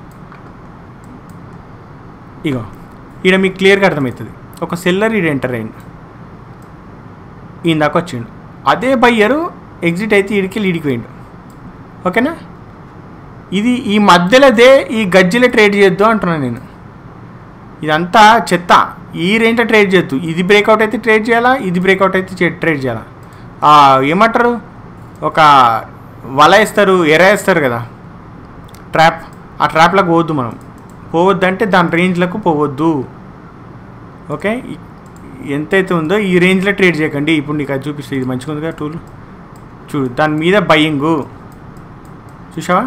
ఇగో ఈడ మీకు క్లియర్గా అర్థమవుతుంది ఒక సెల్లర్ ఈడ ఎంటర్ అయ్యిండు ఈయన దాకా వచ్చిండు అదే బయ్యరు ఎగ్జిట్ అయితే ఈడికి ఈడికి పోయిండు ఓకేనా ఇది ఈ మధ్యలోదే ఈ గజ్జిలో ట్రేడ్ చేయొద్దు అంటున్నాను నేను ఇదంతా చెత్త ఈ రేంజ్లో ట్రేడ్ చేయొద్దు ఇది బ్రేక్అవుట్ అయితే ట్రేడ్ చేయాలా ఇది బ్రేక్అవుట్ అయితే చే- ట్రేడ్ చేయాలా ఆ, ఏమంటారు ఒక వల వేస్తారు ఎర వేస్తారు కదా ట్రాప్ ఆ ట్రాప్లకు పోవద్దు మనం పోవద్దు అంటే దాని రేంజ్లకు పోవద్దు ఓకే ఈ- ఎంతైతే ఉందో ఈ రేంజ్లో ట్రేడ్ చేయకండి ఇప్పుడు నీకు అది చూపిస్తుంది ఇది మంచిగా ఉంది కదా టూల్ చూడు దాని మీద బయ్యింగు చూసావా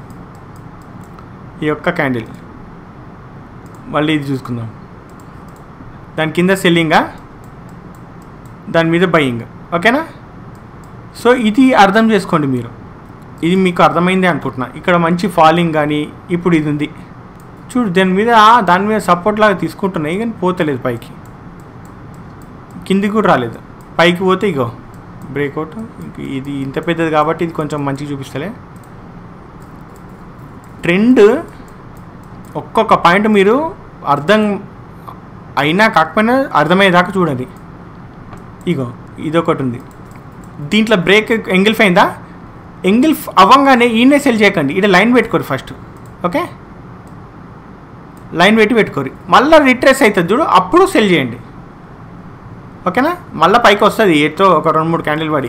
ఈ యొక్క క్యాండిల్ మళ్ళీ ఇది చూసుకుందాం దాని కింద సెల్లింగా దాని మీద బయ్యింగ్ ఓకేనా సో ఇది అర్థం చేసుకోండి మీరు ఇది మీకు అర్థమైంది అనుకుంటున్నా ఇక్కడ మంచి ఫాలింగ్ కానీ ఇప్పుడు ఇది ఉంది చూడు దాని మీద దాని మీద సపోర్ట్ లాగా తీసుకుంటున్నాయి కానీ పోతలేదు పైకి కిందికి కూడా రాలేదు పైకి పోతే ఇగో బ్రేక్అవుట్ ఇంక ఇది ఇంత పెద్దది కాబట్టి ఇది కొంచెం మంచిగా చూపిస్తలే ట్రెండ్ ఒక్కొక్క పాయింట్ మీరు అర్థం అయినా కాకపోయినా అర్థమయ్యేదాకా చూడండి ఇగో ఇదొకటి ఉంది దీంట్లో బ్రేక్ ఎంగిల్ఫ్ అయిందా ఎంగిల్ఫ్ అవ్వంగానే ఈయనే సెల్ చేయకండి ఇక్కడ లైన్ పెట్టుకోరు ఫస్ట్ ఓకే లైన్ పెట్టి పెట్టుకోరు మళ్ళీ రిట్రేస్ అవుతుంది చూడు అప్పుడు సెల్ చేయండి ఓకేనా మళ్ళీ పైకి వస్తుంది ఎటో ఒక రెండు మూడు క్యాండిల్ పడి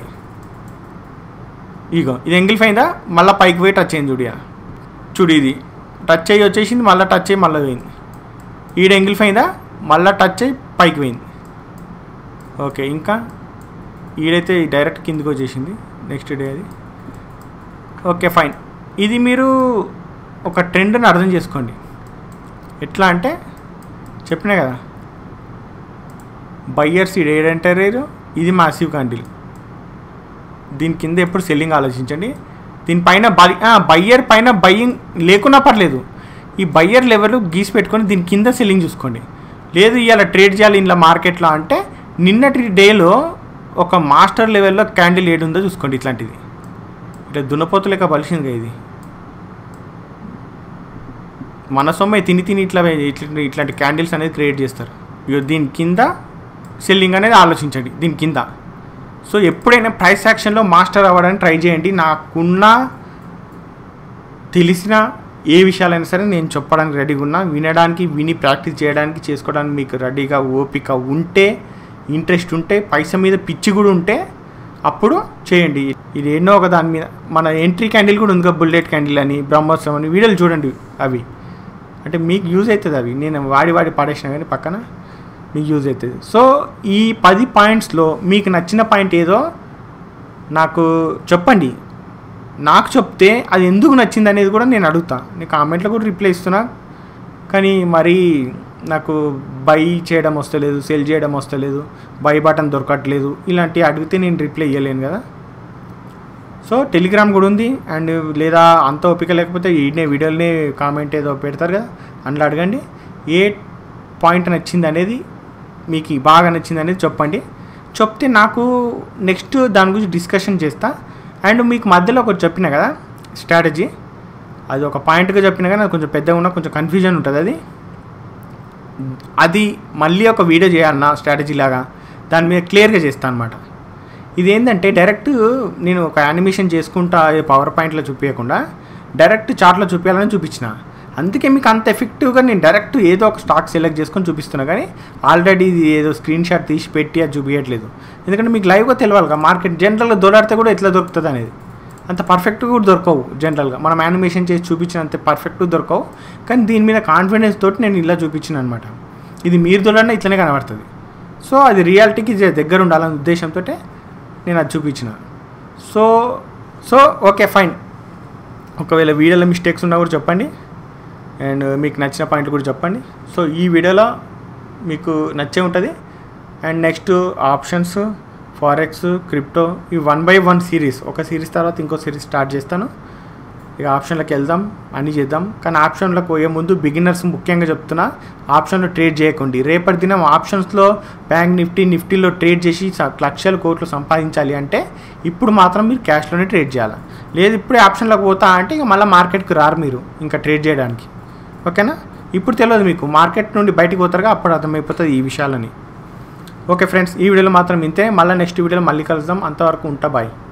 ఇగో ఇది ఎంగిల్ అయిందా మళ్ళీ పైకి పోయి టచ్ అయింది చూడియా చూడు ఇది టచ్ అయ్యి వచ్చేసింది మళ్ళీ టచ్ అయ్యి మళ్ళీ పోయింది ఈడ ఎంగిల్ అయిందా మళ్ళీ టచ్ అయ్యి పైకి పోయింది ఓకే ఇంకా ఈడైతే డైరెక్ట్ కిందికి వచ్చేసింది నెక్స్ట్ డే అది ఓకే ఫైన్ ఇది మీరు ఒక ట్రెండ్ని అర్థం చేసుకోండి ఎట్లా అంటే చెప్పినా కదా బయ్యర్స్ ఇది ఏడంటారు ఇది మాసివ్ క్యాండిల్ దీని కింద ఎప్పుడు సెల్లింగ్ ఆలోచించండి దీనిపైన బై బయ్యర్ పైన బయ్యింగ్ లేకున్నా పర్లేదు ఈ బయ్యర్ లెవెల్ గీసి పెట్టుకొని దీని కింద సెల్లింగ్ చూసుకోండి లేదు ఇవాళ ట్రేడ్ చేయాలి ఇంట్లో మార్కెట్లో అంటే నిన్నటి డేలో ఒక మాస్టర్ లెవెల్లో క్యాండిల్ ఏడు ఉందో చూసుకోండి ఇట్లాంటిది ఇట్లా దున్నపోతు లెక్క బలిసిందిగా ఇది మన సొమ్మే తిని తిని ఇట్లా ఇట్లా ఇట్లాంటి క్యాండిల్స్ అనేది క్రియేట్ చేస్తారు ఇక దీని కింద సెల్లింగ్ అనేది ఆలోచించండి దీని కింద సో ఎప్పుడైనా ప్రైస్ యాక్షన్లో మాస్టర్ అవ్వడానికి ట్రై చేయండి నాకున్న తెలిసిన ఏ విషయాలైనా సరే నేను చెప్పడానికి రెడీగా ఉన్నా వినడానికి విని ప్రాక్టీస్ చేయడానికి చేసుకోవడానికి మీకు రెడీగా ఓపిక ఉంటే ఇంట్రెస్ట్ ఉంటే పైసా మీద పిచ్చి కూడా ఉంటే అప్పుడు చేయండి ఇది ఎన్నో ఒక దాని మీద మన ఎంట్రీ క్యాండిల్ కూడా ఉంది బుల్లెట్ క్యాండిల్ అని బ్రహ్మోత్సవం అని వీడియోలు చూడండి అవి అంటే మీకు యూజ్ అవుతుంది అవి నేను వాడి వాడి పడేసిన కానీ పక్కన మీకు యూజ్ అవుతుంది సో ఈ పది పాయింట్స్లో మీకు నచ్చిన పాయింట్ ఏదో నాకు చెప్పండి నాకు చెప్తే అది ఎందుకు నచ్చింది అనేది కూడా నేను అడుగుతా నేను కామెంట్లో కూడా రిప్లై ఇస్తున్నా కానీ మరి నాకు బై చేయడం వస్తలేదు సెల్ చేయడం వస్తలేదు బై బటన్ దొరకట్లేదు ఇలాంటివి అడిగితే నేను రిప్లై ఇవ్వలేను కదా సో టెలిగ్రామ్ కూడా ఉంది అండ్ లేదా అంత ఓపిక లేకపోతే ఈడనే వీడియోలనే కామెంట్ ఏదో పెడతారు కదా అందులో అడగండి ఏ పాయింట్ నచ్చింది అనేది మీకు బాగా నచ్చింది అనేది చెప్పండి చెప్తే నాకు నెక్స్ట్ దాని గురించి డిస్కషన్ చేస్తా అండ్ మీకు మధ్యలో ఒకటి చెప్పిన కదా స్ట్రాటజీ అది ఒక పాయింట్గా చెప్పిన కానీ అది కొంచెం పెద్దగా ఉన్న కొంచెం కన్ఫ్యూజన్ ఉంటుంది అది అది మళ్ళీ ఒక వీడియో చేయాలన్నా స్ట్రాటజీ లాగా దాని మీద క్లియర్గా చేస్తాను అనమాట ఇది ఏంటంటే డైరెక్ట్ నేను ఒక యానిమేషన్ చేసుకుంటా పవర్ పాయింట్లో చూపించకుండా డైరెక్ట్ చార్ట్లో చూపించాలని చూపించిన అందుకే మీకు అంత ఎఫెక్టివ్గా నేను డైరెక్ట్ ఏదో ఒక స్టాక్ సెలెక్ట్ చేసుకొని చూపిస్తున్నా కానీ ఆల్రెడీ ఇది ఏదో స్క్రీన్ షాట్ తీసి పెట్టి అది చూపించట్లేదు ఎందుకంటే మీకు లైవ్గా తెలియాలి మార్కెట్ జనరల్గా దొలాడితే కూడా ఎట్లా దొరుకుతుంది అనేది అంత పర్ఫెక్ట్గా కూడా దొరకవు జనరల్గా మనం యానిమేషన్ చేసి చూపించినంత పర్ఫెక్ట్గా దొరకవు కానీ దీని మీద కాన్ఫిడెన్స్ తోటి నేను ఇలా చూపించిన అనమాట ఇది మీరు దొరడినా ఇట్లనే కనబడుతుంది సో అది రియాలిటీకి దగ్గర ఉండాలనే ఉద్దేశంతో నేను అది చూపించిన సో సో ఓకే ఫైన్ ఒకవేళ వీడియోలో మిస్టేక్స్ ఉన్నా కూడా చెప్పండి అండ్ మీకు నచ్చిన పాయింట్ కూడా చెప్పండి సో ఈ వీడియోలో మీకు నచ్చే ఉంటుంది and next options forex crypto ఈ వన్ బై వన్ సిరీస్ ఒక సిరీస్ తర్వాత ఇంకో సిరీస్ స్టార్ట్ చేస్తాను ఇక ఆప్షన్లకు వెళ్దాం అన్నీ చేద్దాం కానీ ఆప్షన్లకు పోయే ముందు బిగినర్స్ ముఖ్యంగా చెప్తున్నా ఆప్షన్లో ట్రేడ్ చేయకండి రేపటి దినం ఆప్షన్స్లో బ్యాంక్ నిఫ్టీ నిఫ్టీలో ట్రేడ్ చేసి స- లక్షల కోట్లు సంపాదించాలి అంటే ఇప్పుడు మాత్రం మీరు క్యాష్లోనే ట్రేడ్ చేయాలి లేదు ఇప్పుడే ఆప్షన్లకు పోతా అంటే ఇక మళ్ళీ మార్కెట్కి రారు మీరు ఇంకా ట్రేడ్ చేయడానికి ఓకేనా ఇప్పుడు తెలియదు మీకు మార్కెట్ నుండి బయటికి పోతారుగా అప్పుడు అర్థమైపోతుంది ఈ విషయాలని ఓకే ఫ్రెండ్స్ ఈ వీడియోలో మాత్రం ఇంతే మళ్ళీ నెక్స్ట్ వీడియోలో మళ్ళీ కలుద్దాం అంతవరకు ఉంటా బాయ్